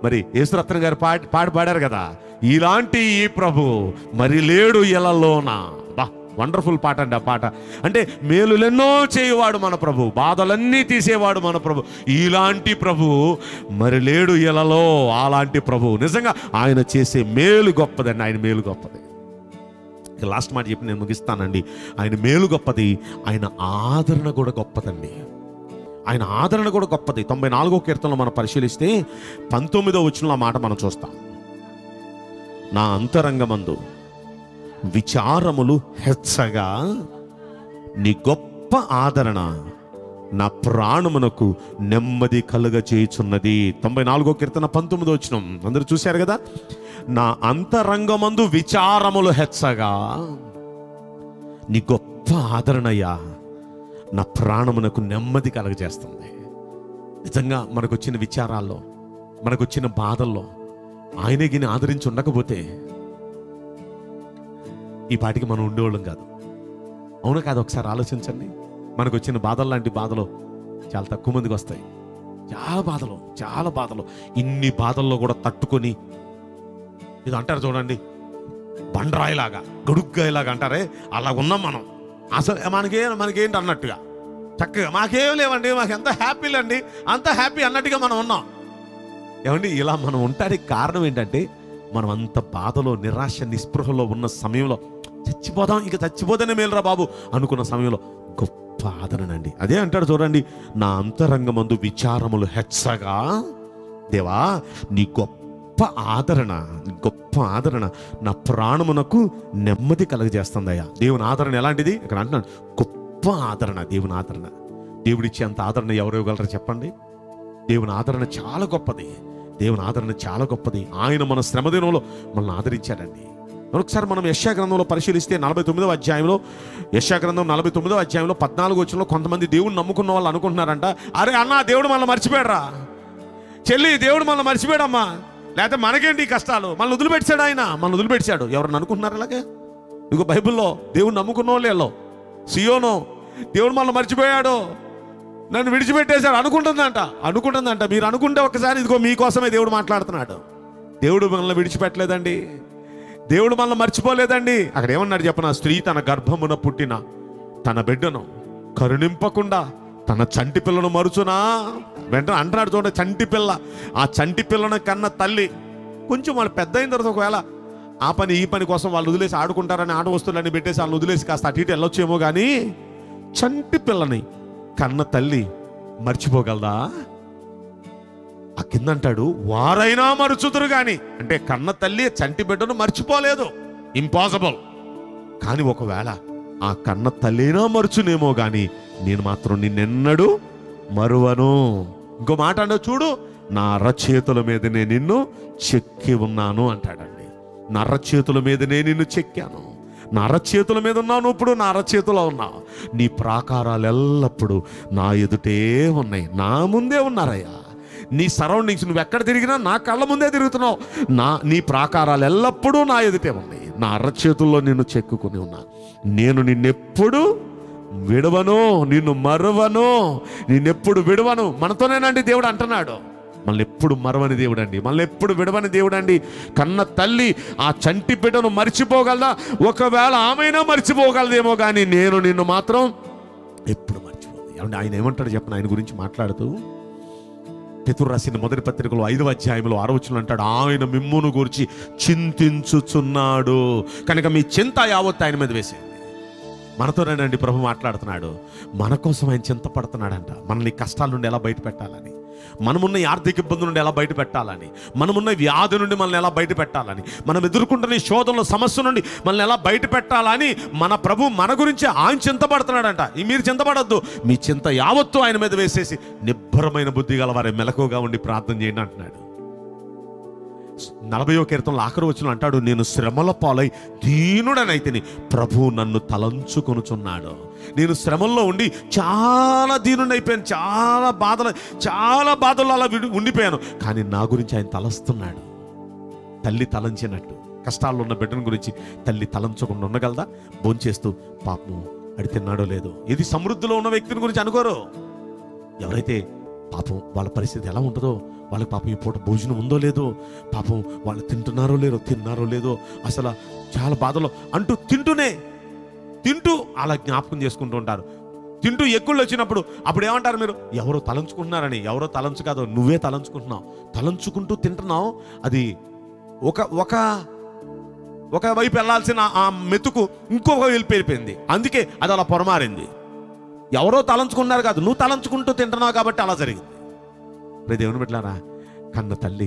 మరి యేసురత్న గారు పాట పాట పాడారు కదా ఇలాంటి ఈ ప్రభు మరి లేడు ఎలలోన బా వండర్ఫుల్ పాట అండి ఆ పాట అంటే మేలులెన్నో చేయువాడు మన ప్రభు బాధలన్నీ తీసేవాడు మన ప్రభు ఇలాంటి ప్రభు మరి లేడు ఎలలో అలాంటి ప్రభు నిజంగా ఆయన చేసే మేలు గొప్పదండి ఆయన మేలు గొప్పది ఇక లాస్ట్ మాట చెప్పి నేను ముగిస్తానండి ఆయన మేలు గొప్పది ఆయన ఆదరణ కూడా గొప్పదండి ఆయన ఆదరణ కూడా గొప్పది తొంభై నాలుగో కీర్తనలో మనం పరిశీలిస్తే పంతొమ్మిదో వచ్చిన మాట మనం చూస్తాం నా అంతరంగమందు విచారములు హెచ్చగా నీ గొప్ప ఆదరణ నా ప్రాణమునకు నెమ్మది కలుగ చేయుచున్నది తొంభై నాలుగో కీర్తన పంతొమ్మిదో వచ్చిన అందరూ చూశారు కదా నా అంతరంగమందు విచారములు హెచ్చగా నీ గొప్ప ఆదరణయ్యా నా ప్రాణమునకు నెమ్మది కలగజేస్తుంది నిజంగా మనకు వచ్చిన విచారాల్లో మనకు వచ్చిన బాధల్లో ఆయనే గిని ఆదరించి ఉండకపోతే ఈ పాటికి మనం ఉండేవాళ్ళం కాదు అవును కాదు ఒకసారి ఆలోచించండి మనకు వచ్చిన బాధలు లాంటి బాధలు చాలా తక్కువ మందికి వస్తాయి చాలా బాధలు చాలా బాధలు ఇన్ని బాధల్లో కూడా తట్టుకొని ఇది అంటారు చూడండి బండరాయిలాగా గడుగ్గాయలాగా అంటారే అలా ఉన్నాం మనం అసలు మనకే మనకేంటి అన్నట్టుగా చక్కగా మాకేం లేవండి మాకు ఎంత హ్యాపీలు అండి అంత హ్యాపీ అన్నట్టుగా మనం ఉన్నాం ఏమండి ఇలా మనం ఉండడానికి కారణం ఏంటంటే మనం అంత బాధలో నిరాశ నిస్పృహలో ఉన్న సమయంలో చచ్చిపోదాం ఇక చచ్చిపోతేనే మేలురా బాబు అనుకున్న సమయంలో గొప్ప ఆదరణ అండి అదే అంటాడు చూడండి నా అంతరంగమందు విచారములు హెచ్చగా దేవా నీ గొప్ప ఆదరణ నీ గొప్ప ఆదరణ నా ప్రాణమునకు నెమ్మది కలగజేస్తుందయ్యా దేవుని ఆదరణ ఎలాంటిది ఇక్కడ అంటున్నాడు గొప్ప ఆదరణ దేవుని ఆదరణ దేవుడిచ్చే అంత ఆదరణ ఎవరు ఇవ్వగలరు చెప్పండి దేవుని ఆదరణ చాలా గొప్పది దేవుని ఆదరణ చాలా గొప్పది ఆయన మన శ్రమదినంలో మనల్ని ఆదరించాడండి మరొకసారి మనం యశా గ్రంథంలో పరిశీలిస్తే నలభై తొమ్మిదవ అధ్యాయంలో యశా గ్రంథం నలభై తొమ్మిదవ అధ్యాయంలో పద్నాలుగు వచ్చినలో కొంతమంది దేవుని నమ్ముకున్న వాళ్ళు అనుకుంటున్నారంట అరే అన్న దేవుడు మనల్ని మర్చిపోయారా చెల్లి దేవుడు మనల్ని మర్చిపోయాడమ్మా లేకపోతే మనకేంటి ఈ కష్టాలు మనల్ని వదిలిపెట్టాడు ఆయన మనల్ని వదిలిపెట్టాడు ఎవరన్నా అనుకుంటున్నారు అలాగే ఇదిగో బైబిల్లో దేవుడు నమ్ముకున్న వాళ్ళేలో సియోనో దేవుడు మనల్ని మర్చిపోయాడు నన్ను విడిచిపెట్టేశాడు అనుకుంటుందంట అనుకుంటుందంట మీరు అనుకుంటే ఒకసారి ఇదిగో మీకోసమే దేవుడు మాట్లాడుతున్నాడు దేవుడు మనల్ని విడిచిపెట్టలేదండి దేవుడు మనల్ని మర్చిపోలేదండి అక్కడ ఏమన్నాడు చెప్పన స్త్రీ తన గర్భమున పుట్టిన తన బిడ్డను కరుణింపకుండా తన చంటి పిల్లను మరుచునా వెంటనే అంటున్నాడు చూడండి చంటి పిల్ల ఆ చంటి పిల్లను కన్న తల్లి కొంచెం వాళ్ళు పెద్ద అయిన తర్వాత ఒకవేళ ఆ పని ఈ పని కోసం వాళ్ళు వదిలేసి ఆడుకుంటారని ఆట వస్తువులన్నీ పెట్టేసి వాళ్ళు వదిలేసి కాస్త అటు ఇటు వెళ్ళొచ్చేమో కానీ చంటి పిల్లని కన్న తల్లి మర్చిపోగలదా ఆ కింద అంటాడు వారైనా మరుచుదురు గాని అంటే కన్న తల్లి చంటి బిడ్డను మర్చిపోలేదు ఇంపాసిబుల్ కానీ ఒకవేళ ఆ కన్న తల్లినా మరుచునేమో గాని నేను మాత్రం నిన్నెన్నడు మరువను ఇంకో మాట అంటే చూడు నా అరచేతుల మీదనే నిన్ను చెక్కి ఉన్నాను అంటాడండి నా అరచేతుల మీదనే నిన్ను చెక్కాను నా అరచేతుల మీద ఉన్నావు నువ్వు ఇప్పుడు నా అరచేతిలో ఉన్నావు నీ ప్రాకారాలు ఎల్లప్పుడూ నా ఎదుటే ఉన్నాయి నా ముందే ఉన్నారయ్యా నీ సరౌండింగ్స్ నువ్వు ఎక్కడ తిరిగినా నా కళ్ళ ముందే తిరుగుతున్నావు నా నీ ప్రాకారాలు ఎల్లప్పుడూ నా ఎదుటే ఉన్నాయి నా అరచేతుల్లో నిన్ను చెక్కుకొని ఉన్నా నేను నిన్నెప్పుడు విడవను నిన్ను మరవను నిన్నెప్పుడు విడవను మనతోనేనండి దేవుడు అంటున్నాడు మళ్ళీ ఎప్పుడు మరవని దేవుడు అండి మళ్ళీ ఎప్పుడు విడవని దేవుడు అండి కన్న తల్లి ఆ చంటి బిడ్డను మర్చిపోగలదా ఒకవేళ ఆమెనా మర్చిపోగలదేమో కానీ నేను నిన్ను మాత్రం ఎప్పుడు మర్చిపోదు ఏమంటే ఆయన ఏమంటాడు చెప్పను ఆయన గురించి మాట్లాడుతూ పితురు రాసిన మొదటి పత్రికలో ఐదవ అధ్యాయంలో ఆరోచనలు అంటాడు ఆయన మిమ్మును గురించి చింతించుచున్నాడు కనుక మీ చింత యావత్ ఆయన మీద వేసేయండి మనతోనేనండి ప్రభు మాట్లాడుతున్నాడు మన కోసం ఆయన చింతపడుతున్నాడంట మనల్ని కష్టాల నుండి ఎలా బయట పెట్టాలని మనమున్న ఈ ఆర్థిక ఇబ్బంది నుండి ఎలా బయట పెట్టాలని మనమున్న వ్యాధి నుండి మనల్ని ఎలా బయట పెట్టాలని మనం ఎదుర్కొంటున్న ఈ శోధనలో సమస్య నుండి మనల్ని ఎలా బయట పెట్టాలని మన ప్రభు మన గురించి ఆయన చింతపడుతున్నాడంట ఈ మీరు చింతపడద్దు మీ చింత యావత్తు ఆయన మీద వేసేసి నిబ్బరమైన బుద్ధి గల వారి మెలకుగా ఉండి ప్రార్థన చేయండి అంటున్నాడు నలభయో కీర్తనలో ఆఖరి వచ్చిన అంటాడు నేను శ్రమల పాలై దీనుడనైతిని ప్రభు నన్ను తలంచుకొనుచున్నాడు నేను శ్రమల్లో ఉండి చాలా దీనుడైపోయాను చాలా బాధలు చాలా బాధల్లో అలా విడి- ఉండిపోయాను కానీ నా గురించి ఆయన తలస్తున్నాడు తల్లి తలంచినట్టు కష్టాల్లో ఉన్న బిడ్డను గురించి తల్లి తలంచకుండా ఉండగలదా భోంచేస్తూ పాపం అడి తిన్నాడో లేదో ఇది సమృద్ధిలో ఉన్న వ్యక్తిని గురించి అనుకోరు ఎవరైతే పాపం వాళ్ళ పరిస్థితి ఎలా ఉంటుందో వాళ్ళకి పాపం ఈ పూట భోజనం ఉందో లేదో పాపం వాళ్ళు తింటున్నారో లేదో తిన్నారో లేదో అసలు చాలా బాధలో అంటూ తింటూనే తింటూ అలా జ్ఞాపకం చేసుకుంటూ ఉంటారు తింటూ ఎక్కుళ్ళు వచ్చినప్పుడు అప్పుడు ఏమంటారు మీరు ఎవరో తలంచుకుంటున్నారని ఎవరో తలంచు కాదు నువ్వే తలంచుకుంటున్నావు తలంచుకుంటూ తింటున్నావు అది ఒక ఒక ఒక వైపు వెళ్ళాల్సిన ఆ మెతుకు ఇంకొక వైపు వెళ్ళిపోయింది అందుకే అది అలా పొరమారింది ఎవరో తలంచుకున్నారు కాదు నువ్వు తలంచుకుంటూ తింటున్నావు కాబట్టి అలా జరిగింది రే దేవుని బిడ్డలారా కన్న తల్లి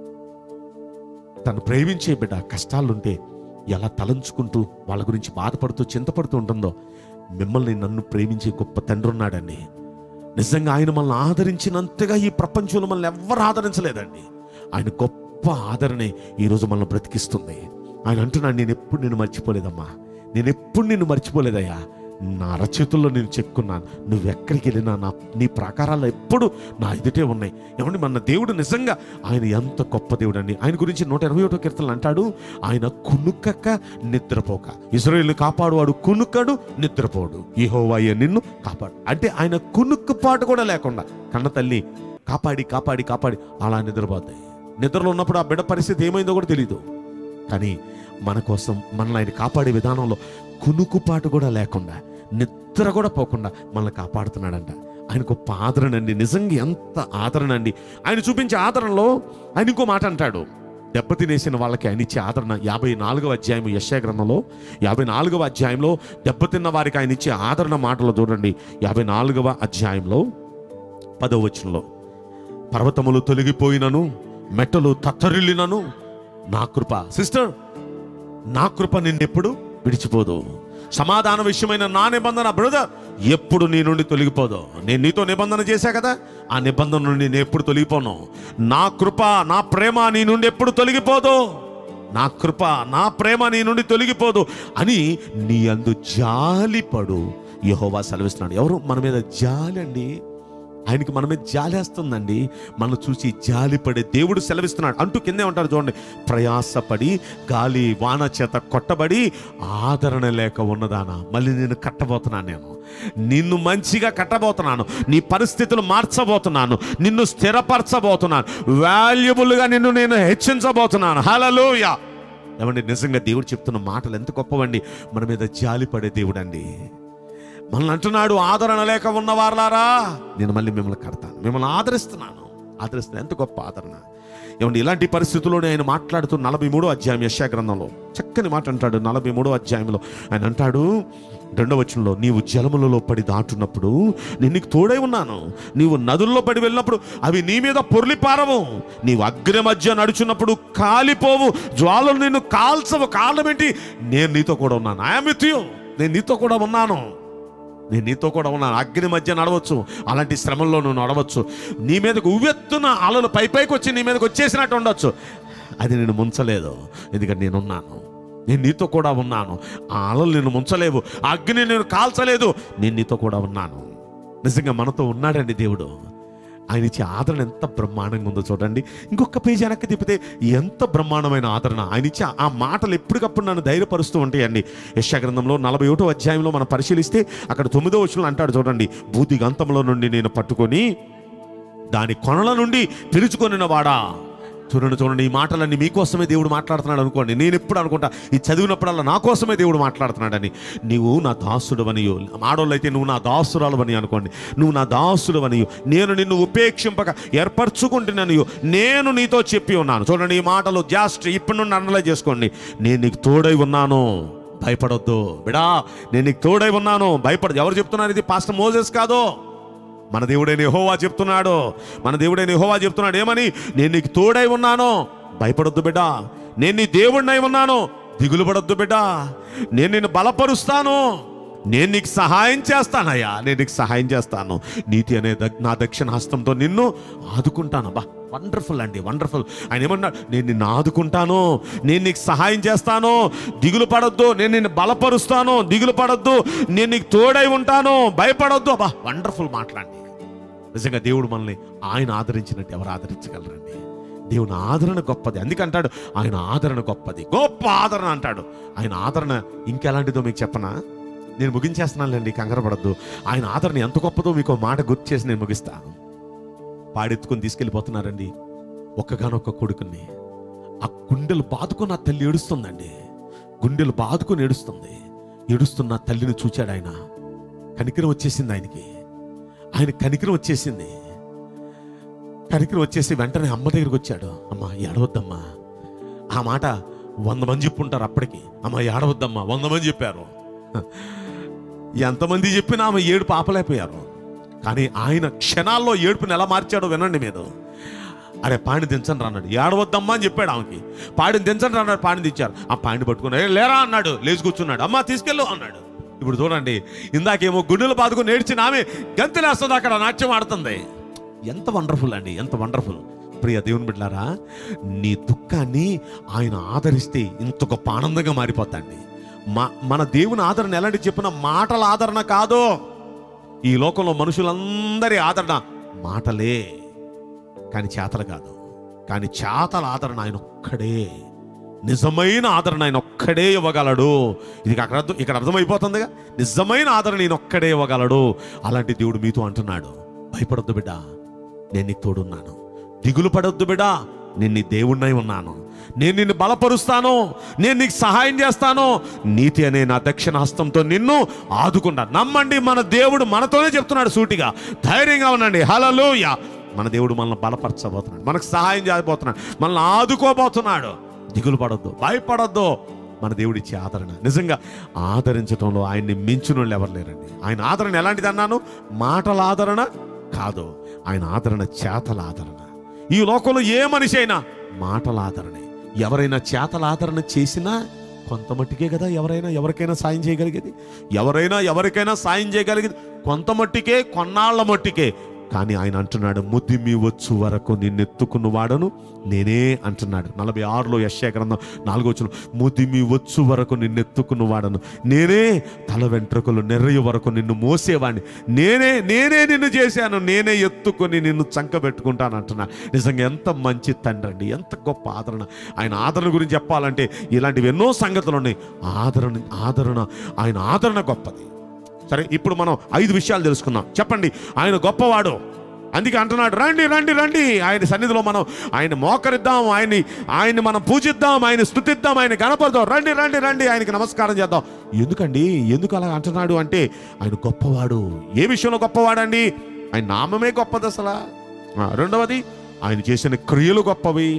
తను ప్రేమించే బిడ్డ కష్టాలుంటే ఎలా తలంచుకుంటూ వాళ్ళ గురించి బాధపడుతూ చింతపడుతూ ఉంటుందో మిమ్మల్ని నన్ను ప్రేమించే గొప్ప తండ్రి ఉన్నాడండి నిజంగా ఆయన మనల్ని ఆదరించినంతగా ఈ ప్రపంచంలో మనల్ని ఎవ్వరు ఆదరించలేదండి ఆయన గొప్ప ఆదరణే ఈరోజు మనల్ని బ్రతికిస్తుంది ఆయన అంటున్నాడు నేను ఎప్పుడు నిన్ను మర్చిపోలేదమ్మా నేను ఎప్పుడు నిన్ను మర్చిపోలేదయ్యా నా అరచేతుల్లో నేను చెక్కున్నాను నువ్వు ఎక్కడికి వెళ్ళినా నా నీ ప్రాకారాల్లో ఎప్పుడు నా ఎదుటే ఉన్నాయి ఏమండి మన దేవుడు నిజంగా ఆయన ఎంత గొప్ప దేవుడు అండి ఆయన గురించి నూట ఇరవై ఒకటో కీర్తనలు అంటాడు ఆయన కునుకక్క నిద్రపోక ఇజ్రాయేల్ కాపాడువాడు కునుకడు నిద్రపోడు యెహోవాయే నిన్ను కాపాడు అంటే ఆయన కునుక్కుపాటు కూడా లేకుండా కన్న తల్లి కాపాడి కాపాడి కాపాడి అలా నిద్రపోతాయి నిద్రలో ఉన్నప్పుడు ఆ బిడ్డ పరిస్థితి ఏమైందో కూడా తెలియదు కానీ మన కోసం మనల్ని ఆయన కాపాడే విధానంలో కునుకుపాటు కూడా లేకుండా నిద్ర కూడా పోకుండా మనల్ని కాపాడుతున్నాడంట ఆయన గొప్ప ఆదరణ అండి నిజంగా ఎంత ఆదరణ అండి ఆయన చూపించే ఆదరణలో ఆయన ఇంకో మాట అంటాడు దెబ్బతినేసిన వాళ్ళకి ఆయన ఇచ్చే ఆదరణ యాభై నాలుగవ అధ్యాయం యశ్యా గ్రంథంలో యాభై నాలుగవ అధ్యాయంలో దెబ్బతిన్న వారికి ఆయన ఇచ్చే ఆదరణ మాటలు చూడండి యాభై నాలుగవ అధ్యాయంలో పదవ వచనంలో పర్వతములు తొలగిపోయినను మెట్టలు తత్తరిల్లినను నా కృప సిస్టర్ నా కృప నిన్నెప్పుడు విడిచిపోదు సమాధాన విషయమైన నా నిబంధన బ్రదర్ ఎప్పుడు నీ నుండి తొలగిపోదు నేను నీతో నిబంధన చేశా కదా ఆ నిబంధన నుండి నేను ఎప్పుడు తొలగిపోను నా కృప నా ప్రేమ నీ నుండి ఎప్పుడు తొలగిపోదు నా కృప నా ప్రేమ నీ నుండి తొలగిపోదు అని నీ అందు జాలిపడు యెహోవా సెలవిస్తున్నాడు ఎవరు మన మీద జాలి అండి ఆయనకి మన మీద జాలేస్తుందండి మనం చూసి జాలిపడే దేవుడు సెలవిస్తున్నాడు అంటూ కిందే ఉంటారు చూడండి ప్రయాసపడి గాలి వాన చేత కొట్టబడి ఆదరణ లేక ఉన్నదానా మళ్ళీ నేను కట్టబోతున్నాను నేను నిన్ను మంచిగా కట్టబోతున్నాను నీ పరిస్థితులు మార్చబోతున్నాను నిన్ను స్థిరపరచబోతున్నాను వాల్యుబుల్గా నిన్ను నేను హెచ్చించబోతున్నాను హలలోయ ఏమండి నిజంగా దేవుడు చెప్తున్న మాటలు ఎంత గొప్పవండి మన మీద జాలిపడే దేవుడు అండి మనల్ని అంటున్నాడు ఆదరణ లేక ఉన్నవారులారా నేను మళ్ళీ మిమ్మల్ని కడతాను మిమ్మల్ని ఆదరిస్తున్నాను ఆదరిస్తున్నాను ఎంత గొప్ప ఆదరణ ఏమండి ఇలాంటి పరిస్థితుల్లోనే ఆయన మాట్లాడుతూ నలభై మూడో అధ్యాయం యశా గ్రంథంలో చక్కని మాట అంటాడు నలభై మూడో అధ్యాయంలో ఆయన అంటాడు రెండవ వచనంలో నీవు జలములలో పడి దాటున్నప్పుడు నేను నీకు తోడై ఉన్నాను నీవు నదుల్లో పడి వెళ్ళినప్పుడు అవి నీ మీద పొర్లి పారవు నీవు అగ్ని మధ్య నడుచున్నప్పుడు కాలిపోవు జ్వాలలు నిన్ను కాల్చవు కారణం ఏంటి నేను నీతో కూడా ఉన్నాను ఐఎమ్ విత్ యూ నేను నీతో కూడా ఉన్నాను నేను నీతో కూడా ఉన్నాను అగ్ని మధ్య నడవచ్చు అలాంటి శ్రమంలో నువ్వు నడవచ్చు నీ మీదకు ఉవ్వెత్తున అలలు పై పైకి వచ్చి నీ మీదకి వచ్చేసినట్టు ఉండొచ్చు అది నేను ముంచలేదు ఎందుకంటే నేనున్నాను నేను నీతో కూడా ఉన్నాను ఆ అలలు నేను ముంచలేవు ఆ అగ్ని నేను కాల్చలేదు నేను నీతో కూడా ఉన్నాను నిజంగా మనతో ఉన్నాడండి దేవుడు ఆయన ఇచ్చే ఆదరణ ఎంత బ్రహ్మాండంగా ఉందో చూడండి ఇంకొక పేజీ వెనక్కి తిప్పితే ఎంత బ్రహ్మాండమైన ఆదరణ ఆయన ఇచ్చే ఆ మాటలు ఎప్పటికప్పుడు నన్ను ధైర్యపరుస్తూ ఉంటాయండి యశా గ్రంథంలో నలభై ఒకటో అధ్యాయంలో మనం పరిశీలిస్తే అక్కడ తొమ్మిదో వచనంలో అంటాడు చూడండి బూది గంతంలో నుండి నేను పట్టుకొని దాని కొనల నుండి పిలుచుకొనిన వాడా చూడండి చూడండి ఈ మాటలన్నీ మీకోసమే దేవుడు మాట్లాడుతున్నాడు అనుకోండి నేను ఎప్పుడు అనుకుంటా ఈ చదివినప్పుడల్లా నా కోసమే దేవుడు మాట్లాడుతున్నాడని నీవు నా దాసుడవనియు ఆడోళ్ళైతే నువ్వు నా దాసురాలవని అనుకోండి నువ్వు నా దాసుడవనియు నేను నిన్ను ఉపేక్షింపక ఏర్పరచుకుంటున్నాను నేను నీతో చెప్పి ఉన్నాను చూడండి ఈ మాటలు జస్ట్ ఇప్పటి నుండి అనలైజ్ చేసుకోండి నేను నీకు తోడై ఉన్నాను భయపడొద్దు బిడా నేను నీకు తోడై ఉన్నాను భయపడదు ఎవరు చెప్తున్నారు ఇది పాస్టర్ మోజెస్ కాదు మన దేవుడైన యెహోవా చెప్తున్నాడు మన దేవుడైన యెహోవా చెప్తున్నాడు ఏమని నేను నీకు తోడై ఉన్నాను భయపడొద్దు బిడ్డ నేను నీ దేవుడినై ఉన్నాను దిగులు పడొద్దు బిడ్డ నేను నిన్ను బలపరుస్తాను నేను నీకు సహాయం చేస్తానయ్యా నేను నీకు సహాయం చేస్తాను నీతి అనే దగ్- నా దక్షిణ హస్తంతో నిన్ను ఆదుకుంటాను బా వండర్ఫుల్ అండి వండర్ఫుల్ ఆయన ఏమన్నాడు నేను నిన్ను ఆదుకుంటాను నేను నీకు సహాయం చేస్తాను దిగులు పడొద్దు నేను నిన్ను బలపరుస్తాను దిగులు పడొద్దు నేను నీకు తోడై ఉంటాను భయపడొద్దు అబ్బా వండర్ఫుల్ మాట్లాడండి నిజంగా దేవుడు మనల్ని ఆయన ఆదరించినట్టు ఎవరు ఆదరించగలరండి దేవుని ఆదరణ గొప్పది అందుకంటాడు ఆయన ఆదరణ గొప్పది గొప్ప ఆదరణ అంటాడు ఆయన ఆదరణ ఇంకెలాంటిదో మీకు చెప్పనా నేను ముగించేస్తున్నానులేండి కంగారు పడద్దు ఆయన ఆదరణ ఎంత గొప్పదో మీకు ఓ మాట గుర్తు చేసి నేను ముగిస్తాను పాడెత్తుకొని తీసుకెళ్ళిపోతున్నారండి ఒక్కగానొక్క కొడుకుని ఆ గుండెలు బాదుకొని ఆ తల్లి ఏడుస్తుందండి గుండెలు బాదుకొని ఏడుస్తుంది ఏడుస్తున్న ఆ తల్లిని చూచాడు ఆయన కనికరం వచ్చేసింది ఆయనకి ఆయన కనికరం వచ్చేసింది కనికరం వచ్చేసి వెంటనే అమ్మ దగ్గరికి వచ్చాడు అమ్మ ఏడవద్దమ్మా ఆ మాట వంద మంది చెప్పుంటారు అప్పటికి అమ్మ ఏడవద్దమ్మా వంద మంది చెప్పారు ఎంతమంది చెప్పినా ఆమె ఏడుపు ఆపలేకపోయారు కానీ ఆయన క్షణాల్లో ఏడుపుని ఎలా మార్చాడో వినండి మీరు అరే పాడిని దించండి రా అన్నాడు ఏడవద్దమ్మా అని చెప్పాడు ఆమెకి పాడిని దించండి రా అన్నాడు పాడిని దించారు ఆ పాడిని పట్టుకుని "ఏ, లేరా అన్నాడు లేచి కూర్చున్నాడు అమ్మా తీసుకెళ్ళు అన్నాడు ఇప్పుడు చూడండి ఇందాకేమో గుండెలు బాదుకుని నేర్చిన ఆమె గంతులేస్తుంది అక్కడ నాట్యం ఆడుతుంది ఎంత వండర్ఫుల్ అండి ఎంత వండర్ఫుల్ ప్రియ దేవుని బిడ్డారా నీ దుఃఖాన్ని ఆయన ఆదరిస్తే ఇంత గొప్ప ఆనందంగా మారిపోతాండి మా మన దేవుని ఆదరణ ఎలాంటి చెప్పిన మాటల ఆదరణ కాదు ఈ లోకంలో మనుషులందరి ఆదరణ మాటలే కానీ చేతలు కాదు కానీ చేతల ఆదరణ ఆయన ఒక్కడే నిజమైన ఆదరణ ఆయన ఒక్కడే ఇవ్వగలడు ఇది అక్కడ అర్థం ఇక్కడ అర్థమైపోతుందిగా నిజమైన ఆదరణ నేను ఒక్కడే ఇవ్వగలడు అలాంటి దేవుడు మీతో అంటున్నాడు భయపడొద్దు బిడ్డ నేను నీకు తోడున్నాను దిగులు పడొద్దు బిడ్డ నేను నీ దేవుణ్ణై ఉన్నాను నేను నిన్ను బలపరుస్తాను నేను నీకు సహాయం చేస్తాను నీతి అనే నా దక్షిణ హస్తంతో నిన్ను ఆదుకుంటా నమ్మండి మన దేవుడు మనతోనే చెప్తున్నాడు సూటిగా ధైర్యంగా ఉండండి హలలోయ మన దేవుడు మనల్ని బలపరచబోతున్నాడు మనకు సహాయం చేయబోతున్నాడు మనల్ని ఆదుకోబోతున్నాడు దిగులు పడొద్దు భయపడొద్దు మన దేవుడి ఇచ్చే ఆదరణ నిజంగా ఆదరించడంలో ఆయన్ని మించిన వాళ్ళు ఎవరు లేరండి ఆయన ఆదరణ ఎలాంటిది అన్నాను మాటల ఆదరణ కాదు ఆయన ఆదరణ చేతల ఆదరణ ఈ లోకంలో ఏ మనిషి అయినా మాటల ఆదరణే ఎవరైనా చేతల ఆదరణ చేసినా కొంత మట్టికే కదా ఎవరైనా ఎవరికైనా సాయం చేయగలిగేది ఎవరైనా ఎవరికైనా సాయం చేయగలిగేది కొంత మట్టికే కొన్నాళ్ల మట్టికే కానీ ఆయన అంటున్నాడు ముద్దిమి వచ్చు వరకు నిన్నెత్తుకున్న వాడను నేనే అంటున్నాడు నలభై ఆరులో యశ్యా గ్రంథం నాలుగో వచ్చిన ముదిమి వచ్చు వరకు నిన్నెత్తుకున్న వాడను నేనే తల వెంట్రుకలు నెర్రయ్య వరకు నిన్ను మోసేవాడిని నేనే నేనే నిన్ను చేశాను నేనే ఎత్తుకొని నిన్ను చంకబెట్టుకుంటాను అంటున్నా నిజంగా ఎంత మంచి తండ్రి అండి ఎంత గొప్ప ఆదరణ ఆయన ఆదరణ గురించి చెప్పాలంటే ఇలాంటివి ఎన్నో సంగతులు ఉన్నాయి ఆదరణ ఆదరణ ఆయన ఆదరణ గొప్పది సరే ఇప్పుడు మనం ఐదు విషయాలు తెలుసుకుందాం చెప్పండి ఆయన గొప్పవాడు అందుకే అంటున్నాడు రండి రండి రండి ఆయన సన్నిధిలో మనం ఆయన మోకరిద్దాం ఆయన్ని ఆయన్ని మనం పూజిద్దాం ఆయన స్థుతిద్దాం ఆయన గణపడదాం రండి రండి రండి ఆయనకి నమస్కారం చేద్దాం ఎందుకండి ఎందుకు అలా అంటున్నాడు అంటే ఆయన గొప్పవాడు ఏ విషయంలో గొప్పవాడండి ఆయన నామమే గొప్పది అసలు ఆ, రెండవది ఆయన చేసిన క్రియలు గొప్పవి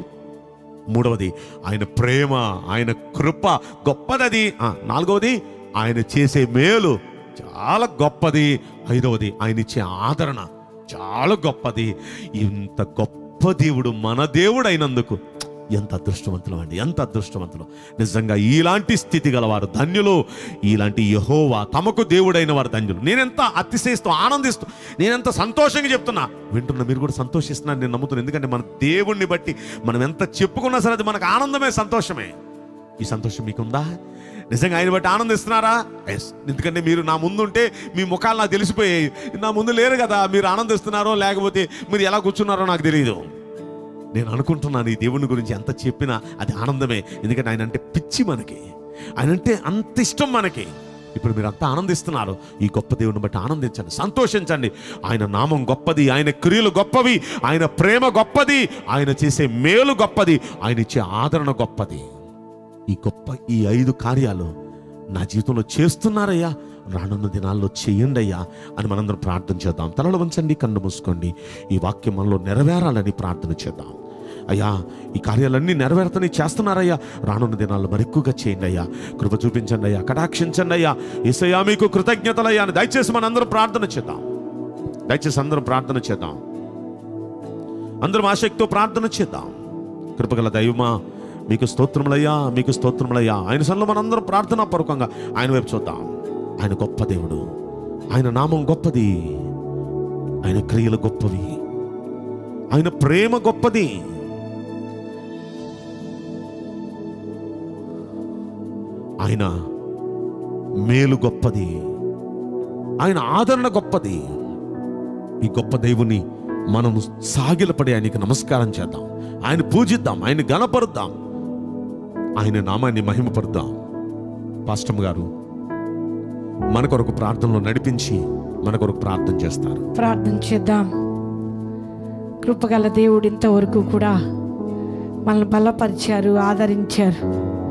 మూడవది ఆయన ప్రేమ ఆయన కృప గొప్పదది ఆ, నాలుగవది ఆయన చేసే మేలు చాలా గొప్పది ఐదవది ఆయన ఇచ్చే ఆదరణ చాలా గొప్పది ఇంత గొప్ప దేవుడు మన దేవుడు అయినందుకు ఎంత అదృష్టవంతులు అండి ఎంత అదృష్టవంతులు నిజంగా ఇలాంటి స్థితి గలవారు ధన్యులు ఇలాంటి యహోవా తమకు దేవుడైన వారు ధన్యులు నేనెంత అతిశయిస్తూ ఆనందిస్తూ నేనెంత సంతోషంగా చెప్తున్నా వింటున్నా మీరు కూడా సంతోషిస్తున్నాను నేను నమ్ముతున్నాను ఎందుకంటే మన దేవుణ్ణి బట్టి మనం ఎంత చెప్పుకున్నా సరే అది మనకు ఆనందమే సంతోషమే ఈ సంతోషం మీకుందా నిజంగా ఆయన బట్టి ఆనందిస్తున్నారా ఎస్ ఎందుకంటే మీరు నా ముందుంటే మీ ముఖాలు నాకు తెలిసిపోయాయి నా ముందు లేరు కదా మీరు ఆనందిస్తున్నారో లేకపోతే మీరు ఎలా కూర్చున్నారో నాకు తెలియదు నేను అనుకుంటున్నాను ఈ దేవుని గురించి ఎంత చెప్పినా అది ఆనందమే ఎందుకంటే ఆయన అంటే పిచ్చి మనకి ఆయన అంటే అంత ఇష్టం మనకి ఇప్పుడు మీరు అంతా ఆనందిస్తున్నారు ఈ గొప్ప దేవుని బట్టి ఆనందించండి సంతోషించండి ఆయన నామం గొప్పది ఆయన క్రియలు గొప్పవి ఆయన ప్రేమ గొప్పది ఆయన చేసే మేలు గొప్పది ఆయన ఇచ్చే ఆదరణ గొప్పది ఈ గొప్ప ఈ ఐదు కార్యాలు నా జీవితంలో చేస్తున్నారయ్యా రానున్న దినాల్లో చేయండి అయ్యా అని మనందరం ప్రార్థన చేద్దాం తలలు వంచండి కన్ను మూసుకోండి ఈ వాక్యం మనలో నెరవేరాలని ప్రార్థన చేద్దాం అయ్యా ఈ కార్యాలన్నీ నెరవేరుతని చేస్తున్నారయ్యా రానున్న దినాల్లో మరెక్కువగా చేయండి అయ్యా కృప చూపించండి అయ్యా కటాక్షించండి అయ్యా ఏసయ్యా మీకు కృతజ్ఞతలయ్యా అని దయచేసి మనందరం ప్రార్థన చేద్దాం దయచేసి అందరం ప్రార్థన చేద్దాం అందరం ఆసక్తితో ప్రార్థన చేద్దాం కృపగల దైవమా మీకు స్తోత్రములయ్యా మీకు స్తోత్రములయ్యా ఆయన సన్నిలో మనందరం ప్రార్థనా పూర్వకంగా ఆయన వైపు చూద్దాం ఆయన గొప్ప దేవుడు ఆయన నామం గొప్పది ఆయన క్రియలు గొప్పవి ఆయన ప్రేమ గొప్పది ఆయన మేలు గొప్పది ఆయన ఆదరణ గొప్పది ఈ గొప్ప దేవుని మనము సాగిలపడి ఆయనకి నమస్కారం చేద్దాం ఆయన పూజిద్దాం ఆయన గణపరుద్దాం ఆయన నామాన్ని మహిమపరుద్దాం పాస్టమ్ గారు మన కొరకు ప్రార్థనలో నడిపించి మన కొరకు ప్రార్థన చేస్తారు ప్రార్థన చేద్దాం కృపగల దేవుడు ఇంతవరకు కూడా మనల్ని బలపరిచారు ఆదరించారు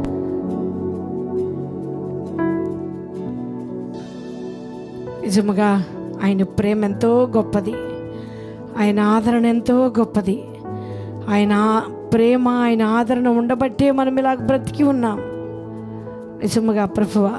నిజముగా ఆయన ప్రేమ ఎంతో గొప్పది ఆయన ఆదరణ ఎంతో గొప్పది ఆయన ఆ- ప్రేమ ఆయన ఆదరణ ఉండబట్టే మనం ఇలా బ్రతికి ఉన్నాం నిజముగా ప్రభువా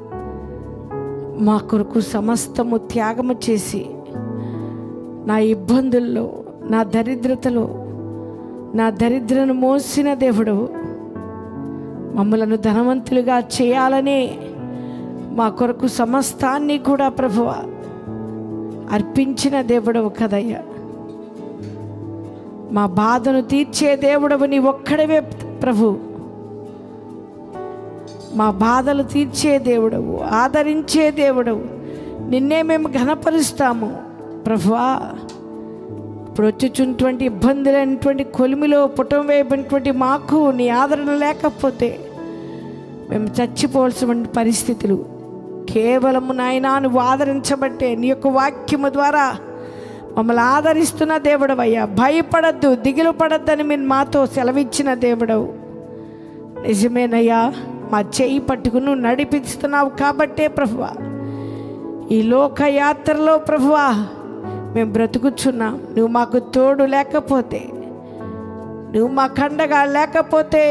మా కొరకు సమస్తము త్యాగము చేసి నా ఇబ్బందుల్లో నా దరిద్రతలో నా దరిద్రను మోసిన దేవుడు మమ్మలను ధనవంతులుగా చేయాలనే మా కొరకు సమస్తాన్ని కూడా ప్రభువ అర్పించిన దేవుడవు కదయ్యా మా బాధను తీర్చే దేవుడవు నీ ఒక్కడవే ప్రభు మా బాధలు తీర్చే దేవుడవు ఆదరించే దేవుడవు నిన్నే మేము ఘనపరుస్తాము ప్రభువా ఇప్పుడు వచ్చుచున్నటువంటి ఇబ్బందులైనటువంటి కొలిమిలో పుటం వేయబడినటువంటి మాకు నీ ఆదరణ లేకపోతే మేము చచ్చిపోవాల్సిన పరిస్థితులు కేవలము నాయనా నువ్వు ఆదరించబట్టే నీ యొక్క వాక్యము ద్వారా మమ్మల్ని ఆదరిస్తున్న దేవుడవయ్యా భయపడద్దు దిగులు పడద్దని మీరు మాతో సెలవిచ్చిన దేవుడవు నిజమేనయ్యా మా చేయి పట్టుకుని నువ్వు నడిపిస్తున్నావు కాబట్టే ప్రభువా ఈ లోకయాత్రలో ప్రభువా మేము బ్రతుకుచున్నాం నువ్వు మాకు తోడు లేకపోతే నువ్వు మా కండగా లేకపోతే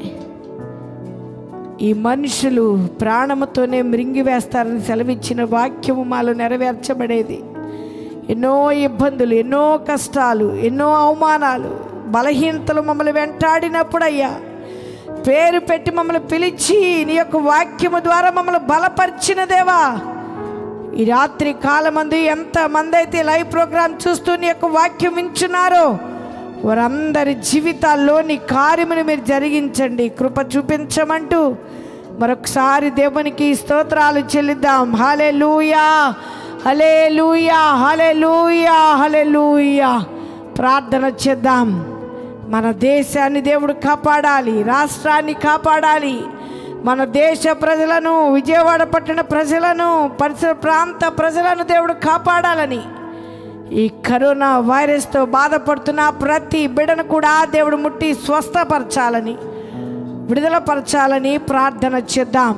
ఈ మనుషులు ప్రాణముతోనే మృంగివేస్తారని సెలవిచ్చిన వాక్యము మాలో నెరవేర్చబడేది ఎన్నో ఇబ్బందులు ఎన్నో కష్టాలు ఎన్నో అవమానాలు బలహీనతలు మమ్మల్ని వెంటాడినప్పుడు అయ్యా పేరు పెట్టి మమ్మల్ని పిలిచి నీ యొక్క వాక్యము ద్వారా మమ్మల్ని బలపరిచిన దేవా ఈ రాత్రి కాలమందు ఎంతమంది అయితే లైవ్ ప్రోగ్రామ్ చూస్తూ నీ యొక్క వాక్యం వింటున్నారో వారందరి జీవితాల్లో నీ కార్యమును మీరు జరిగించండి కృప చూపించమంటూ మరొకసారి దేవునికి స్తోత్రాలు చెల్లిద్దాం హలే లూయా హలే లూయా హలే లూయా హలే లూయా ప్రార్థన చేద్దాం మన దేశాన్ని దేవుడు కాపాడాలి రాష్ట్రాన్ని కాపాడాలి మన దేశ ప్రజలను విజయవాడ పట్టణ ప్రజలను పరిసర ప్రాంత ప్రజలను దేవుడు కాపాడాలని ఈ కరోనా వైరస్తో బాధపడుతున్న ప్రతి బిడను కూడా దేవుడు ముట్టి స్వస్థపరచాలని విడుదలపరచాలని ప్రార్థన చేద్దాం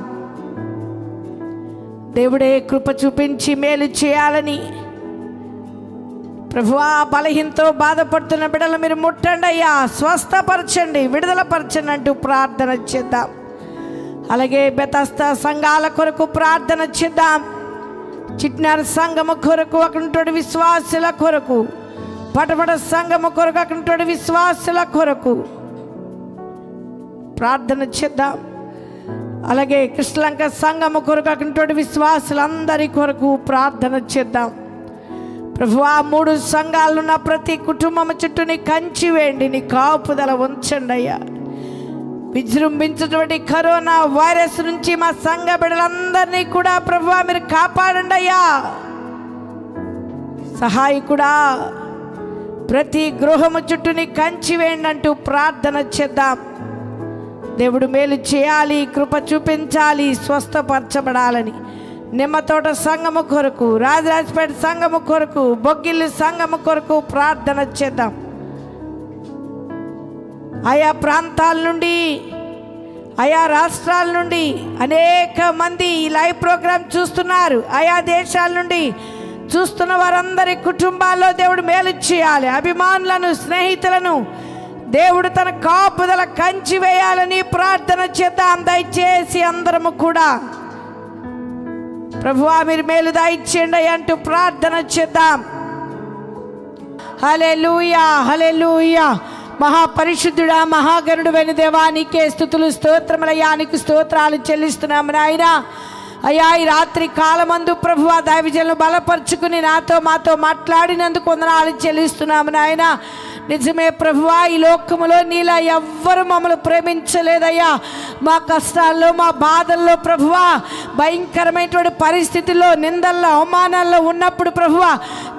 దేవుడే కృప చూపించి మేలు చేయాలని ప్రభువా బలహీనతో బాధపడుతున్న బిడ్డలు మీరు ముట్టండి అయ్యా స్వస్థపరచండి విడుదలపరచండి అంటూ ప్రార్థన చేద్దాం అలాగే బెతస్త సంఘాల కొరకు ప్రార్థన చేద్దాం చిట్నార సంఘము కొరకు అక్కడుంటాడు విశ్వాసుల కొరకు పటపట సంఘము కొరకు అక్కడుంటాడు విశ్వాసుల కొరకు ప్రార్థన చేద్దాం అలాగే కృష్ణలంక సంఘము కొరకు అక్కడుంటాడు విశ్వాసులందరి కొరకు ప్రార్థన చేద్దాం ప్రభు ఆ మూడు సంఘాలున్న ప్రతి కుటుంబం చుట్టూ నీ కంచి వేయండి నీ కాపుదల ఉంచండి అయ్యా విజృంభించినటువంటి కరోనా వైరస్ నుంచి మా సంఘ బిడ్డలందరినీ కూడా ప్రభు మీరు కాపాడండి అయ్యా సహాయకుడా ప్రతి గృహము చుట్టూ నీ కంచి వేయండి అంటూ ప్రార్థన చేద్దాం దేవుడు మేలు చేయాలి కృప చూపించాలి స్వస్థపరచబడాలని నిమ్మతోట సంఘము కొరకు రాజరాజపేట సంఘము కొరకు బొగ్గిల్లు సంఘము కొరకు ప్రార్థన చేద్దాం ఆయా ప్రాంతాల నుండి ఆయా రాష్ట్రాల నుండి అనేక మంది ఈ లైవ్ ప్రోగ్రాం చూస్తున్నారు ఆయా దేశాల నుండి చూస్తున్న వారందరి కుటుంబాల్లో దేవుడు మేలు చేయాలి అభిమానులను స్నేహితులను దేవుడు తన కాపుదల కంచి వేయాలని ప్రార్థన చేద్దాం దయచేసి అందరము కూడా ప్రభువా మీరు మేలు దయచేయండి అంటూ ప్రార్థన చేద్దాం హలెలూయా హలెలూయా మహాపరిశుద్ధుడా మహాగరుడు వెను దేవానికే స్థుతులు స్తోత్రములయ్యా నీకు స్తోత్రాలు చెల్లిస్తున్నాము నాయన అయ్యా ఈ రాత్రి కాలమందు ప్రభు ఆ దైవజనులు బలపరుచుకుని నాతో మాతో మాట్లాడినందుకు వందనాలు చెల్లిస్తున్నాము నాయన నిజమే ప్రభువా ఈ లోకములో నీలా ఎవ్వరు మమ్మల్ని ప్రేమించలేదయ్యా మా కష్టాల్లో మా బాధల్లో ప్రభువా భయంకరమైనటువంటి పరిస్థితుల్లో నిందల్లో అవమానాల్లో ఉన్నప్పుడు ప్రభువా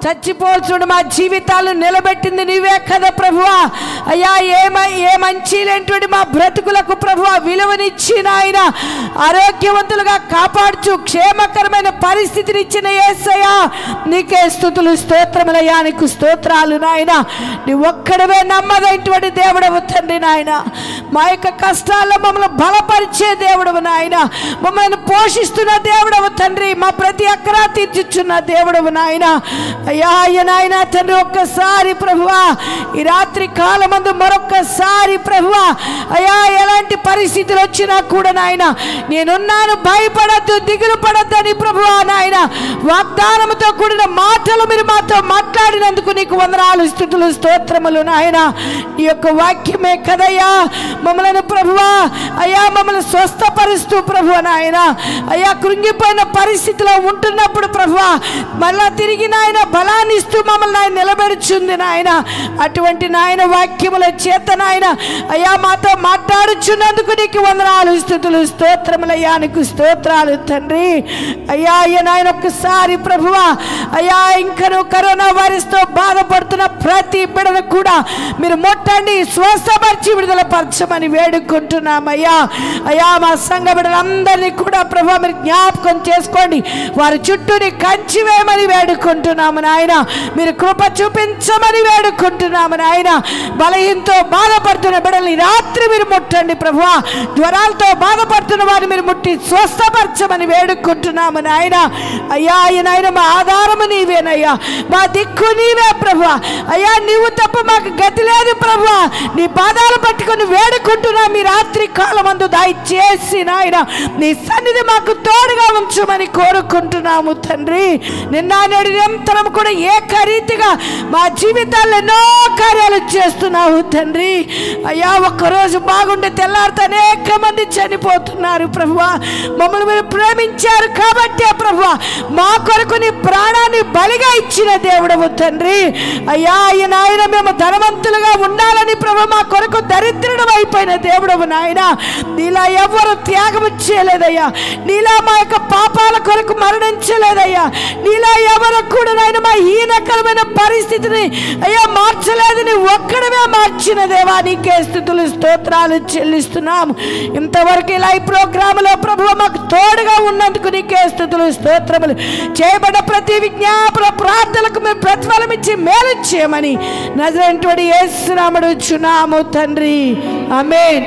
చచ్చిపోల్చుడు మా జీవితాలు నిలబెట్టింది నీవే కదా ప్రభువా అయ్యా ఏమ ఏ మంచి లేనిటువంటి మా బ్రతుకులకు ప్రభువా విలువనిచ్చి నాయన ఆరోగ్యవంతులుగా కాపాడుచు క్షేమకరమైన పరిస్థితిని ఇచ్చిన ఏసయ్యా నీకే స్థుతులు స్తోత్రములయ్యా నీకు స్తోత్రాలు నాయన నీ ఒక్కడవే నమ్మదైనటువంటి దేవుడవు తండ్రి నాయన మా యొక్క కష్టాల్లో మమ్మల్ని బలపరిచే దేవుడవు నాయన మమ్మల్ని పోషిస్తున్న దేవుడవు తండ్రి మా ప్రతి అక్కరా తీర్చుచున్న దేవుడవు నాయన అయ్యా అయ్య నాయన తండ్రి ఒక్కసారి ప్రభువా ఈ రాత్రి కాలమందు మరొక్కసారి ప్రభువా అయ్యా ఎలాంటి పరిస్థితులు వచ్చినా కూడా నాయన నేనున్నాను భయపడద్దు దిగులు పడద్దని ప్రభువా నాయన వాగ్దానముతో కూడిన మాటలు మీరు మాతో మాట్లాడినందుకు నీకు వందనాలు స్థుతులు స్తోత్రములు నాయన నీ యొక్క వాక్యమే కదయ్యా మమ్మల్ని ప్రభువా అయ్యా మమ్మల్ని స్వస్థపరుస్తూ ప్రభు నాయన అయ్యా కృంగిపోయిన పరిస్థితిలో ఉంటున్నప్పుడు ప్రభువా మళ్ళా తిరిగి నాయన బలాన్ని ఇస్తూ మమ్మల్ని ఆయన నిలబెడుచుంది నాయన అటువంటి నాయన వాక్యముల చేత నాయన అయ్యా మాతో మాట్లాడుచున్నందుకు నీకు వందనాలు స్థుతులు స్తోత్రములయ్యా నీకు స్తోత్రాలు తండ్రి అయ్యా అయ్యా నాయన ఒక్కసారి ప్రభువా అయ్యా ఇంకను కరోనా వైరస్తో బాధపడుతున్న ప్రతి బిడను కూడా మీరు ముట్టండి స్వస్థపరిచి విడుదల పరచమని వేడుకుంటున్నామయ్యా అయ్యా మా సంఘ బిడ్డలందరినీ కూడా ప్రభు మీరు జ్ఞాపకం చేసుకోండి వారి చుట్టూని కంచి వేయమని వేడుకుంటున్నాము నాయన మీరు కృప చూపించమని వేడుకుంటున్నాము నాయన బలహీనతో బాధపడుతున్న బిడ్డల్ని రాత్రి మీరు ముట్టండి ప్రభు జ్వరాలతో బాధపడుతున్న వారిని మీరు ముట్టి స్వస్థపరచమని వేడుకుంటున్నాము నాయన అయ్యా అయ్య నాయన మా ఆధారము నీవేనయ్యా మా దిక్కు నీవే ప్రభు అయ్యా నీవు తప్ప మాకు గతి లేదు ప్రభు నీ పాదాలు పట్టుకొని వేడుకుంటున్నా మీ రాత్రి కాలమందు దయచేసి నాయన నీ సన్నిధి మాకు తోడుగా ఉంచమని కోరుకుంటున్నాము తండ్రి నిన్న నేడు నిరంతరం కూడా ఏకరీతిగా మా జీవితాల్లో ఎన్నో కార్యాలు చేస్తున్నావు తండ్రి అయ్యా ఒక్కరోజు బాగుండే తెల్లారితే అనేక మంది చనిపోతున్నారు ప్రభు మమ్మల్ని మీరు ప్రేమించారు కాబట్టి ప్రభు మా కొరకు నీ ప్రాణాన్ని బలిగా ఇచ్చిన దేవుడవు తండ్రి అయ్యా అయ్య నాయన మేము ధనవంతులుగా ఉండాలని ప్రభు మా కొరకు దరిద్రుడు అయిపోయిన దేవుడవు నాయన నీలా ఎవరు త్యాగము చేయలేదయ్యా నీలా మా యొక్క పాపాల కొరకు మరణించలేదయ్యా నీలా ఎవరు కూడా నాయన మా హీనకరమైన పరిస్థితిని అయ్యా మార్చలేదని ఒక్కడమే మార్చిన దేవా నీకే స్థుతులు స్తోత్రాలు చెల్లిస్తున్నాము ఇంతవరకు ఇలా ఈ ప్రోగ్రాములో ప్రభు మాకు తోడుగా ఉన్నందుకు నీకే స్థుతులు స్తోత్రములు చేయబడ్డ ప్రతి విజ్ఞాపన ప్రార్థనలకు మేము ప్రతిఫలం ఇచ్చి మేలు చేయమని నజరంటుడి యేసునాముడు చునాము తండ్రి ఆమేన్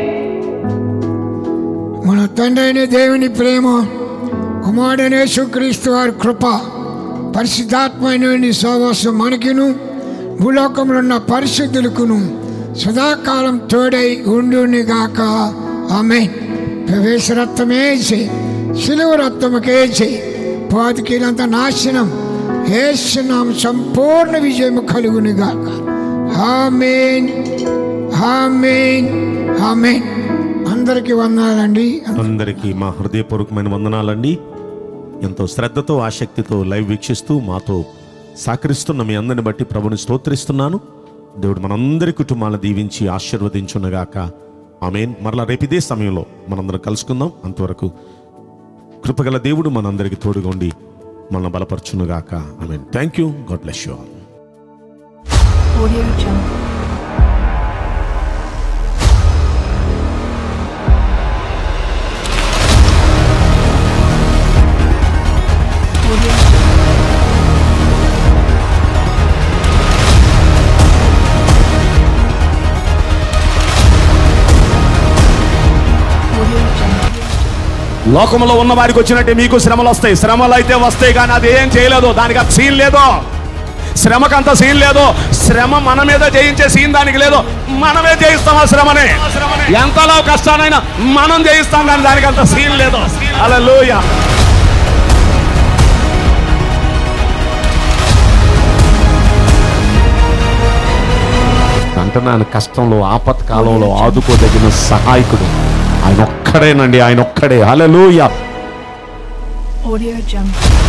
మన తండ్రి అయిన దేవుని ప్రేమ కుమారుడైన యేసుక్రీస్తు వారి కృప పరిశుద్ధాత్మైన సహవాసం మనకిను భూలోకంలో ఉన్న పరిశుద్ధులకును సదాకాలం తోడై ఉండునిగాక ఆమె ప్రవేశ రక్తమేసి సిలువ రక్తముకేసి పాతికీలంత నాశనం ఏసునాం సంపూర్ణ విజయం కలుగునిగాక ఆమెన్ ఆమెన్ ఆమెన్ అందరికీ వందాలండి అందరికీ మా హృదయపూర్వకమైన వందనాలండి ఎంతో శ్రద్ధతో ఆసక్తితో లైవ్ వీక్షిస్తూ మాతో సహకరిస్తున్న మీ అందరిని బట్టి ప్రభుని స్తోత్రిస్తున్నాను దేవుడు మనందరి కుటుంబాలను దీవించి ఆశీర్వదించునగాక ఆమెన్ మరలా రేపు ఇదే సమయంలో మనందరం కలుసుకుందాం అంతవరకు కృపగల దేవుడు మనందరికి తోడుగా ఉండి మనల్ని బలపరచునుగాక amen thank you God bless you all Audio Jungle. Audio Jungle. Audio Jungle. లోకంలో ఉన్న వారికి వచ్చినట్టే మీకు శ్రమలు వస్తాయి శ్రమలు అయితే వస్తాయి కానీ అది ఏం చేయలేదు దానికి అంత సీన్ లేదు శ్రమకంత సీన్ లేదు శ్రమ మన మీద జయించే సీన్ దానికి లేదు మనమే జయిస్తాం ఆ శ్రమని ఎంతలో కష్టానైనా మనం జయిస్తాం కానీ దానికి అంత సీన్ లేదు అలా అంటున్నాను కష్టంలో ఆపత్కాలంలో ఆదుకోదగిన సహాయకుడు ఆయన ఒక్కడేనండి ఆయన ఒక్కడే హల్లెలూయా Audio Jungle.